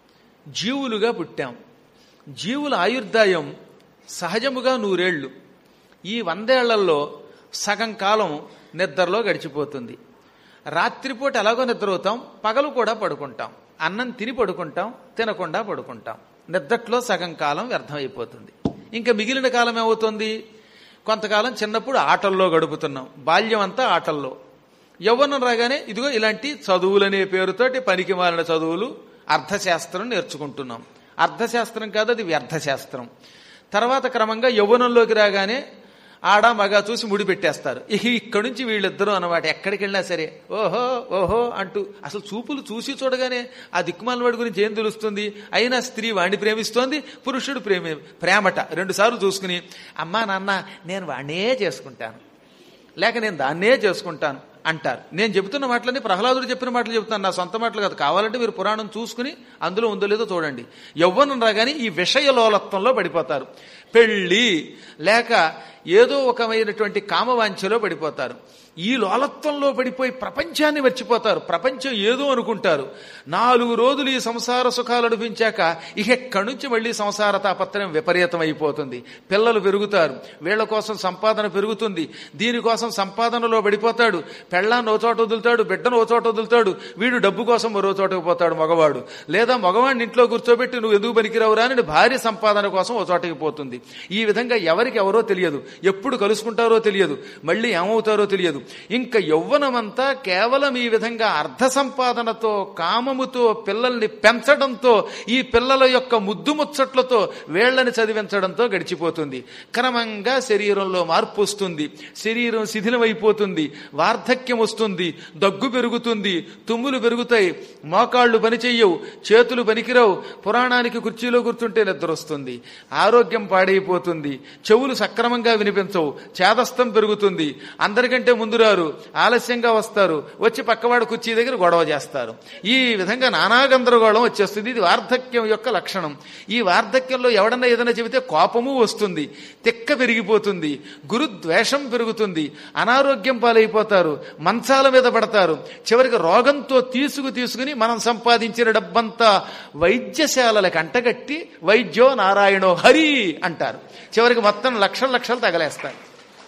జీవులుగా పుట్టాం జీవుల ఆయుర్దాయం సహజముగా నూరేళ్లు ఈ వందేళ్లలో సగం కాలం నిద్రలో గడిచిపోతుంది రాత్రిపూట ఎలాగో నిద్రపోతాం పగలు కూడా పడుకుంటాం అన్నం తిని పడుకుంటాం తినకుండా పడుకుంటాం నిద్రట్లో సగం కాలం వ్యర్థమైపోతుంది ఇంకా మిగిలిన కాలం ఏమవుతుంది కొంతకాలం చిన్నప్పుడు ఆటల్లో గడుపుతున్నాం బాల్యం అంతా ఆటల్లో యవ్వనం రాగానే ఇదిగో ఇలాంటి చదువులనే పేరుతోటి పనికి మారిన చదువులు అర్థశాస్త్రం నేర్చుకుంటున్నాం అర్థశాస్త్రం కాదు అది వ్యర్థశాస్త్రం తర్వాత క్రమంగా యవ్వనంలోకి రాగానే ఆడ మగ చూసి ముడి పెట్టేస్తారు ఇక ఇక్కడి నుంచి వీళ్ళిద్దరూ అనమాట ఎక్కడికి వెళ్ళినా సరే ఓహో ఓహో అంటూ అసలు చూపులు చూసి చూడగానే ఆ దిక్కుమాల వాడి గురించి ఏం తెలుస్తుంది అయినా స్త్రీ వాడిని ప్రేమిస్తోంది పురుషుడు ప్రేమి ప్రేమట రెండు సార్లు చూసుకుని అమ్మా నాన్న నేను వాడినే చేసుకుంటాను లేక నేను దాన్నే చేసుకుంటాను అంటారు నేను చెబుతున్న మాటలన్నీ ప్రహ్లాదుడు చెప్పిన మాటలు చెబుతాను నా సొంత మాటలు కాదు కావాలంటే మీరు పురాణం చూసుకుని అందులో ఉందో లేదో చూడండి యవ్వనం రాగానే ఈ విషయలోలత్వంలో పడిపోతారు పెళ్ళి లేక ఏదో ఒకమైనటువంటి కామవాంఛలో పడిపోతారు ఈ లోలత్వంలో పడిపోయి ప్రపంచాన్ని మర్చిపోతారు ప్రపంచం ఏదో అనుకుంటారు నాలుగు రోజులు ఈ సంసార సుఖాలు అనిపించాక ఇక ఎక్కడి నుంచి మళ్ళీ సంసార తాపత్రయం విపరీతం అయిపోతుంది పిల్లలు పెరుగుతారు వీళ్ల కోసం సంపాదన పెరుగుతుంది దీనికోసం సంపాదనలో పడిపోతాడు పెళ్ళాన్ని ఓ చోట వదులుతాడు బిడ్డను ఓ చోట వదులుతాడు వీడు డబ్బు కోసం మరో చోటకు పోతాడు మగవాడు లేదా మగవాడిని ఇంట్లో కూర్చోబెట్టి నువ్వు ఎందుకు పనికిరావురా అని భార్య సంపాదన కోసం ఓ చోటకి పోతుంది ఈ విధంగా ఎవరికి ఎవరో తెలియదు ఎప్పుడు కలుసుకుంటారో తెలియదు మళ్ళీ ఏమవుతారో తెలియదు ఇంకా యౌవనమంతా కేవలం ఈ విధంగా అర్ధ సంపాదనతో కామముతో పిల్లల్ని పెంచడంతో ఈ పిల్లల యొక్క ముద్దు ముచ్చట్లతో వేళ్లని చదివించడంతో గడిచిపోతుంది క్రమంగా శరీరంలో మార్పు వస్తుంది శరీరం శిథిలమైపోతుంది వార్ధక్యం వస్తుంది దగ్గు పెరుగుతుంది తుమ్ములు పెరుగుతాయి మోకాళ్ళు పనిచెయ్యవు చేతులు పనికిరావు పురాణానికి కుర్చీలో కూర్చుంటే నిద్ర వస్తుంది ఆరోగ్యం పాడైపోతుంది చెవులు సక్రమంగా వినిపించవు చేదస్తం పెరుగుతుంది అందరికంటే ముందు రారు ఆలస్యంగా వస్తారు వచ్చి పక్కవాడు కుర్చీ దగ్గర గొడవ చేస్తారు ఈ విధంగా నానా గందరగోళం వచ్చేస్తుంది ఇది వార్ధక్యం యొక్క లక్షణం ఈ వార్ధక్యంలో ఎవడన్నా ఏదైనా చెబితే కోపము వస్తుంది తిక్క పెరిగిపోతుంది గురుద్వేషం పెరుగుతుంది అనారోగ్యం పాలైపోతారు మంచాల మీద పడతారు చివరికి రోగంతో తీసుకు తీసుకుని మనం సంపాదించిన డబ్బంతా వైద్యశాలలకు అంటగట్టి వైద్యో నారాయణో హరి అంటారు చివరికి మొత్తం లక్షల లక్షలు తగలేస్తారు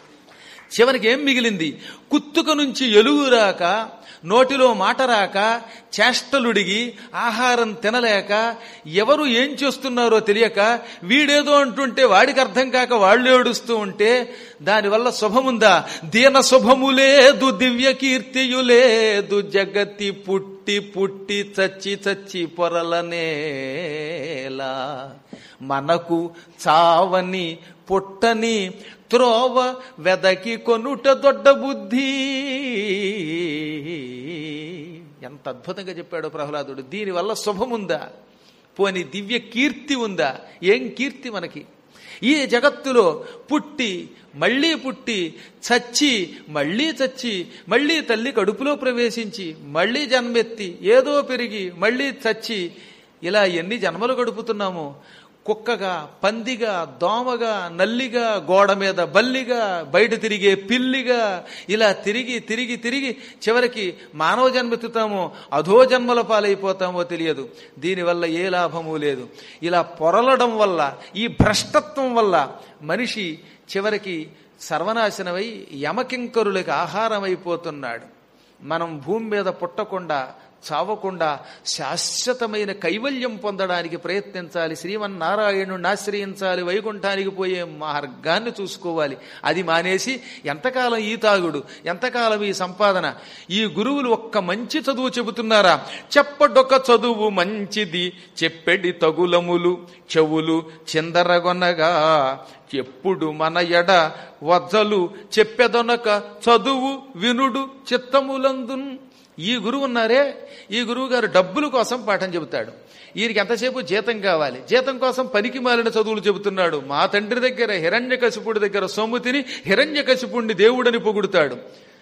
చివరికి ఏం మిగిలింది కుత్తుక నుంచి ఎలుగు రాక నోటిలో మాట రాక చేష్టలుడిగి ఆహారం తినలేక ఎవరు ఏం చేస్తున్నారో తెలియక వీడేదో అంటుంటే వాడికి అర్థం కాక వాళ్ళు ఏడుస్తూ ఉంటే దానివల్ల శుభముందా దీన శుభము లేదు దివ్య కీర్తియు లేదు జగతి పుట్టి పుట్టి చచ్చి చచ్చి పొరలనేలా మనకు చావని పుట్టని త్రోవ వెదకి కొనుట దొడ్డ బుద్ధి ఎంత అద్భుతంగా చెప్పాడు ప్రహ్లాదుడు దీనివల్ల శుభముందా పోని దివ్య కీర్తి ఉందా ఏం కీర్తి మనకి ఈ జగత్తులో పుట్టి మళ్ళీ పుట్టి చచ్చి మళ్ళీ చచ్చి మళ్ళీ తల్లి కడుపులో ప్రవేశించి మళ్ళీ జన్మెత్తి ఏదో పెరిగి మళ్ళీ చచ్చి ఇలా ఎన్ని జన్మలు గడుపుతున్నామో కుక్కగా పందిగా దోమగా నల్లిగా గోడ మీద బల్లిగా బయట తిరిగే పిల్లిగా ఇలా తిరిగి తిరిగి తిరిగి చివరికి మానవ జన్మెత్తుతామో అధో జన్మల పాలైపోతామో తెలియదు దీనివల్ల ఏ లాభము లేదు ఇలా పొరలడం వల్ల ఈ భ్రష్టత్వం వల్ల మనిషి చివరికి సర్వనాశనమై యమకింకరులకు ఆహారం అయిపోతున్నాడు మనం భూమి మీద పుట్టకుండా చావకుండా శాశ్వతమైన కైవల్యం పొందడానికి ప్రయత్నించాలి శ్రీమన్నారాయణుడిని ఆశ్రయించాలి వైకుంఠానికి పోయే మార్గాన్ని చూసుకోవాలి అది మానేసి ఎంతకాలం ఈ తాగుడు ఎంతకాలం ఈ సంపాదన ఈ గురువులు ఒక్క మంచి చదువు చెబుతున్నారా చెప్పడొక చదువు మంచిది చెప్పెడి తగులములు చెవులు చిందరగొనగా ఎప్పుడు మన ఎడ వజ్జలు చెప్పెదొనక చదువు వినుడు చిత్తములందున్ ఈ గురువు ఉన్నారే ఈ గురువు గారు డబ్బుల కోసం పాఠం చెబుతాడు వీరికి ఎంతసేపు జీతం కావాలి జీతం కోసం పనికి మాలిన చదువులు చెబుతున్నాడు మా తండ్రి దగ్గర హిరణ్యకశిపుడి దగ్గర సొమ్ము తిని హిరణ్యకశిపుణ్ణి దేవుడని పొగుడుతాడు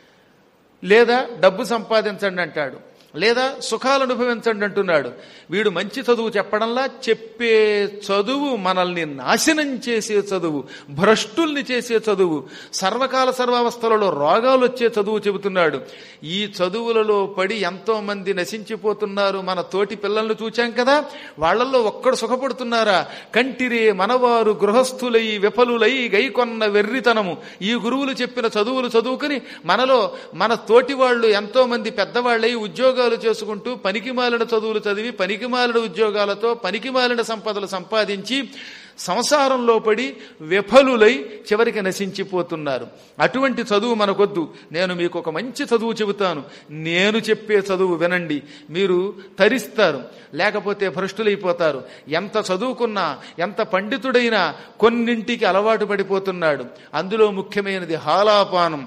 లేదా డబ్బు సంపాదించండి అంటాడు లేదా సుఖాలు అనుభవించండి అంటున్నాడు వీడు మంచి చదువు చెప్పడంలా చెప్పే చదువు మనల్ని నాశనం చేసే చదువు భ్రష్టుల్ని చేసే చదువు సర్వకాల సర్వావస్థలలో రోగాలు వచ్చే చదువు చెబుతున్నాడు ఈ చదువులలో పడి ఎంతో మంది నశించిపోతున్నారు మన తోటి పిల్లల్ని చూచాం కదా వాళ్ళల్లో ఒక్కడు సుఖపడుతున్నారా కంటిరే మనవారు గృహస్థులై విఫలులై గైకొన్న వెర్రితనము ఈ గురువులు చెప్పిన చదువులు చదువుకుని మనలో మన తోటి వాళ్ళు ఎంతో మంది పెద్దవాళ్ళై ఉద్యోగాలు చేసుకుంటూ పనికిమాలిన చదువులు చదివి పనికిమాలిన ఉద్యోగాలతో పనికిమాలిన సంపదలు సంపాదించి సంసారంలో పడి విఫలులై చివరికి నశించిపోతున్నారు అటువంటి చదువు మనకొద్దు నేను మీకు ఒక మంచి చదువు చెబుతాను నేను చెప్పే చదువు వినండి మీరు తరిస్తారు లేకపోతే భ్రష్టులైపోతారు ఎంత చదువుకున్నా ఎంత పండితుడైనా కొన్నింటికి అలవాటు పడిపోతున్నాడు అందులో ముఖ్యమైనది హాలాపానం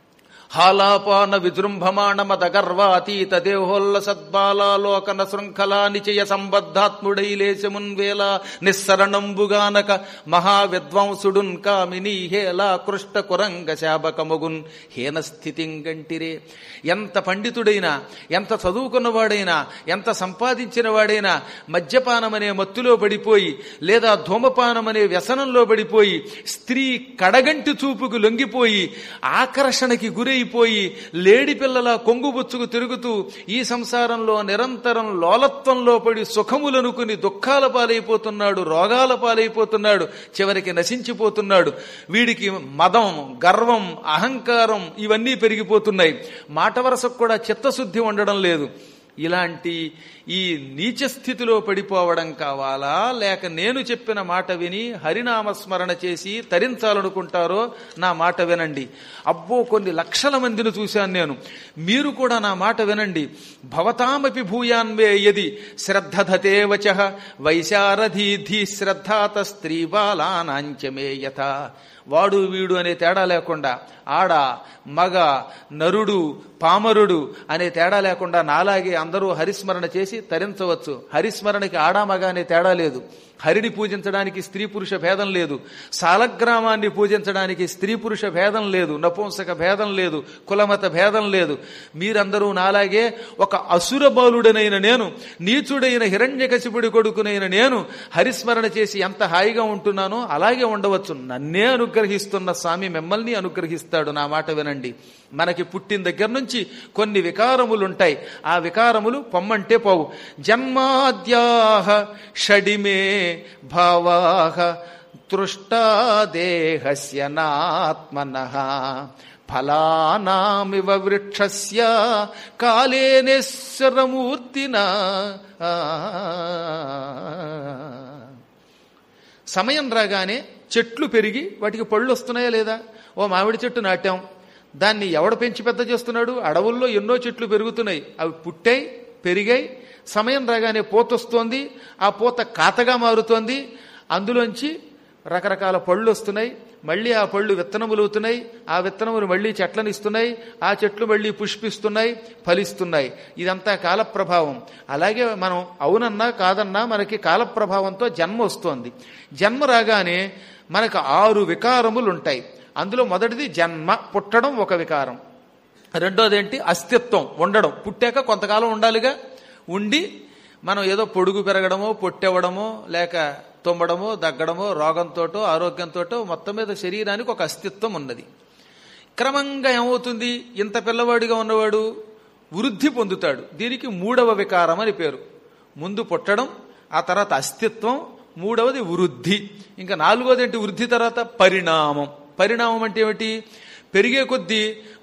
హాలాపాన విజృంభమాణ మద గర్వాతీత దేహోల్ల సద్బాలాలోకన శృంఖలా నిచయ సంబద్ధాత్ముడై లేచమున్ వేళ నిస్సరణంబుగానక మహావిద్వాంసుడున్ కామిని హేలా కృష్ట కురంగ శాబకమగున్ హీన స్థితిం గంటిరే ఎంత పండితుడైనా ఎంత చదువుకున్నవాడైనా ఎంత సంపాదించిన వాడైనా మద్యపానమనే మత్తులో పడిపోయి లేదా ధూమపానమనే వ్యసనంలో పడిపోయి స్త్రీ కడగంటి చూపుకు లొంగిపోయి ఆకర్షణకి గురైపోయి లేడి పిల్లల కొంగుబుచ్చుకు తిరుగుతూ ఈ సంసారంలో నిరంతరం లోలత్వంలో పడి సుఖములనుకుని దుఃఖాల పాలైపోతున్నాడు రోగాల పాలైపోతున్నాడు చివరికి నశించిపోతున్నాడు వీడికి మదం గర్వం అహంకారం ఇవన్నీ పెరిగిపోతున్నాయి మాట వరసకు కూడా చిత్తశుద్ధి ఉండడం లేదు ఇలాంటి ఈ నీచ స్థితిలో పడిపోవడం కావాలా లేక నేను చెప్పిన మాట విని హరినామస్మరణ చేసి తరించాలనుకుంటారో నా మాట వినండి అబ్బో కొన్ని లక్షల మందిని చూశాను నేను మీరు కూడా నా మాట వినండి భవతామపి భూయాన్వే యది శ్రద్ధధతే వచ వైశారథీధి శ్రద్ధాత స్త్రీ బాలానాంచమే యథ వాడు వీడు అనే తేడా లేకుండా ఆడ మగ నరుడు పామరుడు అనే తేడా లేకుండా నాలాగే అందరూ హరిస్మరణ చేసి తరించవచ్చు హరిస్మరణకి ఆడా మగ అనే తేడా లేదు హరిని పూజించడానికి స్త్రీ పురుష భేదం లేదు సాలగ్రామాన్ని పూజించడానికి స్త్రీ పురుష భేదం లేదు నపుంసక భేదం లేదు కులమత భేదం లేదు మీరందరూ నాలాగే ఒక అసుర బాలుడనైన నేను నీచుడైన హిరణ్యకశిపుడి కొడుకునైన నేను హరిస్మరణ చేసి ఎంత హాయిగా ఉంటున్నానో అలాగే ఉండవచ్చు నన్నే అనుగ్రహిస్తున్న స్వామి మిమ్మల్ని అనుగ్రహిస్తాడు నా మాట వినండి మనకి పుట్టిన దగ్గర నుంచి కొన్ని వికారములుంటాయి ఆ వికారములు పొమ్మంటే పోవు జన్మాద్యాహ షడిమే భావాహ తృష్టాదేహస్య నాత్మన ఫలానామివ వృక్షస్య కాలేనేశ్వరమూర్తిన సమయం రాగానే చెట్లు పెరిగి వాటికి పళ్ళు వస్తున్నాయా లేదా ఓ మామిడి చెట్టు నాటాం దాన్ని ఎవడ పెంచి పెద్ద చేస్తున్నాడు అడవుల్లో ఎన్నో చెట్లు పెరుగుతున్నాయి అవి పుట్టాయి పెరిగాయి సమయం రాగానే పూత వస్తోంది ఆ పూత కాతగా మారుతోంది అందులోంచి రకరకాల పళ్ళు వస్తున్నాయి మళ్ళీ ఆ పళ్ళు విత్తనములు అవుతున్నాయి ఆ విత్తనములు మళ్ళీ చెట్లను ఇస్తున్నాయి ఆ చెట్లు మళ్ళీ పుష్పిస్తున్నాయి ఫలిస్తున్నాయి ఇదంతా కాలప్రభావం అలాగే మనం అవునన్నా కాదన్నా మనకి కాలప్రభావంతో జన్మ వస్తోంది జన్మ రాగానే మనకు ఆరు వికారములు ఉంటాయి అందులో మొదటిది జన్మ పుట్టడం ఒక వికారం రెండోది ఏంటి అస్తిత్వం ఉండడం పుట్టాక కొంతకాలం ఉండాలిగా ఉండి మనం ఏదో పొడుగు పెరగడమో పొట్టెవ్వడమో లేక తుమ్మడమో దగ్గడమో రోగంతోటో ఆరోగ్యంతోటో మొత్తం మీద శరీరానికి ఒక అస్తిత్వం ఉన్నది క్రమంగా ఏమవుతుంది ఇంత పిల్లవాడిగా ఉన్నవాడు వృద్ధి పొందుతాడు దీనికి మూడవ వికారం అని పేరు ముందు పుట్టడం ఆ తర్వాత అస్తిత్వం మూడవది వృద్ధి ఇంకా నాలుగోది ఏంటి వృద్ధి తర్వాత పరిణామం పరిణామం అంటే ఏమిటి పెరిగే కొద్దీ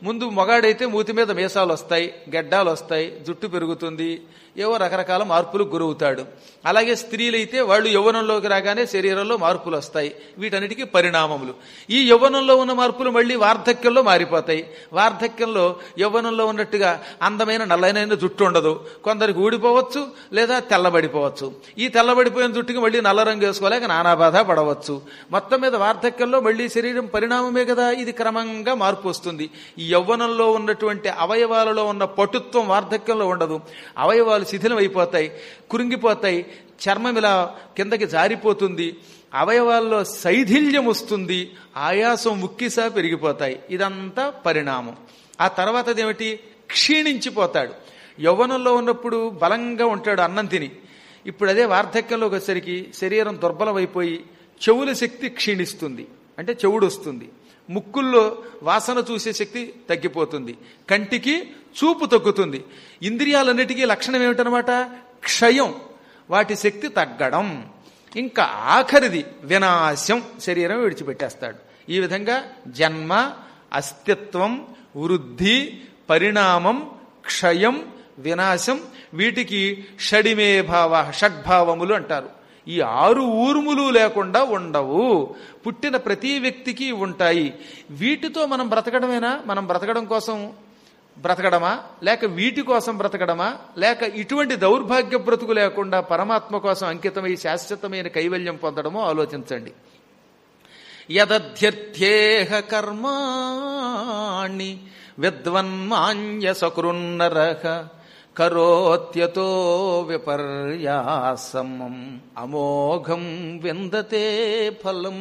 ముందు మొగాడైతే మూతి మీద మీసాలు వస్తాయి గెడ్డాలు వస్తాయి జుట్టు పెరుగుతుంది ఏవో రకరకాల మార్పులు గురవుతాడు అలాగే స్త్రీలైతే వాళ్ళు యవ్వనంలోకి రాగానే శరీరంలో మార్పులు వస్తాయి వీటన్నిటికీ పరిణామములు ఈ యవ్వనంలో ఉన్న మార్పులు మళ్ళీ వార్ధక్యంలో మారిపోతాయి వార్ధక్యంలో యవ్వనంలో ఉన్నట్టుగా అందమైన నల్లైన జుట్టు ఉండదు కొందరికి ఊడిపోవచ్చు లేదా తెల్లబడిపోవచ్చు ఈ తెల్లబడిపోయిన జుట్టుకి మళ్ళీ నల్ల రంగు వేసుకోలేక నానా బాధ పడవచ్చు మొత్తం మీద వార్ధక్యంలో మళ్ళీ శరీరం పరిణామమే కదా ఇది క్రమంగా మార్పు వస్తుంది ఈ యవ్వనంలో ఉన్నటువంటి అవయవాలలో ఉన్న పటుత్వం వార్ధక్యంలో ఉండదు అవయవాలు శిథిలం అయిపోతాయి కురింగిపోతాయి చర్మం ఇలా కిందకి జారిపోతుంది అవయవాల్లో శైథిల్యం వస్తుంది ఆయాసం ముక్కిసా పెరిగిపోతాయి ఇదంతా పరిణామం ఆ తర్వాత ఏమిటి క్షీణించిపోతాడు యవ్వనంలో ఉన్నప్పుడు బలంగా ఉంటాడు అన్నం తిని ఇప్పుడు అదే వార్ధక్యంలోకి వచ్చేసరికి శరీరం దుర్బలమైపోయి చెవుల శక్తి క్షీణిస్తుంది అంటే చెవుడు వస్తుంది ముక్కుల్లో వాసన చూసే శక్తి తగ్గిపోతుంది కంటికి చూపు తగ్గుతుంది ఇంద్రియాలన్నిటికీ లక్షణం ఏమిటనమాట క్షయం వాటి శక్తి తగ్గడం ఇంకా ఆఖరిది వినాశం శరీరం విడిచిపెట్టేస్తాడు ఈ విధంగా జన్మ అస్తిత్వం వృద్ధి పరిణామం క్షయం వినాశం వీటికి షడిమే భావ షడ్భావములు అంటారు ఈ ఆరు ఊర్ములు లేకుండా ఉండవు పుట్టిన ప్రతి వ్యక్తికి ఉంటాయి వీటితో మనం బ్రతకడమేనా మనం బ్రతకడం కోసం బ్రతకడమా లేక వీటి కోసం బ్రతకడమా లేక ఇటువంటి దౌర్భాగ్య బ్రతుకు లేకుండా పరమాత్మ కోసం అంకితమై శాశ్వతమైన కైవల్యం పొందడమో ఆలోచించండి యదధ్యర్థ్యేహ కర్మాణి విద్వన్మాన్య సకృన్నరహ కరోత్యతో విపర్యాసమం అమోఘం విందతే ఫలం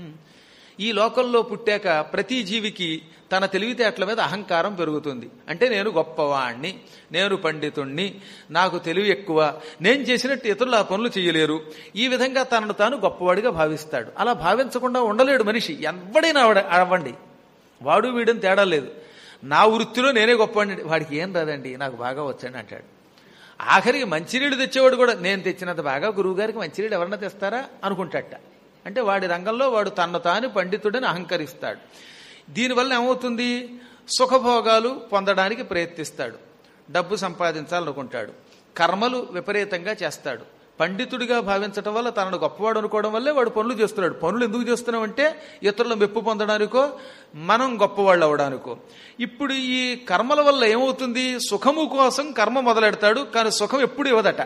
ఈ లోకంలో పుట్టాక ప్రతి జీవికి తన తెలివితేటల మీద అహంకారం పెరుగుతుంది అంటే నేను గొప్పవాణ్ణి నేను పండితుణ్ణి నాకు తెలివి ఎక్కువ నేను చేసినట్టు ఇతరులు ఆ పనులు చేయలేరు ఈ విధంగా తనను తాను గొప్పవాడిగా భావిస్తాడు అలా భావించకుండా ఉండలేడు మనిషి ఎవడైనా ఆవిడ అవ్వండి వాడు వీడని తేడా లేదు నా వృత్తిలో నేనే గొప్పవాడిని వాడికి ఏం రాదండి నాకు బాగా వచ్చండి అంటాడు ఆఖరికి మంచినీళ్ళు తెచ్చేవాడు కూడా నేను తెచ్చినంత బాగా గురువుగారికి మంచినీళ్ళు ఎవరన్నా తెస్తారా అనుకుంటాట అంటే వాడి రంగంలో వాడు తన్ను తాను పండితుడని అహంకరిస్తాడు దీనివల్ల ఏమవుతుంది సుఖభోగాలు పొందడానికి ప్రయత్నిస్తాడు డబ్బు సంపాదించాలనుకుంటాడు కర్మలు విపరీతంగా చేస్తాడు పండితుడిగా భావించడం వల్ల తనను గొప్పవాడు అనుకోవడం వల్లే వాడు పనులు చేస్తున్నాడు పనులు ఎందుకు చేస్తున్నామంటే ఇతరుల మెప్పు పొందడానికో మనం గొప్పవాళ్ళు అవడానికో ఇప్పుడు ఈ కర్మల వల్ల ఏమవుతుంది సుఖము కోసం కర్మ మొదలెడతాడు కానీ సుఖం ఎప్పుడు ఇవ్వదట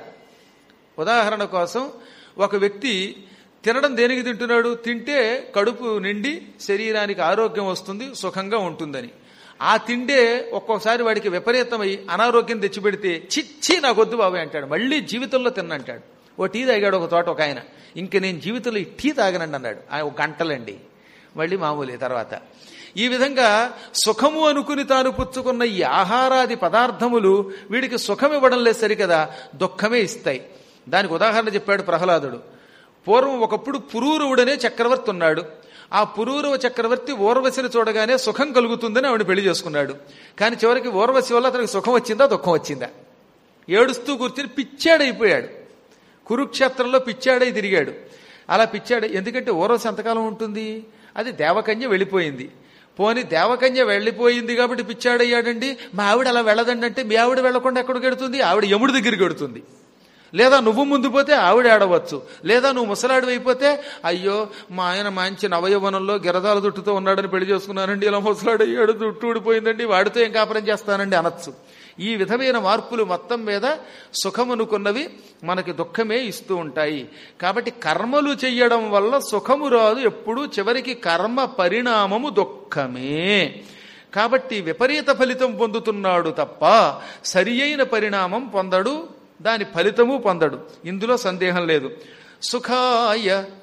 ఉదాహరణ కోసం ఒక వ్యక్తి తినడం దేనికి తింటున్నాడు తింటే కడుపు నిండి శరీరానికి ఆరోగ్యం వస్తుంది సుఖంగా ఉంటుందని ఆ తిండే ఒక్కొక్కసారి వాడికి విపరీతమై అనారోగ్యం తెచ్చిపెడితే చిచ్చి నాకొద్దు బాబాయ్ అంటాడు మళ్ళీ జీవితంలో తిన్నంటాడు ఓ టీ తాగాడు ఒక తోట ఒక ఆయన ఇంక నేను జీవితంలో ఈ టీ తాగనండి అన్నాడు ఆయన ఒక గంటలండి మళ్ళీ మామూలే తర్వాత ఈ విధంగా సుఖము అనుకుని తాను పుచ్చుకున్న ఈ ఆహారాది పదార్థములు వీడికి సుఖం ఇవ్వడం లేదు సరికదా దుఃఖమే ఇస్తాయి దానికి ఉదాహరణ చెప్పాడు ప్రహ్లాదుడు పూర్వం ఒకప్పుడు పురూరవుడనే చక్రవర్తి ఉన్నాడు ఆ పురూరవ చక్రవర్తి ఊర్వశిని చూడగానే సుఖం కలుగుతుందని ఆవిడ పెళ్లి చేసుకున్నాడు కానీ చివరికి ఊర్వశి వల్ల అతనికి సుఖం వచ్చిందా దుఃఖం వచ్చిందా ఏడుస్తూ కూర్చుని పిచ్చాడైపోయాడు కురుక్షేత్రంలో పిచ్చాడై తిరిగాడు అలా పిచ్చాడు ఎందుకంటే ఊర్వశి ఎంతకాలం ఉంటుంది అది దేవకన్య వెళ్ళిపోయింది పోని దేవకన్య వెళ్ళిపోయింది కాబట్టి పిచ్చాడయ్యాడండి మా ఆవిడ అలా వెళ్ళదండి అంటే మీ ఆవిడ వెళ్లకుండా ఎక్కడికి వెడుతుంది ఆవిడ యముడి దగ్గరికి వెడుతుంది లేదా నువ్వు ముందు పోతే ఆవిడ ఆడవచ్చు లేదా నువ్వు ముసలాడు అయిపోతే అయ్యో మా ఆయన మంచి నవయవనంలో గిరదాల జుట్టుతో ఉన్నాడని పెళ్లి చేసుకున్నానండి ఇలా ముసలాడు అయ్యాడు జుట్టు ఊడిపోయిందండి వాడితో ఏం కాపురం చేస్తానండి అనొచ్చు ఈ విధమైన మార్పులు మొత్తం మీద సుఖమనుకున్నవి మనకి దుఃఖమే ఇస్తూ ఉంటాయి కాబట్టి కర్మలు చెయ్యడం వల్ల సుఖము రాదు ఎప్పుడు చివరికి కర్మ పరిణామము దుఃఖమే కాబట్టి విపరీత ఫలితం పొందుతున్నాడు తప్ప సరి అయిన పరిణామం పొందడు దాని ఫలితము పొందడు ఇందులో సందేహం లేదు సుఖాయ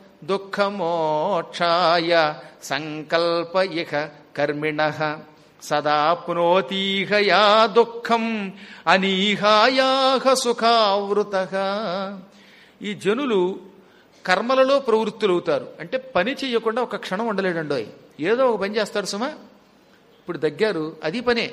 దుఃఖమోక్షాయ సంకల్ప ఇహ కర్మిణ సదాప్నోతీహయా దుఃఖం అనీహాయాహ సుఖావృత ఈ జనులు కర్మలలో ప్రవృత్తులవుతారు అంటే పని చేయకుండా ఒక క్షణం ఉండలేడండోయ్ ఏదో ఒక పని చేస్తాడు సుమా ఇప్పుడు దగ్గారు అది పనే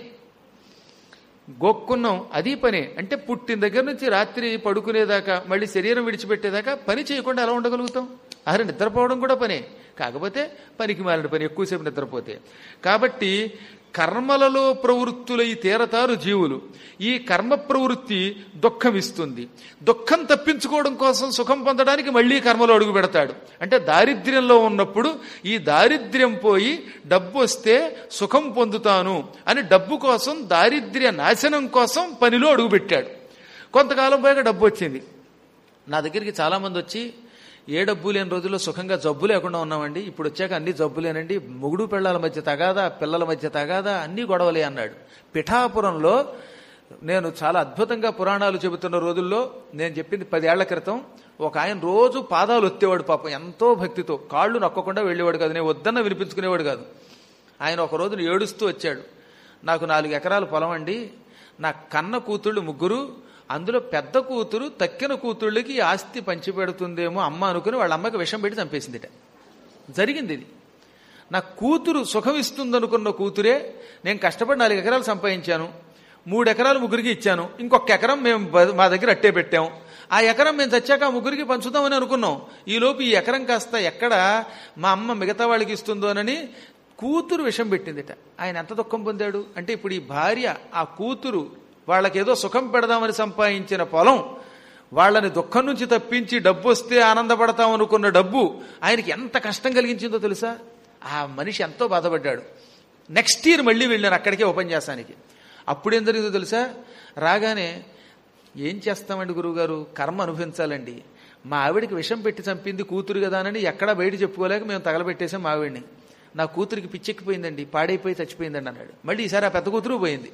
గోక్కున్నాం అది పనే అంటే పుట్టిన దగ్గర నుంచి రాత్రి పడుకునేదాకా మళ్ళీ శరీరం విడిచిపెట్టేదాకా పని చేయకుండా ఎలా ఉండగలుగుతాం అరే నిద్రపోవడం కూడా పనే కాకపోతే పనికి మాలిన పని ఎక్కువసేపు నిద్రపోతే కాబట్టి కర్మలలో ప్రవృత్తులై తీరతారు జీవులు ఈ కర్మ ప్రవృత్తి దుఃఖం ఇస్తుంది దుఃఖం తప్పించుకోవడం కోసం సుఖం పొందడానికి మళ్ళీ కర్మలో అడుగు పెడతాడు అంటే దారిద్ర్యంలో ఉన్నప్పుడు ఈ దారిద్ర్యం పోయి డబ్బు వస్తే సుఖం పొందుతాను అని డబ్బు కోసం దారిద్ర్య నాశనం కోసం పనిలో అడుగుపెట్టాడు కొంతకాలం పోయాక డబ్బు వచ్చింది నా దగ్గరికి చాలామంది వచ్చి ఏ డబ్బు లేని రోజుల్లో సుఖంగా జబ్బు లేకుండా ఉన్నామండి ఇప్పుడు వచ్చాక అన్ని జబ్బులేనండి మొగుడు పిల్లల మధ్య తగాదా పిల్లల మధ్య తగాదా అన్ని గొడవలే అన్నాడు పిఠాపురంలో నేను చాలా అద్భుతంగా పురాణాలు చెబుతున్న రోజుల్లో నేను చెప్పింది పదేళ్ల క్రితం ఒక ఆయన రోజు పాదాలు ఒత్తేవాడు పాపం ఎంతో భక్తితో కాళ్ళు నొక్కకుండా వెళ్ళేవాడు కాదు నేను వద్దన్న వినిపించుకునేవాడు కాదు ఆయన ఒక రోజున ఏడుస్తూ వచ్చాడు నాకు నాలుగు ఎకరాల పొలం అండి నా కన్న కూతుళ్ళు ముగ్గురు అందులో పెద్ద కూతురు తక్కిన కూతుళ్ళకి ఈ ఆస్తి పంచిపెడుతుందేమో అమ్మ అనుకుని వాళ్ళ అమ్మకి విషం పెట్టి చంపేసిందిట జరిగింది ఇది నా కూతురు సుఖం ఇస్తుందనుకున్న కూతురే నేను కష్టపడి నాలుగు ఎకరాలు సంపాదించాను మూడు ఎకరాలు ముగ్గురికి ఇచ్చాను ఇంకొక ఎకరం మేము బ- మా దగ్గర అట్టే పెట్టాం ఆ ఎకరం మేము చచ్చాక ఆ ముగ్గురికి పంచుదామని అనుకున్నాం ఈలోపు ఈ ఎకరం కాస్త ఎక్కడ మా అమ్మ మిగతా వాళ్ళకి ఇస్తుందోనని కూతురు విషం పెట్టిందిట ఆయన ఎంత దుఃఖం పొందాడు అంటే ఇప్పుడు ఈ భార్య ఆ కూతురు వాళ్ళకేదో సుఖం పెడదామని సంపాదించిన పొలం వాళ్ళని దుఃఖం నుంచి తప్పించి డబ్బు వస్తే ఆనందపడతాం అనుకున్న డబ్బు ఆయనకి ఎంత కష్టం కలిగించిందో తెలుసా ఆ మనిషి ఎంతో బాధపడ్డాడు నెక్స్ట్ ఇయర్ మళ్ళీ వెళ్ళాను అక్కడికే ఉపన్యాసానికి అప్పుడేం జరిగిందో తెలుసా రాగానే ఏం చేస్తామండి గురువుగారు కర్మ అనుభవించాలండి మా ఆవిడికి విషం పెట్టి చంపింది కూతురు కదానని ఎక్కడా బయట చెప్పుకోలేక మేము తగలబెట్టేసాం మా ఆవిడ్ని నా కూతురికి పిచ్చెక్కిపోయిందండి పాడైపోయి చచ్చిపోయిందండి అన్నాడు మళ్ళీ ఈసారి ఆ పెద్ద కూతురు పోయింది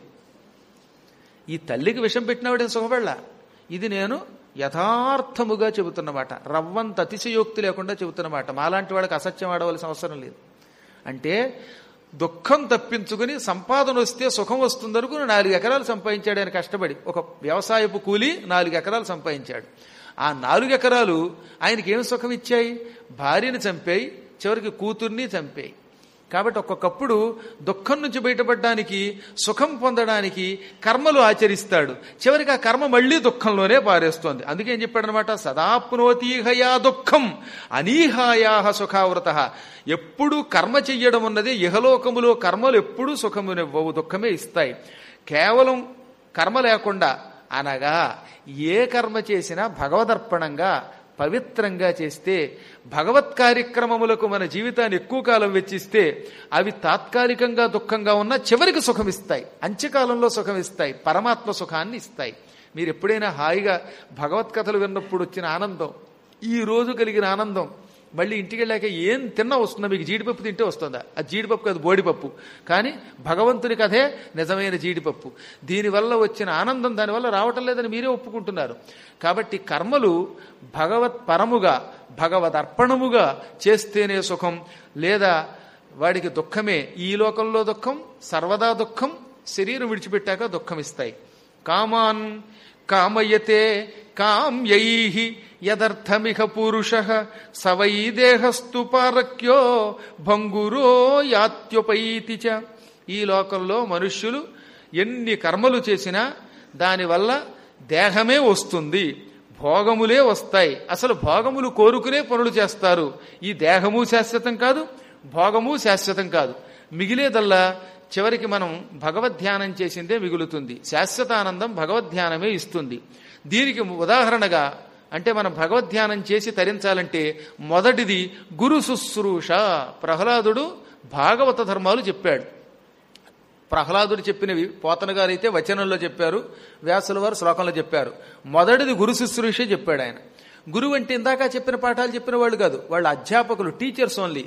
ఈ తల్లికి విషం పెట్టినవాడే సుఖపడలా ఇది నేను యథార్థముగా చెబుతున్నమాట రవ్వంత అతిశయోక్తి లేకుండా చెబుతున్నమాట మాలాంటి వాళ్ళకి అసత్యం ఆడవలసిన అవసరం లేదు అంటే దుఃఖం తప్పించుకుని సంపాదన వస్తే సుఖం వస్తుందనుకుని నాలుగు ఎకరాలు సంపాదించాడు ఆయన కష్టపడి ఒక వ్యవసాయపు కూలి నాలుగు ఎకరాలు సంపాదించాడు ఆ నాలుగు ఎకరాలు ఆయనకి ఏం సుఖం ఇచ్చాయి భార్యని చంపాయి చివరికి కూతుర్ని చంపాయి కాబట్టి ఒక్కొక్కప్పుడు దుఃఖం నుంచి బయటపడడానికి సుఖం పొందడానికి కర్మలు ఆచరిస్తాడు చివరికి ఆ కర్మ మళ్ళీ దుఃఖంలోనే పారేస్తోంది అందుకే ఏం చెప్పాడనమాట సదాప్నోతీహయా దుఃఖం అనీహాయా సుఖావృత ఎప్పుడు కర్మ చెయ్యడం ఉన్నది ఇహలోకములో కర్మలు ఎప్పుడూ సుఖమునివ్వవు దుఃఖమే ఇస్తాయి కేవలం కర్మ లేకుండా అనగా ఏ కర్మ చేసినా భగవదర్పణంగా పవిత్రంగా చేస్తే భగవత్ కార్యక్రమములకు మన జీవితాన్ని ఎక్కువ కాలం వెచ్చిస్తే అవి తాత్కాలికంగా దుఃఖంగా ఉన్నా చివరికి సుఖమిస్తాయి అంత్యకాలంలో సుఖమిస్తాయి పరమాత్మ సుఖాన్ని ఇస్తాయి మీరు ఎప్పుడైనా హాయిగా భగవత్ కథలు విన్నప్పుడు వచ్చిన ఆనందం ఈ రోజు కలిగిన ఆనందం మళ్ళీ ఇంటికి వెళ్ళాక ఏం తిన్నా వస్తుందా మీకు జీడిపప్పు తింటే వస్తుందా ఆ జీడిపప్పు కాదు బోడిపప్పు కానీ భగవంతుని కథే నిజమైన జీడిపప్పు దీనివల్ల వచ్చిన ఆనందం దానివల్ల రావటం లేదని మీరే ఒప్పుకుంటున్నారు కాబట్టి కర్మలు భగవత్ పరముగా భగవద్ అర్పణముగా చేస్తేనే సుఖం లేదా వాడికి దుఃఖమే ఈ లోకంలో దుఃఖం సర్వదా దుఃఖం శరీరం విడిచిపెట్టాక దుఃఖం ఇస్తాయి కామాన్ కామయతే కామ్యై యదర్థమిహ పురుష సవై దేహస్తు పారక్యో భంగురో యాత్యుపైతి చ ఈ లోకంలో మనుష్యులు ఎన్ని కర్మలు చేసినా దానివల్ల దేహమే వస్తుంది భోగములే వస్తాయి అసలు భోగములు కోరుకునే పనులు చేస్తారు ఈ దేహము శాశ్వతం కాదు భోగము శాశ్వతం కాదు మిగిలేదల్లా చివరికి మనం భగవద్ధ్యానం చేసిందే మిగులుతుంది శాశ్వత ఆనందం భగవద్ధ్యానమే ఇస్తుంది దీనికి ఉదాహరణగా అంటే మనం భగవద్ధ్యానం చేసి తరించాలంటే మొదటిది గురు శుశ్రూష ప్రహ్లాదుడు భాగవత ధర్మాలు చెప్పాడు ప్రహ్లాదుడు చెప్పినవి పోతన గారు అయితే వచనంలో చెప్పారు వ్యాసుల వారు శ్లోకంలో చెప్పారు మొదటిది గురు శుశ్రూషే చెప్పాడు ఆయన గురువు అంటే ఇందాక చెప్పిన పాఠాలు చెప్పిన వాళ్ళు కాదు వాళ్ళ అధ్యాపకులు టీచర్స్ ఓన్లీ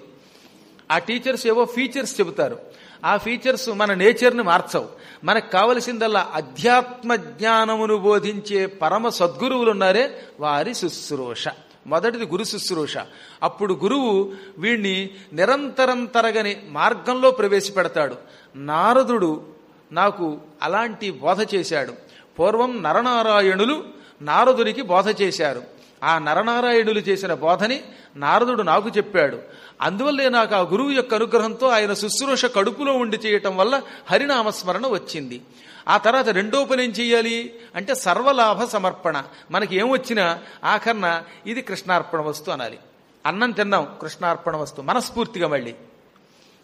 ఆ టీచర్స్ ఏవో ఫీచర్స్ చెబుతారు ఆ ఫీచర్స్ మన నేచర్ని మార్చవు మనకు కావలసిందల్లా అధ్యాత్మ జ్ఞానమును బోధించే పరమ సద్గురువులు ఉన్నారే వారి శుశ్రూష మొదటిది గురు శుశ్రూష అప్పుడు గురువు వీణ్ణి నిరంతరం తరగని మార్గంలో ప్రవేశపెడతాడు నారదుడు నాకు అలాంటి బోధ చేశాడు పూర్వం నరనారాయణులు నారదునికి బోధ చేశారు ఆ నరనారాయణులు చేసిన బోధని నారదుడు నాకు చెప్పాడు అందువల్లే నాకు ఆ గురువు యొక్క అనుగ్రహంతో ఆయన శుశ్రూష కడుపులో ఉండి చేయటం వల్ల హరినామస్మరణ వచ్చింది ఆ తర్వాత రెండో పని ఏం చెయ్యాలి అంటే సర్వలాభ సమర్పణ మనకి ఏం వచ్చినా ఆఖరణ ఇది కృష్ణార్పణ వస్తు అనాలి అన్నం తిన్నాం కృష్ణార్పణ వస్తు మనస్ఫూర్తిగా మళ్ళీ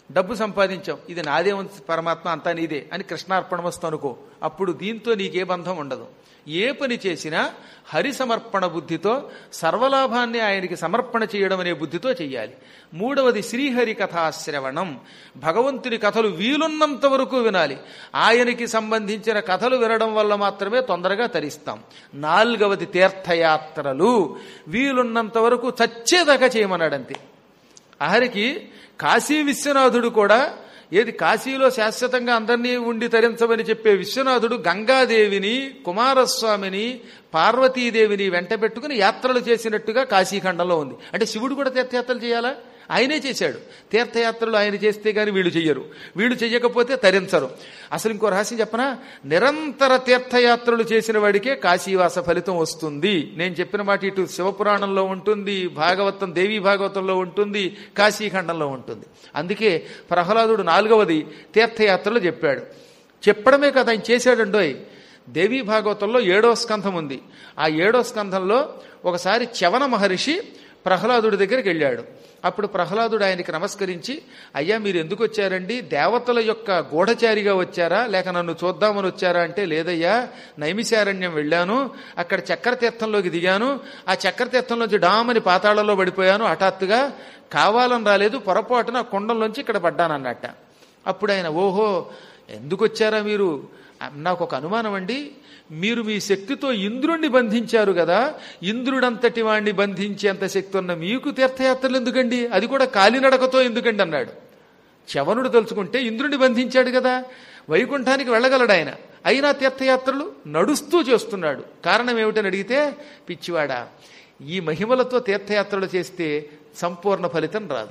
డబ్బు సంపాదించాం ఇది నాదే ఉంది పరమాత్మ అంతా నీదే అని కృష్ణార్పణమస్తు అనుకో అప్పుడు దీంతో నీకే బంధం ఉండదు ఏ పని చేసినా హరి సమర్పణ బుద్ధితో సర్వలాభాన్ని ఆయనకి సమర్పణ చేయడం అనే బుద్ధితో చెయ్యాలి మూడవది శ్రీహరి కథాశ్రవణం భగవంతుని కథలు వీలున్నంత వరకు వినాలి ఆయనకి సంబంధించిన కథలు వినడం వల్ల మాత్రమే తొందరగా తరిస్తాం నాలుగవది తీర్థయాత్రలు వీలున్నంత వరకు చచ్చేదాకా చేయమన్నాడంతే ఆఖరికి కాశీ విశ్వనాథుడు కూడా ఏది కాశీలో శాశ్వతంగా అందరినీ ఉండి తరించమని చెప్పే విశ్వనాథుడు గంగాదేవిని కుమారస్వామిని పార్వతీదేవిని వెంట పెట్టుకుని యాత్రలు చేసినట్టుగా కాశీఖండంలో ఉంది అంటే శివుడు కూడా తీర్థయాత్రలు చేయాలా ఆయనే చేశాడు తీర్థయాత్రలు ఆయన చేస్తే గాని వీళ్ళు చెయ్యరు వీళ్ళు చెయ్యకపోతే తరించరు అసలు ఇంకో రహస్యం చెప్పనా నిరంతర తీర్థయాత్రలు చేసిన వాడికే కాశీవాస ఫలితం వస్తుంది నేను చెప్పిన మాట ఇటు శివపురాణంలో ఉంటుంది భాగవతం దేవీ భాగవతంలో ఉంటుంది కాశీఖండంలో ఉంటుంది అందుకే ప్రహ్లాదుడు నాలుగవది తీర్థయాత్రలు చెప్పాడు చెప్పడమే కదా ఆయన చేశాడండోయ్ దేవీ భాగవతంలో ఏడో స్కంధం ఉంది ఆ ఏడో స్కంధంలో ఒకసారి చవన మహర్షి ప్రహ్లాదుడి దగ్గరికి వెళ్ళాడు అప్పుడు ప్రహ్లాదుడు ఆయనకి నమస్కరించి అయ్యా మీరు ఎందుకు వచ్చారండి దేవతల యొక్క గూఢచారిగా వచ్చారా లేక నన్ను చూద్దామని వచ్చారా అంటే లేదయ్యా నైమిశారణ్యం వెళ్ళాను అక్కడ చక్రతీర్థంలోకి దిగాను ఆ చక్రతీర్థంలోంచి డామని పాతాళంలో పడిపోయాను హఠాత్తుగా కావాలని రాలేదు పొరపాటున కుండంలోంచి ఇక్కడ పడ్డానన్నట్ట అప్పుడు ఆయన ఓహో ఎందుకు వచ్చారా మీరు నాకు ఒక అనుమానం అండి మీరు మీ శక్తితో ఇంద్రుణ్ణి బంధించారు కదా ఇంద్రుడంతటి వాణ్ణి బంధించేంత శక్తి ఉన్న మీకు తీర్థయాత్రలు ఎందుకండి అది కూడా కాలినడకతో ఎందుకండి అన్నాడు చవనుడు తలుచుకుంటే ఇంద్రుణ్ణి బంధించాడు కదా వైకుంఠానికి వెళ్ళగలడు ఆయన అయినా తీర్థయాత్రలు నడుస్తూ చేస్తున్నాడు కారణం ఏమిటని అడిగితే పిచ్చివాడా ఈ మహిమలతో తీర్థయాత్రలు చేస్తే సంపూర్ణ ఫలితం రాదు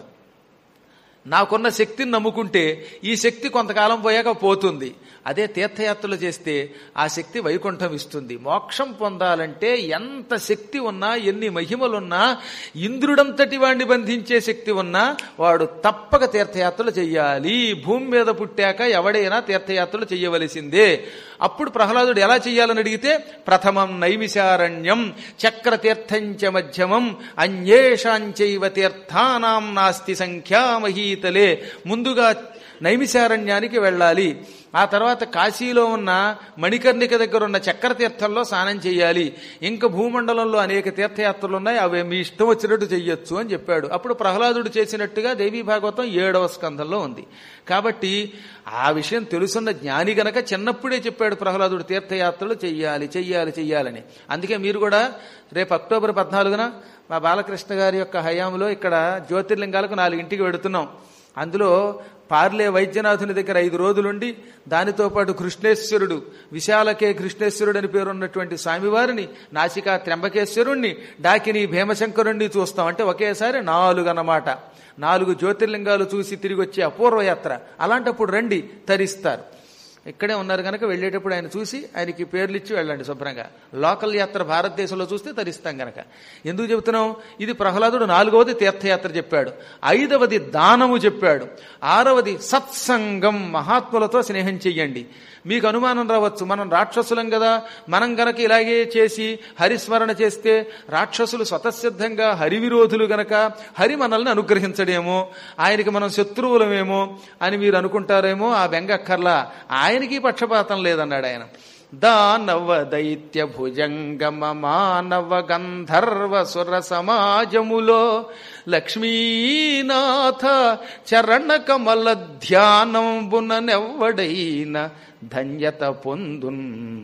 నాకున్న శక్తిని నమ్ముకుంటే ఈ శక్తి కొంతకాలం పోయాక పోతుంది అదే తీర్థయాత్రలు చేస్తే ఆ శక్తి వైకుంఠం ఇస్తుంది మోక్షం పొందాలంటే ఎంత శక్తి ఉన్నా ఎన్ని మహిమలున్నా ఇంద్రుడంతటి వాడిని బంధించే శక్తి ఉన్నా వాడు తప్పక తీర్థయాత్రలు చెయ్యాలి భూమి మీద పుట్టాక ఎవడైనా తీర్థయాత్రలు చెయ్యవలసిందే అప్పుడు ప్రహ్లాదుడు ఎలా చెయ్యాలని అడిగితే ప్రథమం నైమిశారణ్యం చక్రతీర్థంచ మధ్యమం అన్యేషాంచైవ తీర్థానాం నాస్తి సంఖ్యామహీతలే ముందుగా నైమిశారణ్యానికి వెళ్ళాలి ఆ తర్వాత కాశీలో ఉన్న మణికర్ణిక దగ్గర ఉన్న చక్రతీర్థంలో స్నానం చేయాలి ఇంకా భూమండలంలో అనేక తీర్థయాత్రలు ఉన్నాయి అవి మీ ఇష్టం వచ్చినట్టు చెయ్యొచ్చు అని చెప్పాడు అప్పుడు ప్రహ్లాదుడు చేసినట్టుగా దేవీ భాగవతం ఏడవ స్కంధంలో ఉంది కాబట్టి ఆ విషయం తెలుసున్న జ్ఞాని గనక చిన్నప్పుడే చెప్పాడు ప్రహ్లాదుడు తీర్థయాత్రలు చెయ్యాలి చెయ్యాలి చెయ్యాలని అందుకే మీరు కూడా రేపు అక్టోబర్ పద్నాలుగున మా బాలకృష్ణ గారి యొక్క హయాంలో ఇక్కడ జ్యోతిర్లింగాలకు నాలుగింటికి వెడుతున్నాం అందులో పార్లే వైద్యనాథుని దగ్గర ఐదు రోజులుండి దానితో పాటు కృష్ణేశ్వరుడు విశాలకే కృష్ణేశ్వరుడు అని పేరున్నటువంటి స్వామివారిని నాసికా త్ర్యంబకేశ్వరుణ్ణి డాకిని భీమశంకరుణ్ణి చూస్తాం అంటే ఒకేసారి నాలుగు అన్నమాట నాలుగు జ్యోతిర్లింగాలు చూసి తిరిగి వచ్చే అపూర్వ యాత్ర అలాంటప్పుడు రండి తరిస్తారు ఇక్కడే ఉన్నారు కనుక వెళ్ళేటప్పుడు ఆయన చూసి ఆయనకి పేర్లు ఇచ్చి వెళ్ళండి శుభ్రంగా లోకల్ యాత్ర భారతదేశంలో చూస్తే తరిస్తాం గనక ఎందుకు చెబుతున్నాం ఇది ప్రహ్లాదుడు నాలుగవది తీర్థయాత్ర చెప్పాడు ఐదవది దానము చెప్పాడు ఆరవది సత్సంగం మహాత్ములతో స్నేహం చెయ్యండి మీకు అనుమానం రావచ్చు మనం రాక్షసులం కదా మనం గనక ఇలాగే చేసి హరిస్మరణ చేస్తే రాక్షసులు స్వతసిద్ధంగా హరి విరోధులు గనక హరి మనల్ని అనుగ్రహించడేమో ఆయనకి మనం శత్రువులమేమో అని మీరు అనుకుంటారేమో ఆ బెంగక్కర్లా ఆయనకి పక్షపాతం లేదన్నాడు ఆయన దానవ దైత్య భుజంగమ మానవ గంధర్వ సుర సమాజములో లక్ష్మీనాథ చరణ కమల ధ్యానంబుననెవ్వడైన ధన్యత పొందున్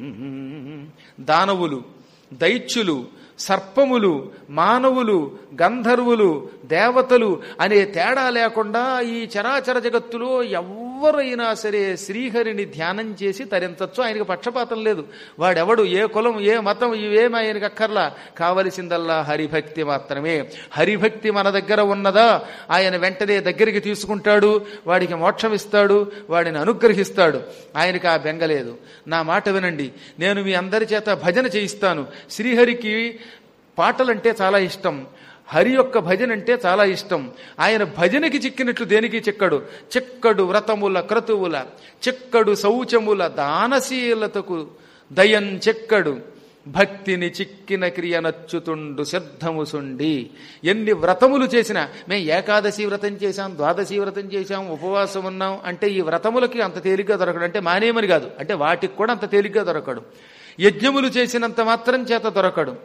దానవులు దైత్యులు సర్పములు మానవులు గంధర్వులు దేవతలు అనే తేడా లేకుండా ఈ చరాచర జగత్తులో ఎవరైనా సరే శ్రీహరిని ధ్యానం చేసి తరించచ్చు ఆయనకు పక్షపాతం లేదు వాడెవడు ఏ కులం ఏ మతం ఇవేమి ఆయనకు అక్కర్లా కావలసిందల్లా హరిభక్తి మాత్రమే హరిభక్తి మన దగ్గర ఉన్నదా ఆయన వెంటనే దగ్గరికి తీసుకుంటాడు వాడికి మోక్షం ఇస్తాడు వాడిని అనుగ్రహిస్తాడు ఆయనకి ఆ బెంగలేదు నా మాట వినండి నేను మీ అందరి చేత భజన చేయిస్తాను శ్రీహరికి పాటలంటే చాలా ఇష్టం హరి యొక్క భజన అంటే చాలా ఇష్టం ఆయన భజనకి చిక్కినట్లు దేనికి చిక్కడు చిక్కడు వ్రతముల క్రతువుల చిక్కడు శౌచముల దానశీలతకు దయం చెక్కడు భక్తిని చిక్కిన క్రియ నచ్చుతుండు సిద్ధముసుండి ఎన్ని వ్రతములు చేసినా మేము ఏకాదశి వ్రతం చేశాం ద్వాదశి వ్రతం చేశాం ఉపవాసం ఉన్నాం అంటే ఈ వ్రతములకి అంత తేలిగ్గా దొరకడు అంటే మానేమని కాదు అంటే వాటికి కూడా అంత తేలిగ్గా దొరకడు యజ్ఞములు చేసినంత మాత్రం చేత దొరకడు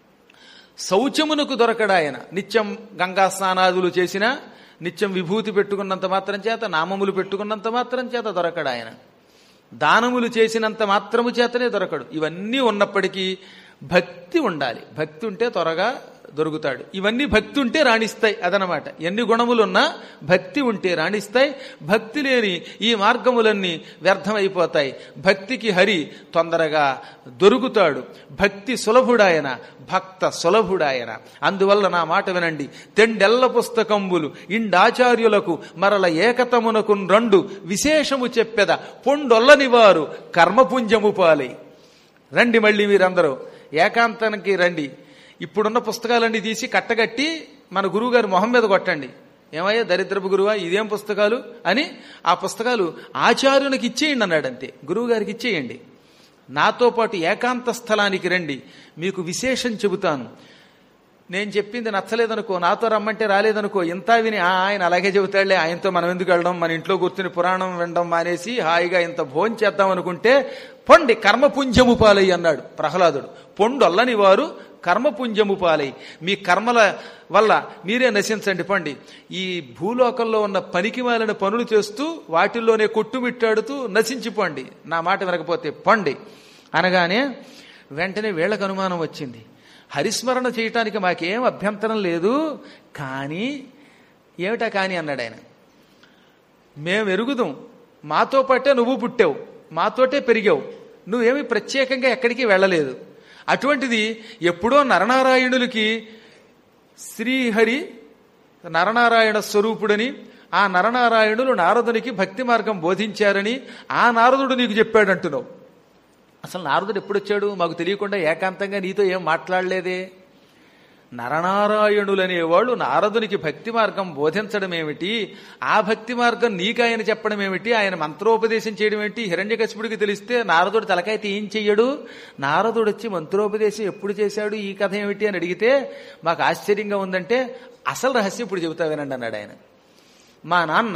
శౌచమునకు దొరకడు ఆయన నిత్యం గంగా స్నానాదులు చేసినా నిత్యం విభూతి పెట్టుకున్నంత మాత్రం చేత నామములు పెట్టుకున్నంత మాత్రం చేత దొరకడు ఆయన దానములు చేసినంత మాత్రము చేతనే దొరకడు ఇవన్నీ ఉన్నప్పటికీ భక్తి ఉండాలి భక్తి ఉంటే త్వరగా దొరుకుతాడు ఇవన్నీ భక్తి ఉంటే రాణిస్తాయి అదనమాట ఎన్ని గుణములున్నా భక్తి ఉంటే రాణిస్తాయి భక్తి లేని ఈ మార్గములన్నీ వ్యర్థమైపోతాయి భక్తికి హరి తొందరగా దొరుకుతాడు భక్తి సులభుడాయన భక్త సులభుడాయన అందువల్ల నా మాట వినండి తెండెల్ల పుస్తకంబులు ఇండాచార్యులకు మరల ఏకతమునకు రెండు విశేషము చెప్పెద పొండొల్లని వారు కర్మపుంజము పాలై రండి మళ్ళీ మీరందరూ ఏకాంతానికి రండి ఇప్పుడున్న పుస్తకాలన్నీ తీసి కట్టగట్టి మన గురువుగారి మొహం మీద కొట్టండి ఏమయ్యా దరిద్రపు గురువా ఇదేం పుస్తకాలు అని ఆ పుస్తకాలు ఆచార్యునికి ఇచ్చేయండి అన్నాడు అంతే గురువు గారికి ఇచ్చేయండి నాతో పాటు ఏకాంత స్థలానికి రండి మీకు విశేషం చెబుతాను నేను చెప్పింది నచ్చలేదనుకో నాతో రమ్మంటే రాలేదనుకో ఇంత విని "ఆ, ఆయన అలాగే చెబుతాడులే ఆయనతో మనం ఎందుకు వెళ్ళడం మన ఇంట్లో కూర్చుని పురాణం వినడం మానేసి హాయిగా ఇంత భోజనం చేద్దాం అనుకుంటే పొండి కర్మపుంజము పాలై అన్నాడు ప్రహ్లాదుడు పొండు అల్లని వారు కర్మపుంజము పాలై మీ కర్మల వల్ల మీరే నశించండి పండి ఈ భూలోకంలో ఉన్న పనికి మాలిన పనులు చేస్తూ వాటిల్లోనే కొట్టుమిట్టాడుతూ నశించిపోండి నా మాట వినకపోతే పండి అనగానే వెంటనే వీళ్ళకు అనుమానం వచ్చింది హరిస్మరణ చేయటానికి మాకేం అభ్యంతరం లేదు కానీ ఏమిటా కానీ అన్నాడు ఆయన మేము ఎరుగుదాం మాతో పాటే నువ్వు పుట్టావు మాతోటే పెరిగావు నువ్వేమి ప్రత్యేకంగా ఎక్కడికి వెళ్ళలేదు అటువంటిది ఎప్పుడో నరనారాయణులకి శ్రీహరి నరనారాయణ స్వరూపుడని ఆ నరనారాయణులు నారదునికి భక్తి మార్గం బోధించారని ఆ నారదుడు నీకు చెప్పాడంటున్నావు అసలు నారదుడు ఎప్పుడొచ్చాడు మాకు తెలియకుండా ఏకాంతంగా నీతో ఏం మాట్లాడలేదే నరనారాయణులు అనేవాళ్ళు నారదునికి భక్తి మార్గం బోధించడం ఏమిటి ఆ భక్తి మార్గం నీకాయన చెప్పడం ఏమిటి ఆయన మంత్రోపదేశం చేయడం ఏమిటి హిరణ్యకశిపుడికి తెలిస్తే నారదుడు తలకైతే ఏం చెయ్యడు నారదుడు వచ్చి మంత్రోపదేశం ఎప్పుడు చేశాడు ఈ కథ ఏమిటి అని అడిగితే మాకు ఆశ్చర్యంగా ఉందంటే అసలు రహస్యం ఇప్పుడు చెబుతా వినండి అన్నాడు ఆయన మా నాన్న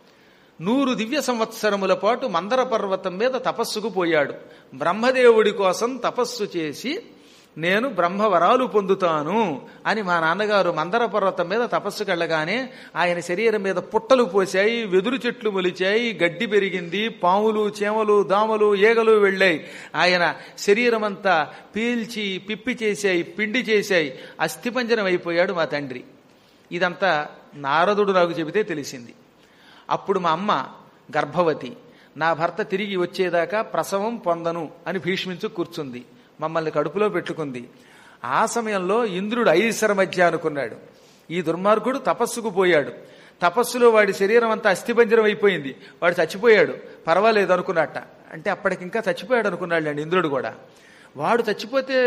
నూరు దివ్య సంవత్సరముల పాటు మందర పర్వతం మీద తపస్సుకు పోయాడు బ్రహ్మదేవుడి కోసం తపస్సు చేసి నేను బ్రహ్మవరాలు పొందుతాను అని మా నాన్నగారు మందర పర్వతం మీద తపస్సుకు వెళ్ళగానే ఆయన శరీరం మీద పుట్టలు పోశాయి వెదురు చెట్లు మొలిచాయి గడ్డి పెరిగింది పాములు చేమలు దామలు ఏగలు వెళ్ళాయి ఆయన శరీరం అంతా పీల్చి పిప్పి చేశాయి పిండి చేశాయి అస్థిపంజరం అయిపోయాడు మా తండ్రి ఇదంతా నారదుడు నాకు చెబితే తెలిసింది అప్పుడు మా అమ్మ గర్భవతి నా భర్త తిరిగి వచ్చేదాకా ప్రసవం పొందను అని భీష్మించు కూర్చుంది మమ్మల్ని కడుపులో పెట్టుకుంది ఆ సమయంలో ఇంద్రుడు ఐశ్వర మధ్య అనుకున్నాడు ఈ దుర్మార్గుడు తపస్సుకు పోయాడు తపస్సులో వాడి శరీరం అంతా అస్థిపంజరం అయిపోయింది వాడు చచ్చిపోయాడు పర్వాలేదు అనుకున్నట్ట అంటే అప్పటికింకా చచ్చిపోయాడు అనుకున్నాడు అండి ఇంద్రుడు కూడా వాడు చచ్చిపోతే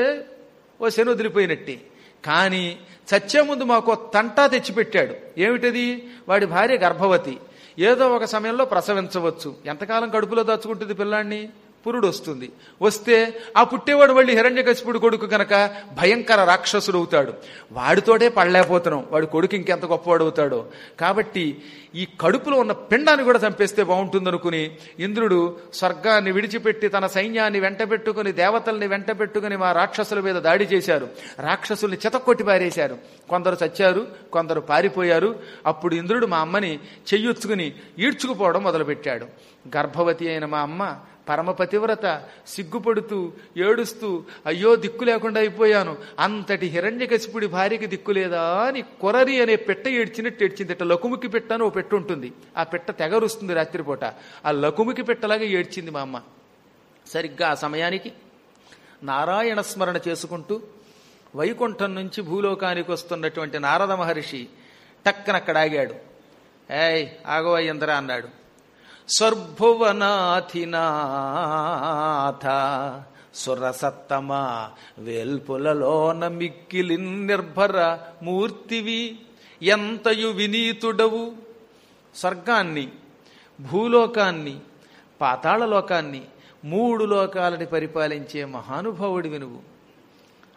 ఓ శని వదిలిపోయినట్టే కానీ చచ్చే ముందు మాకు తంటా తెచ్చిపెట్టాడు ఏమిటది వాడి భార్య గర్భవతి ఏదో ఒక సమయంలో ప్రసవించవచ్చు ఎంతకాలం కడుపులో దాచుకుంటుంది పిల్లాన్ని పురుడు వస్తుంది వస్తే ఆ పుట్టేవాడు మళ్ళీ హిరణ్యకశిపుడు కొడుకు గనక భయంకర రాక్షసుడు అవుతాడు వాడితోటే పడలేకపోతున్నాం వాడి కొడుకు ఇంకెంత గొప్పవాడు అవుతాడో కాబట్టి ఈ కడుపులో ఉన్న పిండాన్ని కూడా చంపేస్తే బాగుంటుందనుకుని ఇంద్రుడు స్వర్గాన్ని విడిచిపెట్టి తన సైన్యాన్ని వెంట పెట్టుకుని దేవతల్ని వెంట పెట్టుకుని మా రాక్షసుల మీద దాడి చేశారు రాక్షసుల్ని చితక్కొట్టి పారేశారు కొందరు చచ్చారు కొందరు పారిపోయారు అప్పుడు ఇంద్రుడు మా అమ్మని చెయ్యొచ్చుకుని ఈడ్చుకుపోవడం మొదలుపెట్టాడు గర్భవతి అయిన మా అమ్మ పరమపతివ్రత సిగ్గుపడుతూ ఏడుస్తూ అయ్యో దిక్కు లేకుండా అయిపోయాను అంతటి హిరణ్యకశిపుడి భార్యకి దిక్కు లేదా అని కొరరి అనే పెట్ట ఏడ్చినట్టు ఏడ్చింది ఇట్లా లకుముకి పెట్టని ఓ పెట్టు ఉంటుంది ఆ పెట్ట తెగరుస్తుంది రాత్రిపూట ఆ లకుముకి పెట్టలాగా ఏడ్చింది మా అమ్మ సరిగ్గా ఆ సమయానికి నారాయణ స్మరణ చేసుకుంటూ వైకుంఠం నుంచి భూలోకానికి వస్తున్నటువంటి నారద మహర్షి టక్కనక్కడ ఆగాడు ఏయ్ ఆగవయ్యందరా అన్నాడు స్వర్భువనాథినాథ సురసత్తమ వేల్పులలోన మిక్కిలిన్ నిర్భర మూర్తివి ఎంతయు వినీతుడవు స్వర్గాన్ని భూలోకాన్ని పాతాళలోకాన్ని మూడు లోకాలని పరిపాలించే మహానుభావుడివి నువ్వు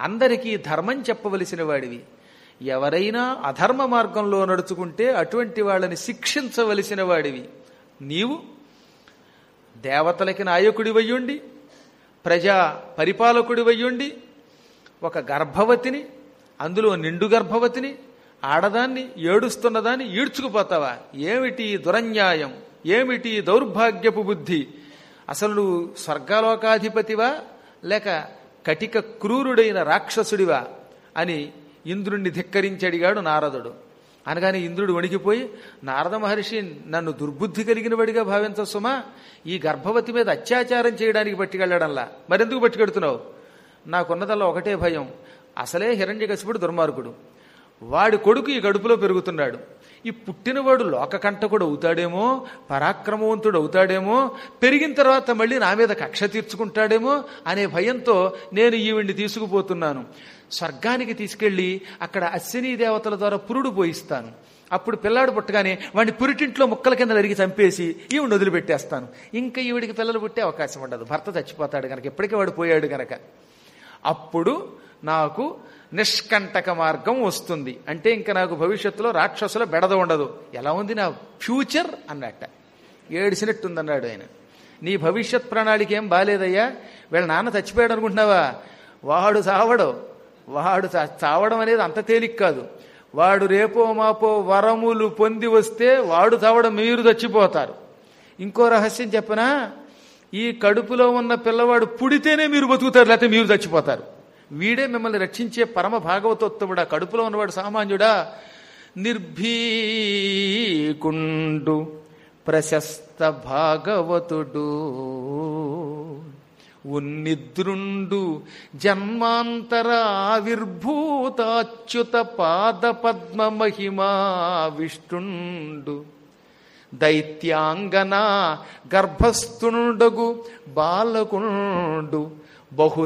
అందరికీ ధర్మం చెప్పవలసిన వాడివి ఎవరైనా అధర్మ మార్గంలో నడుచుకుంటే అటువంటి వాళ్ళని శిక్షించవలసిన వాడివి నీవు దేవతలకి నాయకుడి వయ్యుండి ప్రజా పరిపాలకుడి వయ్యుండి ఒక గర్భవతిని అందులో నిండు గర్భవతిని ఆడదాన్ని ఏడుస్తున్నదాన్ని ఈడ్చుకుపోతావా ఏమిటి ఈ దురన్యాయం ఏమిటి ఈ దౌర్భాగ్యపు బుద్ధి అసలు నువ్వు స్వర్గలోకాధిపతివా లేక కటిక క్రూరుడైన రాక్షసుడివా అని ఇంద్రుణ్ణి ధిక్కరించి అడిగాడు నారదుడు అనగానే ఇంద్రుడు వణికిపోయి నారద మహర్షి నన్ను దుర్బుద్ధి కలిగిన వాడిగా భావించసుమా ఈ గర్భవతి మీద అత్యాచారం చేయడానికి పట్టుకెళ్ళడంలా మరెందుకు పట్టుకెడుతున్నావు నాకున్నదల్లా ఒకటే భయం అసలే హిరణ్యకశిపుడు దుర్మార్గుడు వాడి కొడుకు ఈ గడుపులో పెరుగుతున్నాడు ఈ పుట్టినవాడు లోకకంటకుడు అవుతాడేమో పరాక్రమవంతుడు అవుతాడేమో పెరిగిన తర్వాత మళ్ళీ నా మీద కక్ష తీర్చుకుంటాడేమో అనే భయంతో నేను ఈవిడ్ని తీసుకుపోతున్నాను స్వర్గానికి తీసుకెళ్లి అక్కడ అశ్విని దేవతల ద్వారా పురుడు పోయిస్తాను అప్పుడు పిల్లాడు పుట్టగానే వాడిని పురిటింట్లో ముక్కల కింద నరిగి చంపేసి ఈవిడిని వదిలిపెట్టేస్తాను ఇంకా ఈవిడికి పిల్లలు పుట్టే అవకాశం ఉండదు భర్త చచ్చిపోతాడు గనక ఎప్పటికీ వాడు పోయాడు గనక అప్పుడు నాకు నిష్కంటక మార్గం వస్తుంది అంటే ఇంకా నాకు భవిష్యత్తులో రాక్షసుల బెడద ఉండదు ఎలా ఉంది నా ఫ్యూచర్ అన్నట్ట ఏడిసినట్టుందన్నాడు ఆయన నీ భవిష్యత్ ప్రణాళిక ఏం బాలేదయ్యా వీళ్ళ నాన్న చచ్చిపోయాడు అనుకుంటున్నావా వాడు చావడు వాడు చా- చావడం అనేది అంత తేలిక కాదు వాడు రేపో మాపో వరములు పొంది వస్తే వాడు చావడం మీరు చచ్చిపోతారు ఇంకో రహస్యం చెప్పనా ఈ కడుపులో ఉన్న పిల్లవాడు పుడితేనే మీరు బతుకుతారు లేకపోతే మీరు చచ్చిపోతారు వీడే మిమ్మల్ని రక్షించే పరమ భాగవతోత్తముడా కడుపులో ఉన్నవాడు సామాన్యుడా నిర్భీకుండు ప్రశస్త భాగవతుడు ఉన్నిద్రుండు జన్మాంతర ఆవిర్భూతాచ్యుత పాద పద్మ మహిమా విష్ణుండు దైత్యాంగన గర్భస్థుండగు బాలకుండు బహు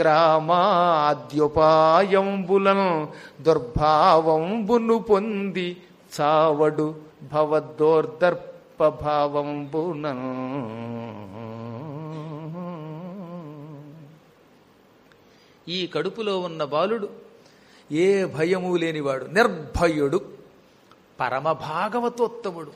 సంగ్రామాద్యుపాయంబులను దుర్భావంబును పొంది చావడు భవద్దోర్దర్ప భావంబునను ఈ కడుపులో ఉన్న బాలుడు ఏ భయము లేనివాడు నిర్భయుడు పరమ భాగవతోత్తముడు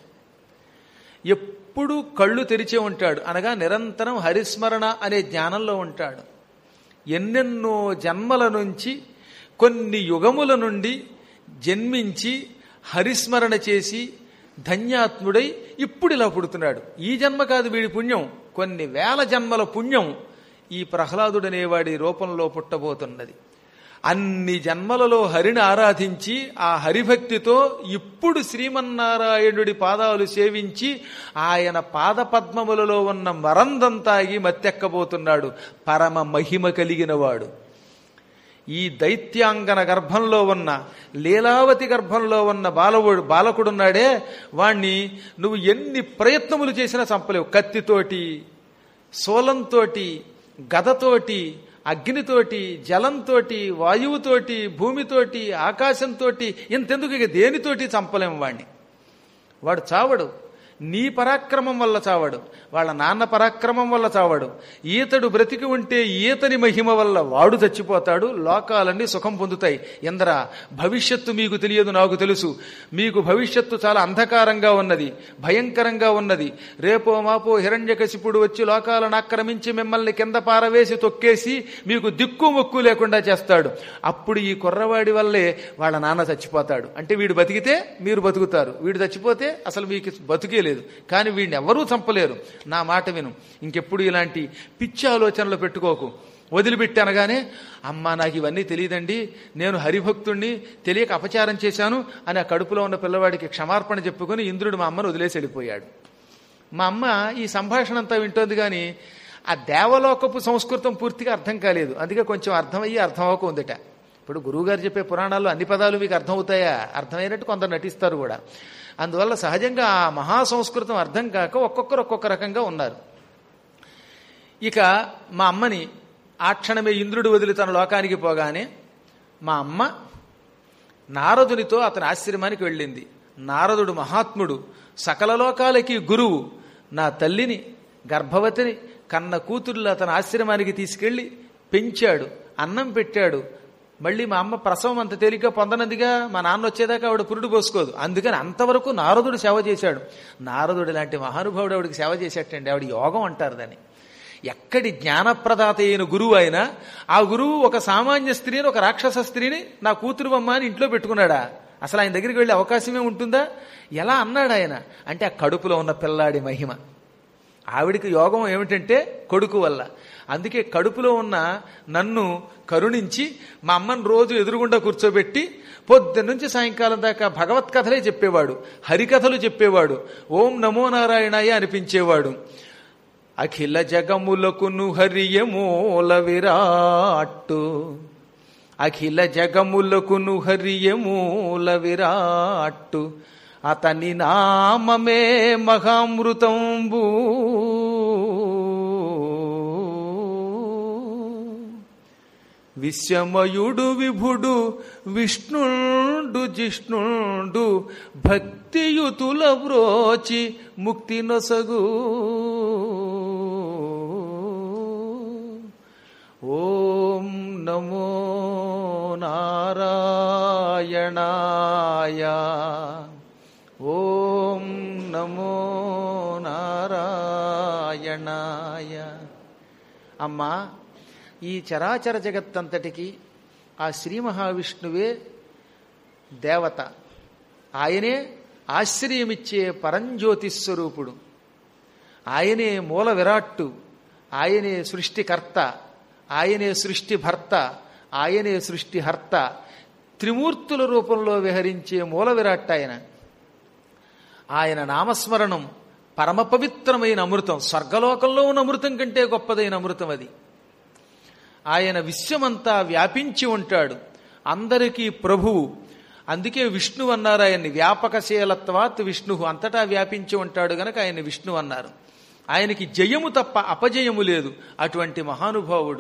ఎప్పుడూ కళ్ళు తెరిచే ఉంటాడు అనగా నిరంతరం హరిస్మరణ అనే జ్ఞానంలో ఉంటాడు ఎన్నెన్నో జన్మల నుంచి కొన్ని యుగముల నుండి జన్మించి హరిస్మరణ చేసి ధన్యాత్ముడై ఇప్పుడు ఇలా పుడుతున్నాడు ఈ జన్మ కాదు వీడి పుణ్యం కొన్ని వేల జన్మల పుణ్యం ఈ ప్రహ్లాదుడనేవాడి రూపంలో పుట్టబోతున్నది అన్ని జన్మలలో హరిని ఆరాధించి ఆ హరిభక్తితో ఇప్పుడు శ్రీమన్నారాయణుడి పాదాలు సేవించి ఆయన పాదపద్మములలో ఉన్న మరందంతాగి మత్తెక్కబోతున్నాడు పరమ మహిమ కలిగినవాడు ఈ దైత్యాంగన గర్భంలో ఉన్న లీలావతి గర్భంలో ఉన్న బాలవుడు బాలకుడున్నాడే వాణ్ణి నువ్వు ఎన్ని ప్రయత్నములు చేసినా చంపలేవు కత్తితోటి సోలంతోటి గదతోటి అగ్నితోటి జలంతోటి వాయువుతోటి భూమితోటి ఆకాశంతోటి ఇంతెందుకు ఇక దేనితోటి చంపలేం వాణ్ణి వాడు చావడు నీ పరాక్రమం వల్ల చావడు వాళ్ళ నాన్న పరాక్రమం వల్ల చావడు ఈతడు బ్రతికి ఉంటే ఈతని మహిమ వల్ల వాడు చచ్చిపోతాడు లోకాలన్నీ సుఖం పొందుతాయి ఇంద్ర భవిష్యత్తు మీకు తెలియదు నాకు తెలుసు మీకు భవిష్యత్తు చాలా అంధకారంగా ఉన్నది భయంకరంగా ఉన్నది రేపో మాపో హిరణ్యకశిపుడు వచ్చి లోకాలను ఆక్రమించి మిమ్మల్ని కింద పారవేసి తొక్కేసి మీకు దిక్కు మొక్కు లేకుండా చేస్తాడు అప్పుడు ఈ కుర్రవాడి వల్లే వాళ్ళ నాన్న చచ్చిపోతాడు అంటే వీడు బతికితే మీరు బతుకుతారు వీడు చచ్చిపోతే అసలు మీకు బతుకే లేదు కానీ వీడిని ఎవరూ చంపలేరు నా మాట విను ఇంకెప్పుడు ఇలాంటి పిచ్చి ఆలోచనలు పెట్టుకోకు వదిలిపెట్టి అనగానే అమ్మా నాకు ఇవన్నీ తెలియదండి నేను హరిభక్తుణ్ణి తెలియక అపచారం చేశాను అని ఆ కడుపులో ఉన్న పిల్లవాడికి క్షమార్పణ చెప్పుకొని ఇంద్రుడు మా అమ్మను వదిలేసి వెళ్ళిపోయాడు మా అమ్మ ఈ సంభాషణ అంతా వింటోంది కానీ ఆ దేవలోకపు సంస్కృతం పూర్తిగా అర్థం కాలేదు అందుకే కొంచెం అర్థమయ్యి అర్థమవక ఉందట ఇప్పుడు గురువుగారు చెప్పే పురాణాల్లో అన్ని పదాలు మీకు అర్థమవుతాయా అర్థమైనట్టు కొందరు నటిస్తారు కూడా అందువల్ల సహజంగా ఆ మహా సంస్కృతం అర్థం కాక ఒక్కొక్కరు ఒక్కొక్క రకంగా ఉన్నారు ఇక మా అమ్మని ఆ క్షణమే ఇంద్రుడు వదిలి తన లోకానికి పోగానే మా అమ్మ నారదునితో అతని ఆశ్రమానికి వెళ్ళింది నారదుడు మహాత్ముడు సకల లోకాలకి గురువు నా తల్లిని గర్భవతిని కన్న కూతుర్లు అతని ఆశ్రమానికి తీసుకెళ్లి పెంచాడు అన్నం పెట్టాడు మళ్ళీ మా అమ్మ ప్రసవం అంత తేలిగ్గా పొందనదిగా మా నాన్న వచ్చేదాకా ఆవిడ పురుడు పోసుకోదు అందుకని అంతవరకు నారదుడు సేవ చేశాడు నారదుడు లాంటి మహానుభావుడు ఆవిడికి సేవ చేసేటండి ఆవిడ యోగం అంటారు దాన్ని ఎక్కడి జ్ఞానప్రదాత అయిన గురువు అయినా ఆ గురువు ఒక సామాన్య స్త్రీని ఒక రాక్షస స్త్రీని నా కూతురు అమ్మ అని ఇంట్లో పెట్టుకున్నాడా అసలు ఆయన దగ్గరికి వెళ్ళే అవకాశమే ఉంటుందా ఎలా అన్నాడు ఆయన అంటే ఆ కడుపులో ఉన్న పిల్లాడి మహిమ ఆవిడికి యోగం ఏమిటంటే కొడుకు వల్ల అందుకే కడుపులో ఉన్న నన్ను కరుణించి మా అమ్మని రోజు ఎదురుగుండా కూర్చోబెట్టి పొద్దున్న నుంచి సాయంకాలం దాకా భగవత్ కథలే చెప్పేవాడు హరికథలు చెప్పేవాడు ఓం నమో నారాయణాయ అనిపించేవాడు అఖిల జగములకును హరియమూల విరాట్టు అఖిల జగములకును హరియమూల విరాట్టు అతని నామమే మహామృతంబు విశ్వమయుడు విభుడు విష్ణుండు జిష్ణుండు భక్తియుతుల వ్రోచి ముక్తి నొసగు ఓం నమో నారాయణాయ ఓం నమో నారాయణాయ అమ్మా ఈ చరాచర జగత్తంతటికి ఆ శ్రీ మహావిష్ణువే దేవత ఆయనే ఆశ్రయమిచ్చే పరంజ్యోతి స్వరూపుడు ఆయనే మూల విరాట్టు ఆయనే సృష్టికర్త ఆయనే సృష్టి భర్త ఆయనే సృష్టిహర్త త్రిమూర్తుల రూపంలో విహరించే మూల విరాట్ ఆయన ఆయన నామస్మరణం పరమ పవిత్రమైన అమృతం స్వర్గలోకంలో ఉన్న అమృతం కంటే గొప్పదైన అమృతం అది ఆయన విశ్వమంతా వ్యాపించి ఉంటాడు అందరికీ ప్రభువు అందుకే విష్ణు అన్నారు ఆయన్ని వ్యాపకశీలత్వాత్ విష్ణు అంతటా వ్యాపించి ఉంటాడు గనక ఆయన విష్ణు అన్నారు ఆయనకి జయము తప్ప అపజయము లేదు అటువంటి మహానుభావుడు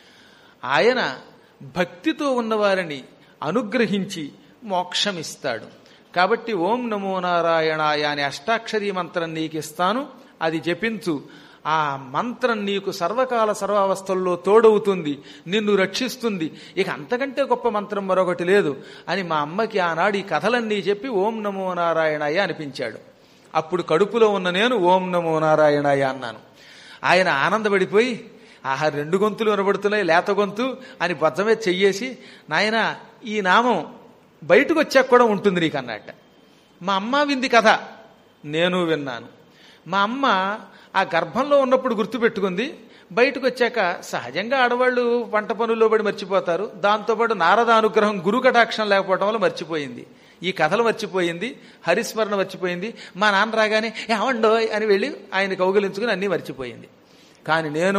ఆయన భక్తితో ఉన్నవారిని అనుగ్రహించి మోక్షమిస్తాడు కాబట్టి ఓం నమో నారాయణాయ అనే అష్టాక్షరీ మంత్రం నీకు ఇస్తాను అది జపించు ఆ మంత్రం నీకు సర్వకాల సర్వావస్థల్లో తోడవుతుంది నిన్ను రక్షిస్తుంది ఇక అంతకంటే గొప్ప మంత్రం మరొకటి లేదు అని మా అమ్మకి ఆనాడు ఈ కథలన్నీ చెప్పి ఓం నమో నారాయణాయ అనిపించాడు అప్పుడు కడుపులో ఉన్న నేను ఓం నమో నారాయణాయ అన్నాను ఆయన ఆనందపడిపోయి ఆహా రెండు గొంతులు వినబడుతున్నాయి లేత గొంతు అని బద్దమే చెయ్యేసి నాయన ఈ నామం బయటకు వచ్చాక కూడా ఉంటుంది నీకు అన్నట్ట మా అమ్మ వింది కథ నేను విన్నాను మా అమ్మ ఆ గర్భంలో ఉన్నప్పుడు గుర్తుపెట్టుకుంది బయటకు వచ్చాక సహజంగా ఆడవాళ్ళు వంట పనుల్లో పడి మర్చిపోతారు దాంతోపాటు నారద అనుగ్రహం గురు కటాక్షం లేకపోవడం వల్ల మర్చిపోయింది ఈ కథలు మర్చిపోయింది హరిస్మరణ మర్చిపోయింది మా నాన్న రాగానే ఏమండోయ్ అని వెళ్ళి ఆయన కౌగిలించుకుని అన్నీ మర్చిపోయింది కానీ నేను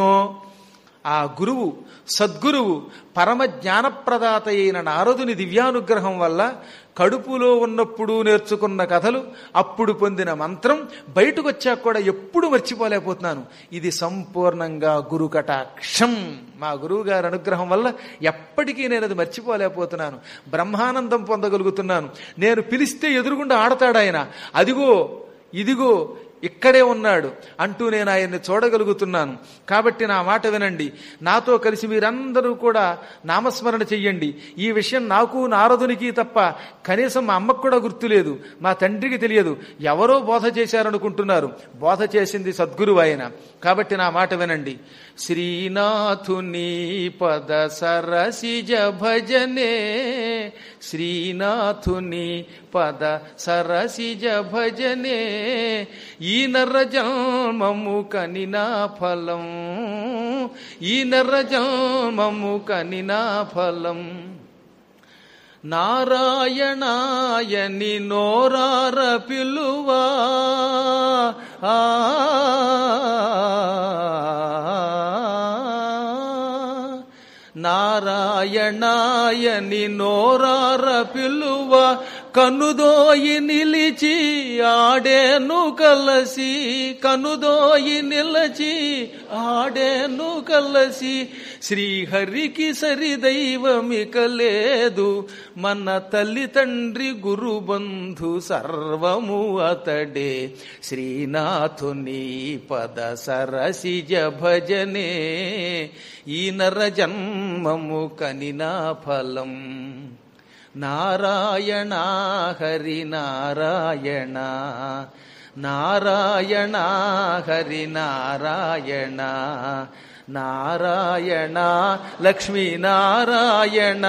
ఆ గురువు సద్గురువు పరమ జ్ఞానప్రదాత అయిన నారదుని దివ్యానుగ్రహం వల్ల కడుపులో ఉన్నప్పుడు నేర్చుకున్న కథలు అప్పుడు పొందిన మంత్రం బయటకు వచ్చాక కూడా ఎప్పుడు మర్చిపోలేకపోతున్నాను ఇది సంపూర్ణంగా గురు కటాక్షం మా గురువు గారి అనుగ్రహం వల్ల ఎప్పటికీ నేను అది మర్చిపోలేకపోతున్నాను బ్రహ్మానందం పొందగలుగుతున్నాను నేను పిలిస్తే ఎదురుగుండా ఆడతాడు ఆయన అదిగో ఇదిగో ఇక్కడే ఉన్నాడు అంటూ నేను ఆయన్ని చూడగలుగుతున్నాను కాబట్టి నా మాట వినండి నాతో కలిసి మీరందరూ కూడా నామస్మరణ చెయ్యండి ఈ విషయం నాకు నారదునికి తప్ప కనీసం మా అమ్మకు కూడా గుర్తులేదు మా తండ్రికి తెలియదు ఎవరో బోధ చేశారనుకుంటున్నారు బోధ చేసింది సద్గురువు ఆయన కాబట్టి నా మాట వినండి శ్రీనాథుని పద సరసిజ భజనే శ్రీనాథుని పద సరసిజ భజనే ఈ నర్ర జన్మము కనినా ఫలం ఈ నర్ర జన్మము కనినా ఫలం నారాయణాయని నోరార పిలువా ఆ నారాయణాయని నోరార పిలువ కనుదోయి నిలిచి ఆడేను కలసి కనుదోయి నిలచి ఆడేను కలసి శ్రీహరికి సరిదైవమిక లేదు మన తల్లి తండ్రి గురు బంధు సర్వము అతడే శ్రీనాథుని పద సరసిజ భజనే ఈ నర జన్మము కనినా ఫలం నారాయణ హరి నారాయణ నారాయణ హరి నారాయణ నారాయణ లక్ష్మీ నారాయణ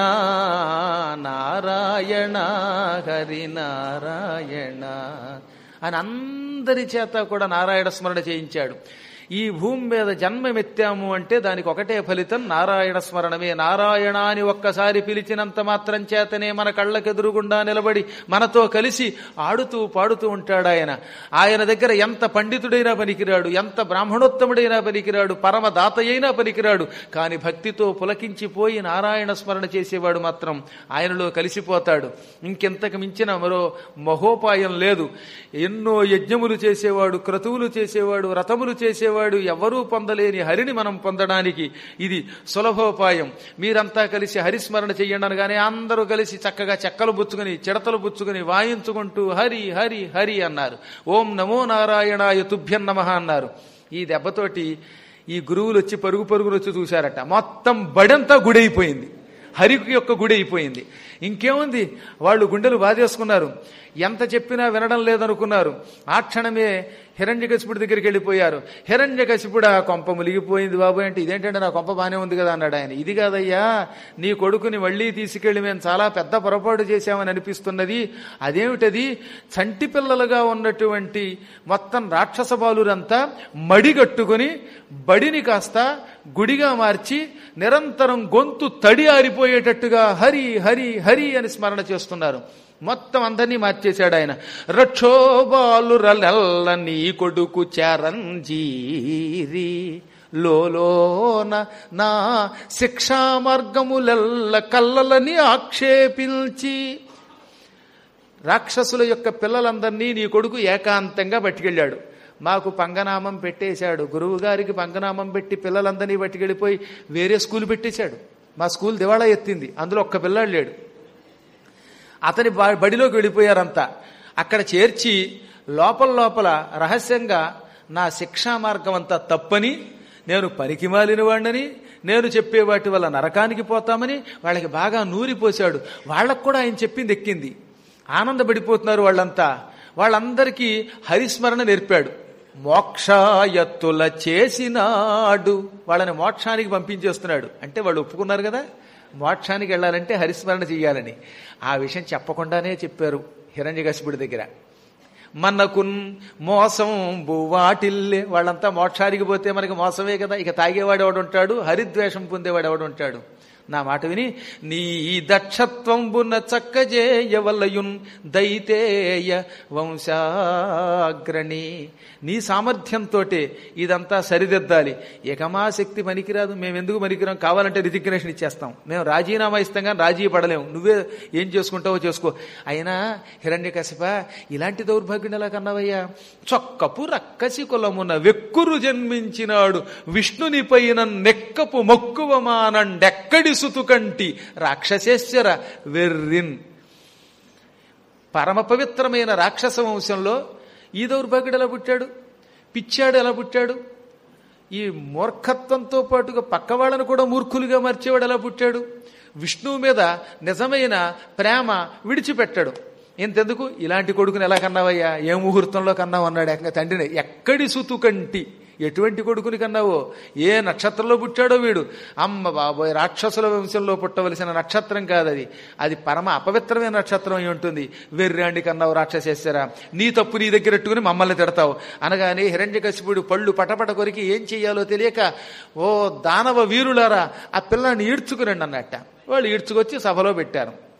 నారాయణ హరి నారాయణ అని అందరి చేత కూడా నారాయణ స్మరణ చేయించాడు ఈ భూమి మీద జన్మమెత్తాము అంటే దానికి ఒకటే ఫలితం నారాయణ స్మరణమే నారాయణ అని ఒక్కసారి పిలిచినంత మాత్రం చేతనే మన కళ్ళకెదురుగుండా నిలబడి మనతో కలిసి ఆడుతూ పాడుతూ ఉంటాడు ఆయన ఆయన దగ్గర ఎంత పండితుడైనా పనికిరాడు ఎంత బ్రాహ్మణోత్తముడైనా పనికిరాడు పరమదాత అయినా పనికిరాడు కాని భక్తితో పులకించిపోయి నారాయణ స్మరణ చేసేవాడు మాత్రం ఆయనలో కలిసిపోతాడు ఇంకెంతకు మించిన మరో మహోపాయం లేదు ఎన్నో యజ్ఞములు చేసేవాడు క్రతువులు చేసేవాడు రథములు చేసేవాడు ఎవరూ పొందలేని హరిని మనం పొందడానికి ఇది సులభోపాయం మీరంతా కలిసి హరిస్మరణ చెయ్యండి అనగానే అందరూ కలిసి చక్కగా చెక్కలు బుచ్చుకుని చిడతలు బుచ్చుకుని వాయించుకుంటూ హరి హరి హరి అన్నారు ఓం నమో నారాయణాయ తుభ్యం నమ అన్నారు ఈ దెబ్బతోటి ఈ గురువులు వచ్చి పరుగు పరుగులు వచ్చి చూశారట మొత్తం బడంతా గుడైపోయింది హరికి యొక్క గుడి అయిపోయింది ఇంకేముంది వాళ్ళు గుండెలు బాధేసుకున్నారు ఎంత చెప్పినా వినడం లేదనుకున్నారు ఆ క్షణమే హిరణ్యకశిపుడి దగ్గరికి వెళ్ళిపోయారు హిరణ్యకశిపుడు ఆ కొంప ములిగిపోయింది బాబు అంటే ఇదేంటంటే నా కొంప బానే ఉంది కదా అన్నాడు ఆయన ఇది కాదయ్యా నీ కొడుకుని మళ్ళీ తీసుకెళ్లి మేము చాలా పెద్ద పొరపాటు చేశామని అనిపిస్తున్నది అదేమిటది చంటి పిల్లలుగా ఉన్నటువంటి మొత్తం రాక్షస బాలురంతా మడిగట్టుకుని బడిని కాస్త గుడిగా మార్చి నిరంతరం గొంతు తడి ఆరిపోయేటట్టుగా హరి హరి హరి అని స్మరణ చేస్తున్నారు మొత్తం అందరినీ మార్చేశాడు ఆయన రక్షోబాలురలెల్ల నీ కొడుకు చరంజీరి లోలోన నా శిక్షా మార్గములెల్ల కల్లలని ఆక్షేపించి రాక్షసుల యొక్క పిల్లలందరినీ నీ కొడుకు ఏకాంతంగా పట్టుకెళ్ళాడు మాకు పంగనామం పెట్టేశాడు గురువు గారికి పంగనామం పెట్టి పిల్లలందరినీ పట్టుకెళ్ళిపోయి వేరే స్కూల్ పెట్టేశాడు మా స్కూల్ దివాళా ఎత్తింది అందులో ఒక్క పిల్లాడు లేడు అతని బ- బడిలోకి వెళ్ళిపోయారంతా అక్కడ చేర్చి లోపల లోపల రహస్యంగా నా శిక్షా మార్గం అంతా తప్పని నేను పనికి మాలిన వాడిని నేను చెప్పే వాటి వల్ల నరకానికి పోతామని వాళ్ళకి బాగా నూరిపోశాడు వాళ్ళకు కూడా ఆయన చెప్పింది ఎక్కింది ఆనందపడిపోతున్నారు వాళ్ళంతా వాళ్ళందరికీ హరిస్మరణ నేర్పాడు మోక్షాయత్తుల చేసినాడు వాళ్ళని మోక్షానికి పంపించేస్తున్నాడు అంటే వాళ్ళు ఒప్పుకున్నారు కదా మోక్షానికి వెళ్ళాలంటే హరిస్మరణ చెయ్యాలని ఆ విషయం చెప్పకుండానే చెప్పారు హిరణ్యకశిపుడి దగ్గర మనకున్ మోసం వాటిల్లే వాళ్ళంతా మోక్షానికి పోతే మనకి మోసమే కదా ఇక తాగేవాడు ఎవడుంటాడు హరిద్వేషం పొందేవాడు ఎవడుంటాడు నా మాట విని నీ దక్షత్వంబున చక్కజేయవలయున్ దైతేయ వంశాగ్రణి నీ సామర్థ్యంతో ఇదంతా సరిదిద్దాలి ఏకమా శక్తి పనికిరాదు మేము ఎందుకు పనికిరాం కావాలంటే రిజిగ్నేషన్ ఇచ్చేస్తాం మేము రాజీనామా ఇస్తాం కానీ రాజీ పడలేము నువ్వే ఏం చేసుకుంటావో చేసుకో అయినా హిరణ్య ఇలాంటి దౌర్భాగ్యం ఎలా కన్నావయ్యా చొక్కపు రక్కసి కులమున వెక్కురు జన్మించినాడు విష్ణుని పైన నెక్కపు మొక్కువ మానండెక్కడి సుతుకంటి రాక్షసేశ్వర వెర్రిన్ పరమ పవిత్రమైన రాక్షస వంశంలో ఈ దౌర్భాగ్యుడు ఎలా పుట్టాడు పిచ్చాడు ఎలా పుట్టాడు ఈ మూర్ఖత్వంతో పాటుగా పక్క వాళ్ళను కూడా మూర్ఖులుగా మార్చేవాడు ఎలా పుట్టాడు విష్ణువు మీద నిజమైన ప్రేమ విడిచిపెట్టాడు ఇంతెందుకు ఇలాంటి కొడుకుని ఎలా కన్నావయ్యా ఏ ముహూర్తంలో కన్నావు అన్నాడు ఏకంగా తండ్రిని ఎక్కడి సుతుకంటి ఎటువంటి కొడుకుని కన్నావో ఏ నక్షత్రంలో పుట్టాడో వీడు అమ్మ బాబోయ్ రాక్షసుల వంశంలో పుట్టవలసిన నక్షత్రం కాదు అది అది పరమ అపవిత్రమైన నక్షత్రం అయి ఉంటుంది వెర్రాండి కన్నావు రాక్షసేశ్వరా నీ తప్పు నీ దగ్గర పెట్టుకుని మమ్మల్ని తిడతావు అనగానే హిరణ్యకశిపుడు పళ్ళు పటపట కొరికి ఏం చెయ్యాలో తెలియక ఓ దానవ వీరులారా ఆ పిల్లాన్ని ఈడ్చుకురండి అన్నట్ట వాళ్ళు ఈడ్చుకొచ్చి సభలో పెట్టారు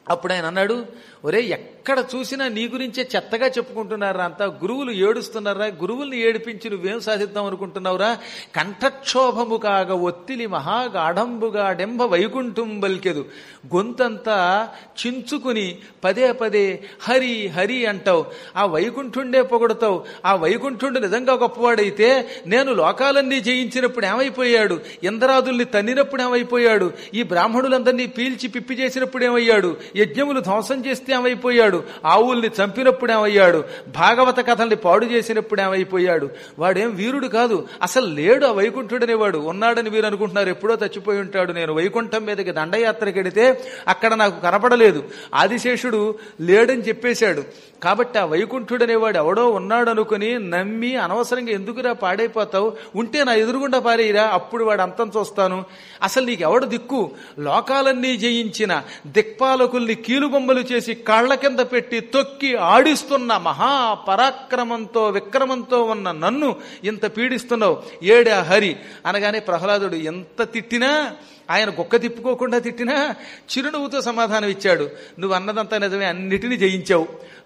అప్పుడు ఆయన అన్నాడు ఒరే ఎక్కడ చూసినా నీ గురించే చెత్తగా చెప్పుకుంటున్నారా అంతా గురువులు ఏడుస్తున్నారా గురువుల్ని ఏడిపించి నువ్వేం సాధిద్దాం అనుకుంటున్నావురా కంఠక్షోభము కాగా ఒత్తిలి మహాగాఢంబుగా డెంబ వైకుంఠం బలికెదు గొంతంతా చించుకుని పదే పదే హరి హరి అంటావు ఆ వైకుంఠుండే పొగడతావు ఆ వైకుంఠుండు నిజంగా గొప్పవాడైతే నేను లోకాలన్నీ జయించినప్పుడు ఏమైపోయాడు ఇంద్రాదుల్ని తన్నినప్పుడు ఏమైపోయాడు ఈ బ్రాహ్మణులందరినీ పీల్చి పిప్పి చేసినప్పుడు ఏమయ్యాడు యజ్ఞములు ధ్వంసం చేస్తే ఏమైపోయాడు ఆవుల్ని చంపినప్పుడు ఏమయ్యాడు భాగవత కథల్ని పాడు చేసినప్పుడు ఏమైపోయాడు వాడేం వీరుడు కాదు అసలు లేడు ఆ వైకుంఠుడనేవాడు ఉన్నాడని మీరు అనుకుంటున్నారు ఎప్పుడో చచ్చిపోయి ఉంటాడు నేను వైకుంఠం మీదకి దండయాత్రకి వెడితే అక్కడ నాకు కనపడలేదు ఆదిశేషుడు లేడని చెప్పేశాడు కాబట్టి ఆ వైకుంఠుడనేవాడు ఎవడో ఉన్నాడు అనుకుని నమ్మి అనవసరంగా ఎందుకురా పాడైపోతావు ఉంటే నా ఎదురుగుండా పారేయిరా అప్పుడు వాడు అంతం చూస్తాను అసలు నీకు ఎవడు దిక్కు లోకాలన్నీ జయించిన దిక్పాలకుల్ని కీలుబొమ్మలు చేసి కాళ్ల కింద పెట్టి తొక్కి ఆడిస్తున్న మహా పరాక్రమంతో విక్రమంతో ఉన్న నన్ను ఇంత పీడిస్తున్నావు ఏడా హరి అనగానే ప్రహ్లాదుడు ఎంత తిట్టినా ఆయన గొక్క తిప్పుకోకుండా తిట్టినా చిరునవ్వుతో సమాధానం ఇచ్చాడు నువ్వు అన్నదంతా నిజమే అన్నిటినీ జయించావు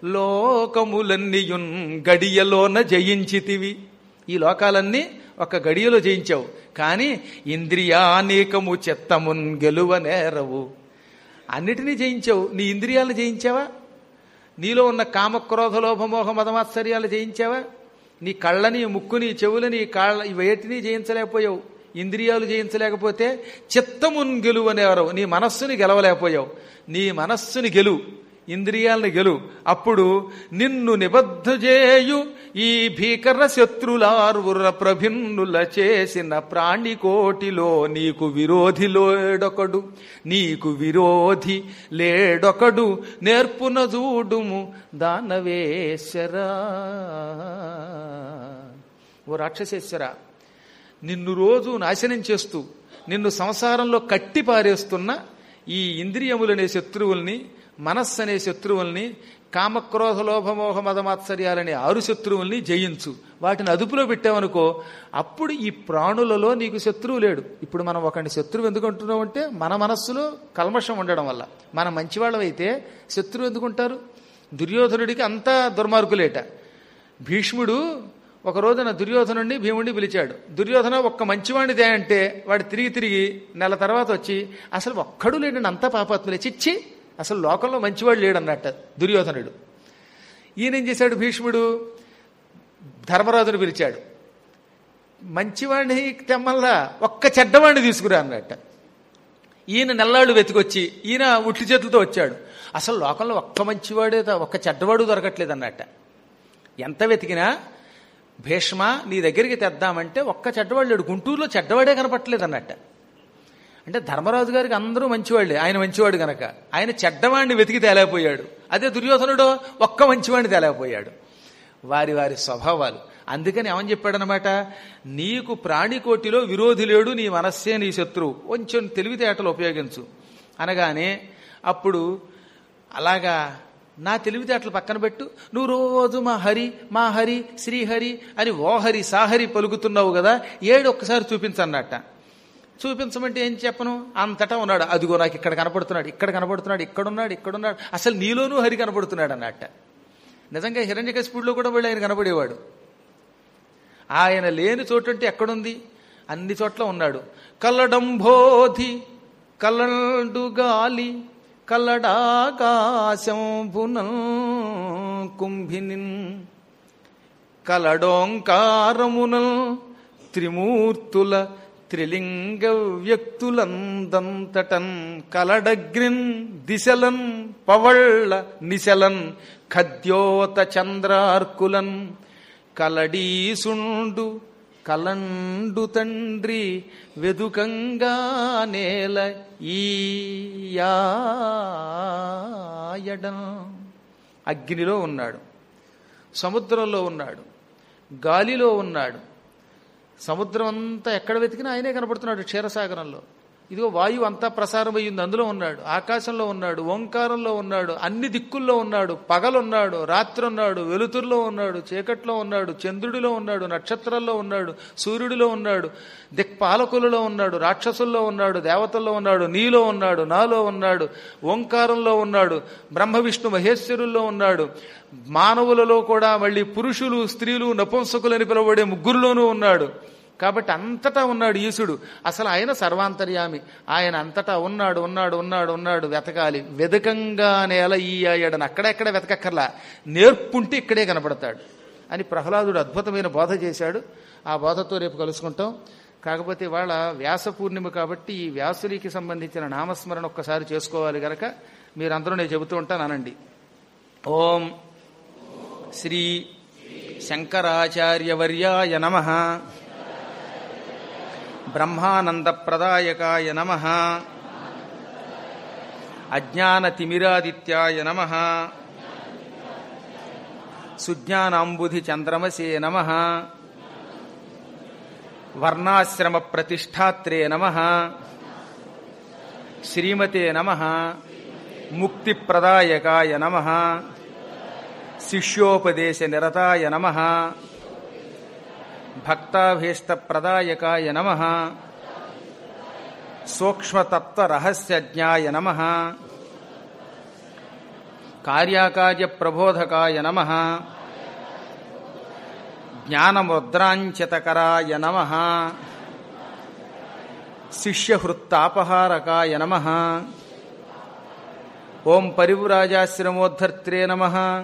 లోకములన్నీయున్ గడియలోన జయించితివి ఈ లోకాలన్నీ ఒక గడియలో జయించావు కానీ ఇంద్రియానేకము చెత్తమున్ గెలువనేరవు అన్నిటినీ జయించావు నీ ఇంద్రియాలను జయించావా నీలో ఉన్న కామక్రోధ లోభమోహ మదమాత్సర్యాలు జయించావా నీ కళ్ళని ముక్కుని చెవులని కాళ్ళ వేటిని జయించలేకపోయావు ఇంద్రియాలు జయించలేకపోతే చిత్తమున్ గెలువు అనేవారు నీ మనస్సుని గెలవలేకపోయావు నీ మనస్సుని గెలు ఇంద్రియాలను గెలు అప్పుడు నిన్ను నిబద్ధ చేయు ఈ భీకర శత్రులార్వుర ప్రభిన్నుల చేసిన ప్రాణికోటిలో నీకు విరోధి లేడొకడు నీకు విరోధి లేడొకడు నేర్పున చూడుము దానవేశ్వరా ఓ రాక్షసేశ్వరా నిన్ను రోజు నాశనం చేస్తూ నిన్ను సంసారంలో కట్టి పారేస్తున్న ఈ ఇంద్రియములనే శత్రువుల్ని మనస్సు అనే శత్రువుల్ని కామక్రోధ లోభమోహ మదమాత్సర్యాలనే ఆరు శత్రువుల్ని జయించు వాటిని అదుపులో పెట్టావనుకో అప్పుడు ఈ ప్రాణులలో నీకు శత్రువు లేడు ఇప్పుడు మనం ఒకటి శత్రువు ఎందుకు అంటున్నాం అంటే మన మనస్సులో కల్మషం ఉండడం వల్ల మన మంచివాళ్ళమైతే శత్రువు ఎందుకుంటారు దుర్యోధనుడికి అంతా దుర్మార్గులేట భీష్ముడు ఒక రోజున దుర్యోధనుడిని భీముడిని పిలిచాడు దుర్యోధన ఒక్క మంచివాడిదే అంటే వాడు తిరిగి తిరిగి నెల తర్వాత వచ్చి అసలు ఒక్కడు లేడండి అంతా పాపాత్ములే చిచ్చి అసలు లోకంలో మంచివాడు లేడన్నట్ట దుర్యోధనుడు ఈయన ఏం చేశాడు భీష్ముడు ధర్మరాజును పిలిచాడు మంచివాడిని తెమ్మల్లా ఒక్క చెడ్డవాడిని తీసుకురా అన్నట్ట ఈయన నెల్లాళ్ళు వెతికొచ్చి ఈయన ఉట్టి చేతులతో వచ్చాడు అసలు లోకంలో ఒక్క మంచివాడే త- ఒక్క చెడ్డవాడు దొరకట్లేదు అన్నట్ట ఎంత వెతికినా భీష్మ నీ దగ్గరికి తెద్దామంటే ఒక్క చెడ్డవాడు లేడు గుంటూరులో చెడ్డవాడే కనపట్టలేదు అన్నట్ట అంటే ధర్మరాజు గారికి అందరూ మంచివాళ్ళే ఆయన మంచివాడు గనక ఆయన చెడ్డవాడిని వెతికి తేలేకపోయాడు అదే దుర్యోధనుడు ఒక్క మంచివాడిని తేలేకపోయాడు వారి వారి స్వభావాలు అందుకని ఏమని చెప్పాడనమాట నీకు ప్రాణికోటిలో విరోధి లేడు నీ మనస్సే నీ శత్రువు కొంచెం తెలివితేటలు ఉపయోగించు అనగానే అప్పుడు అలాగా నా తెలివితేటలు పక్కన పెట్టు నువ్వు రోజు మా హరి మా హరి శ్రీహరి అని ఓ హరి సాహరి పలుకుతున్నావు కదా ఏడు ఒక్కసారి చూపించన్నట్ట చూపించమంటే ఏం చెప్పను అంతటా ఉన్నాడు అదిగో నాకు ఇక్కడ కనపడుతున్నాడు ఇక్కడ కనపడుతున్నాడు ఇక్కడున్నాడు ఇక్కడున్నాడు అసలు నీలోనూ హరి కనపడుతున్నాడు అన్నట్ట నిజంగా హిరణ్యకశిపుడిలో కూడా వీళ్ళు ఆయన కనపడేవాడు ఆయన లేని చోటుంటే ఎక్కడుంది అన్ని చోట్ల ఉన్నాడు కల్లడంబోధి కల్లడు గాలి కల్లడాకాశంభున కుంభినిన్ కలడోంకారమునల్ త్రిమూర్తుల త్రిలింగ వ్యక్తులందంతటన్ కలడగ్రిన్ దిశలన్ పవళ్ళ నిశలన్ ఖద్యోత చంద్రార్కులన్ కలడీసుండు కలండు తండ్రి వెదుకంగా నేల ఈయాయడం అగ్నిలో ఉన్నాడు సముద్రంలో ఉన్నాడు గాలిలో ఉన్నాడు సముద్రం అంతా ఎక్కడ వెతికినా ఆయనే కనపడుతున్నాడు క్షీరసాగరంలో ఇదిగో వాయువు అంతా ప్రసారం అయ్యింది అందులో ఉన్నాడు ఆకాశంలో ఉన్నాడు ఓంకారంలో ఉన్నాడు అన్ని దిక్కుల్లో ఉన్నాడు పగలున్నాడు రాత్రి ఉన్నాడు వెలుతురులో ఉన్నాడు చీకట్లో ఉన్నాడు చంద్రుడిలో ఉన్నాడు నక్షత్రాల్లో ఉన్నాడు సూర్యుడిలో ఉన్నాడు దిక్పాలకులలో ఉన్నాడు రాక్షసుల్లో ఉన్నాడు దేవతల్లో ఉన్నాడు నీలో ఉన్నాడు నాలో ఉన్నాడు ఓంకారంలో ఉన్నాడు బ్రహ్మ విష్ణు మహేశ్వరుల్లో ఉన్నాడు మానవులలో కూడా మళ్ళీ పురుషులు స్త్రీలు నపుంసకులని పిలువబడే ముగ్గురులోనూ ఉన్నాడు కాబట్టి అంతటా ఉన్నాడు ఈశుడు అసలు ఆయన సర్వాంతర్యామి ఆయన అంతటా ఉన్నాడు ఉన్నాడు ఉన్నాడు ఉన్నాడు వెతకాలి వెదకంగా నేల ఈ అయ్యాడని అక్కడెక్కడ వెతకక్కర్లా నేర్పుంటే ఇక్కడే కనపడతాడు అని ప్రహ్లాదుడు అద్భుతమైన బోధ చేశాడు ఆ బోధతో రేపు కలుసుకుంటాం కాకపోతే ఇవాళ వ్యాస పూర్ణిమ కాబట్టి ఈ వ్యాసునికి సంబంధించిన నామస్మరణ ఒక్కసారి చేసుకోవాలి గనక మీరందరూ నేను చెబుతూ ఉంటాను అనండి ఓం శ్రీ శంకరాచార్యవర్యాయ నమ బ్రహ్మానందప్రదాయకాయ నమ అజ్ఞానతిమిరాదిత్యాయ నమ సుజ్ఞానాంబుధి చంద్రమసే నమ వర్ణాశ్రమ ప్రతిష్టాత్రే నమ శ్రీమతే నమ ముక్తిప్రదాయకాయ నమ శిష్యోపదేశ నిరతాయ నమ భక్తాభీష్టప్రదాయకాయ నమ సూక్ష్మతత్వరహస్యజ్ఞాయ నమ కార్యాకార్యప్రబోధకాయ నమ జ్ఞానముద్రాంచితకరాయ నమ శిష్యహృత్తాపహారకాయ నమ ఓం పరివ్రాజాశ్రమోద్ధర్త్రే నమ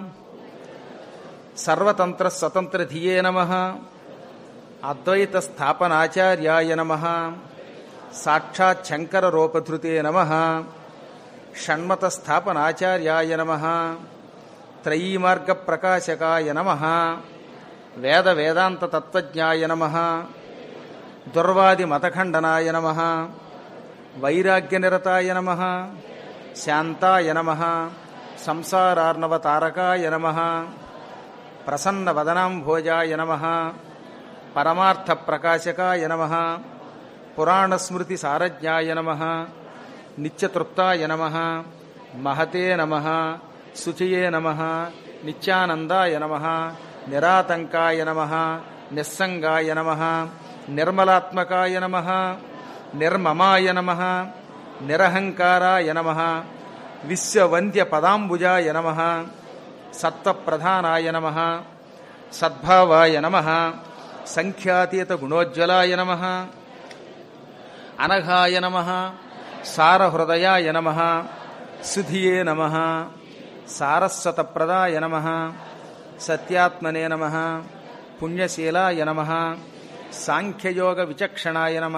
సర్వతంత్ర స్వతంత్ర ధియే నమ అద్వైత స్థాపనాచార్యాయ నమ సాక్షాత్ శంకర రూపధృతే నమ షణ్మత స్థాపనాచార్యాయ నమ త్రయీమార్గ ప్రకాశకాయ నమ వేద వేదాంత తత్వజ్ఞాయ నమ దుర్వాది మతఖండనాయ నమ వైరాగ్యనిరతాయ నమ శాంతాయ నమ సంసారార్ణవతారకాయ నమ ప్రసన్నవదనాంభోజాయ నమ పరమార్థప్రకాశకాయ నమ పురాణస్మృతిసారజ్ఞాయ నమ నిత్యతృప్తాయ నమ మహతే నమ శుచయే నమ నిత్యానందాయ నమ నిరాతంకాయ నమ నిస్సంగాయ నమ నిర్మలాత్మకాయ నమ నిర్మమాయ నమ నిరహంకారాయ నమ విశ్వవంద్య పదాంబుజాయ నమ సత్వప్రధానాయ నమ సద్భావాయ నమ సంఖ్యాతీత గుణోజ్వలాయ నమ అనఘాయ నమ సారహృదయాయ నమ సుధియే నమ సారస్వతప్రదాయ నమ సత్యాత్మనే నమ పుణ్యశీలాయ నమ సాంఖ్యయోగ విచక్షణాయ నమ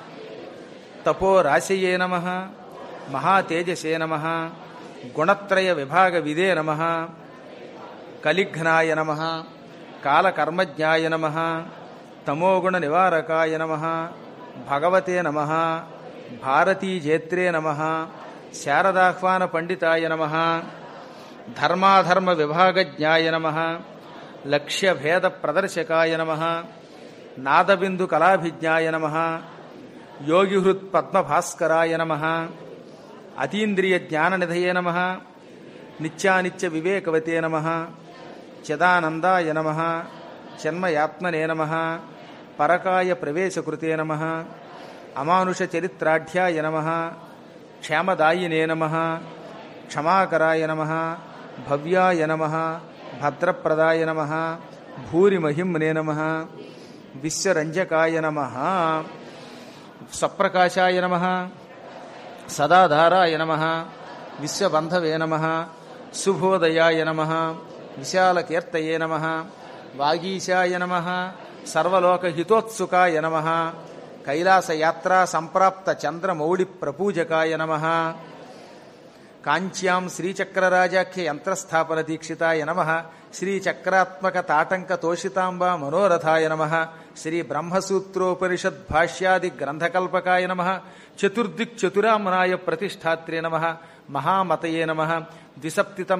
తపోరాశయే నమ మహాతేజసే నమ గుణత్రయ విభాగ విదే నమ కలిఘ్నాయ నమ కాలకర్మజ్ఞాయ నమ తమోగుణ నివారకాయ నమ భగవతే నమ భారతీజేత్రే నమ శారదాహ్వాన పండితాయ నమ ధర్మాధర్మ విభాగజ్ఞాయ నమ లక్ష్యభేద ప్రదర్శకాయ నమ నాదబిందు కళాభిజ్ఞాయ నమ యోగిహృత్ పద్మభాస్కరాయ నమ అతీంద్రియ జ్ఞాననిధయే నమ నిత్యానిత్య వివేకవతే నమ చిదానందాయ నమ జన్మయాత్మనే నమ పరకాయ ప్రవేశకృతే నమ అమానుష చరిత్రాఢ్యాయ నమ క్షేమదాయినే నమ క్షమాకరాయ నమ భవ్యాయ నమ భద్రప్రదాయ నమ భూరిమహిమ్నే నమ విశ్వరంజకాయ నమ స్వప్రకాశాయ నమ సదాధారాయ నమ విశ్వబంధవే నమ శుభోదయాయ నమ విశాలకీర్తయే నమ వాగీశాయ నమ సర్వలోకహితోత్సుకాయ నమ కైలాసయాత్రా సంప్రాప్త చంద్రమౌళి ప్రపూజకాయ నమ కాంచ్యాం శ్రీచక్రరాజాఖ్య యంత్రస్థాపన దీక్షితాయ నమ శ్రీచక్రాత్మక తాటంక తోషితాంబ మనోరథాయ నమ శ్రీ బ్రహ్మసూత్రోపనిషద్ భాష్యాది గ్రంథకల్పకాయ నమ చతుర్దిక్ చతురామనాయ ప్రతిష్టాత్రే నమ మహామతయే నమ ద్విసప్తితమ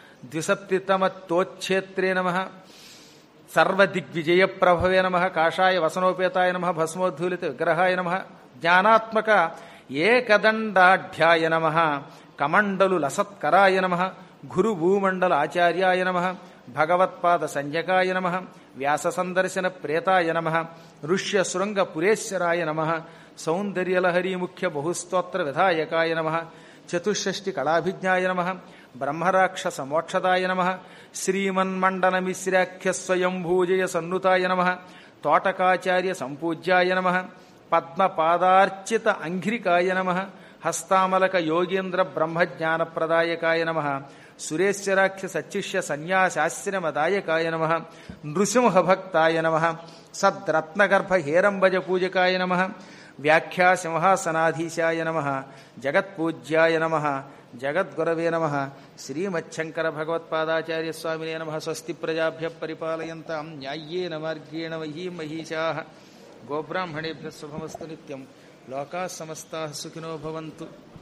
ద్విసప్తితమతోచ్ఛేత్రే నమ సర్వదిగ్విజయ ప్రభవే నమ కాషాయ వసనోపేతాయ నమ భస్మోద్ధూలిత విగ్రహాయ నమ జ్ఞానాత్మక ఏకదండాఢ్యాయ నమ కమండలు లసత్కరాయ నమ గురు భూమండల ఆచార్యాయ నమ భగవత్పాద సంజ్ఞకాయ నమ వ్యాస సందర్శన ప్రేతాయ నమ ఋష్య శృంగ పురేశ్వరాయ నమ సౌందర్యలహరీ ముఖ్య బహుస్తోత్ర విధాయకాయ నమ చతుషష్టి కళాభిజ్ఞాయ నమ బ్రహ్మరాక్షస మోక్షదాయ నమ శ్రీమన్మండన మిశ్రాఖ్య స్వయంభూజయ సన్నుతాయ నమ తోటకాచార్య సంపూజ్యాయ నమ పద్మపాదార్చిత అంఘ్రికాయ నమ హస్తామలక యోగేంద్ర బ్రహ్మజ్ఞానప్రదాయకాయ నమ సురేశ్వరాఖ్య సచ్చిష్య సన్యాసాశ్రమదాయకాయ నమ నృసింహభక్తాయ నమ సద్రత్నగర్భ హేరంబజ పూజకాయ నమ వ్యాఖ్యా సింహాసనాధీశాయ నమ జగత్పూజ్యాయ నమ జగద్గురవే నమ శ్రీమచ్చంకర భగవత్పాదాచార్య స్వామినే నమ స్వస్తి ప్రజాభ్య పరిపాలయంతాం న్యాయ్యేన మార్గేణ మహీ మహిషా గోబ్రాహ్మణేభ్య శుభమస్తు నిత్యం లోకా సమస్తా సుఖినో భవంతు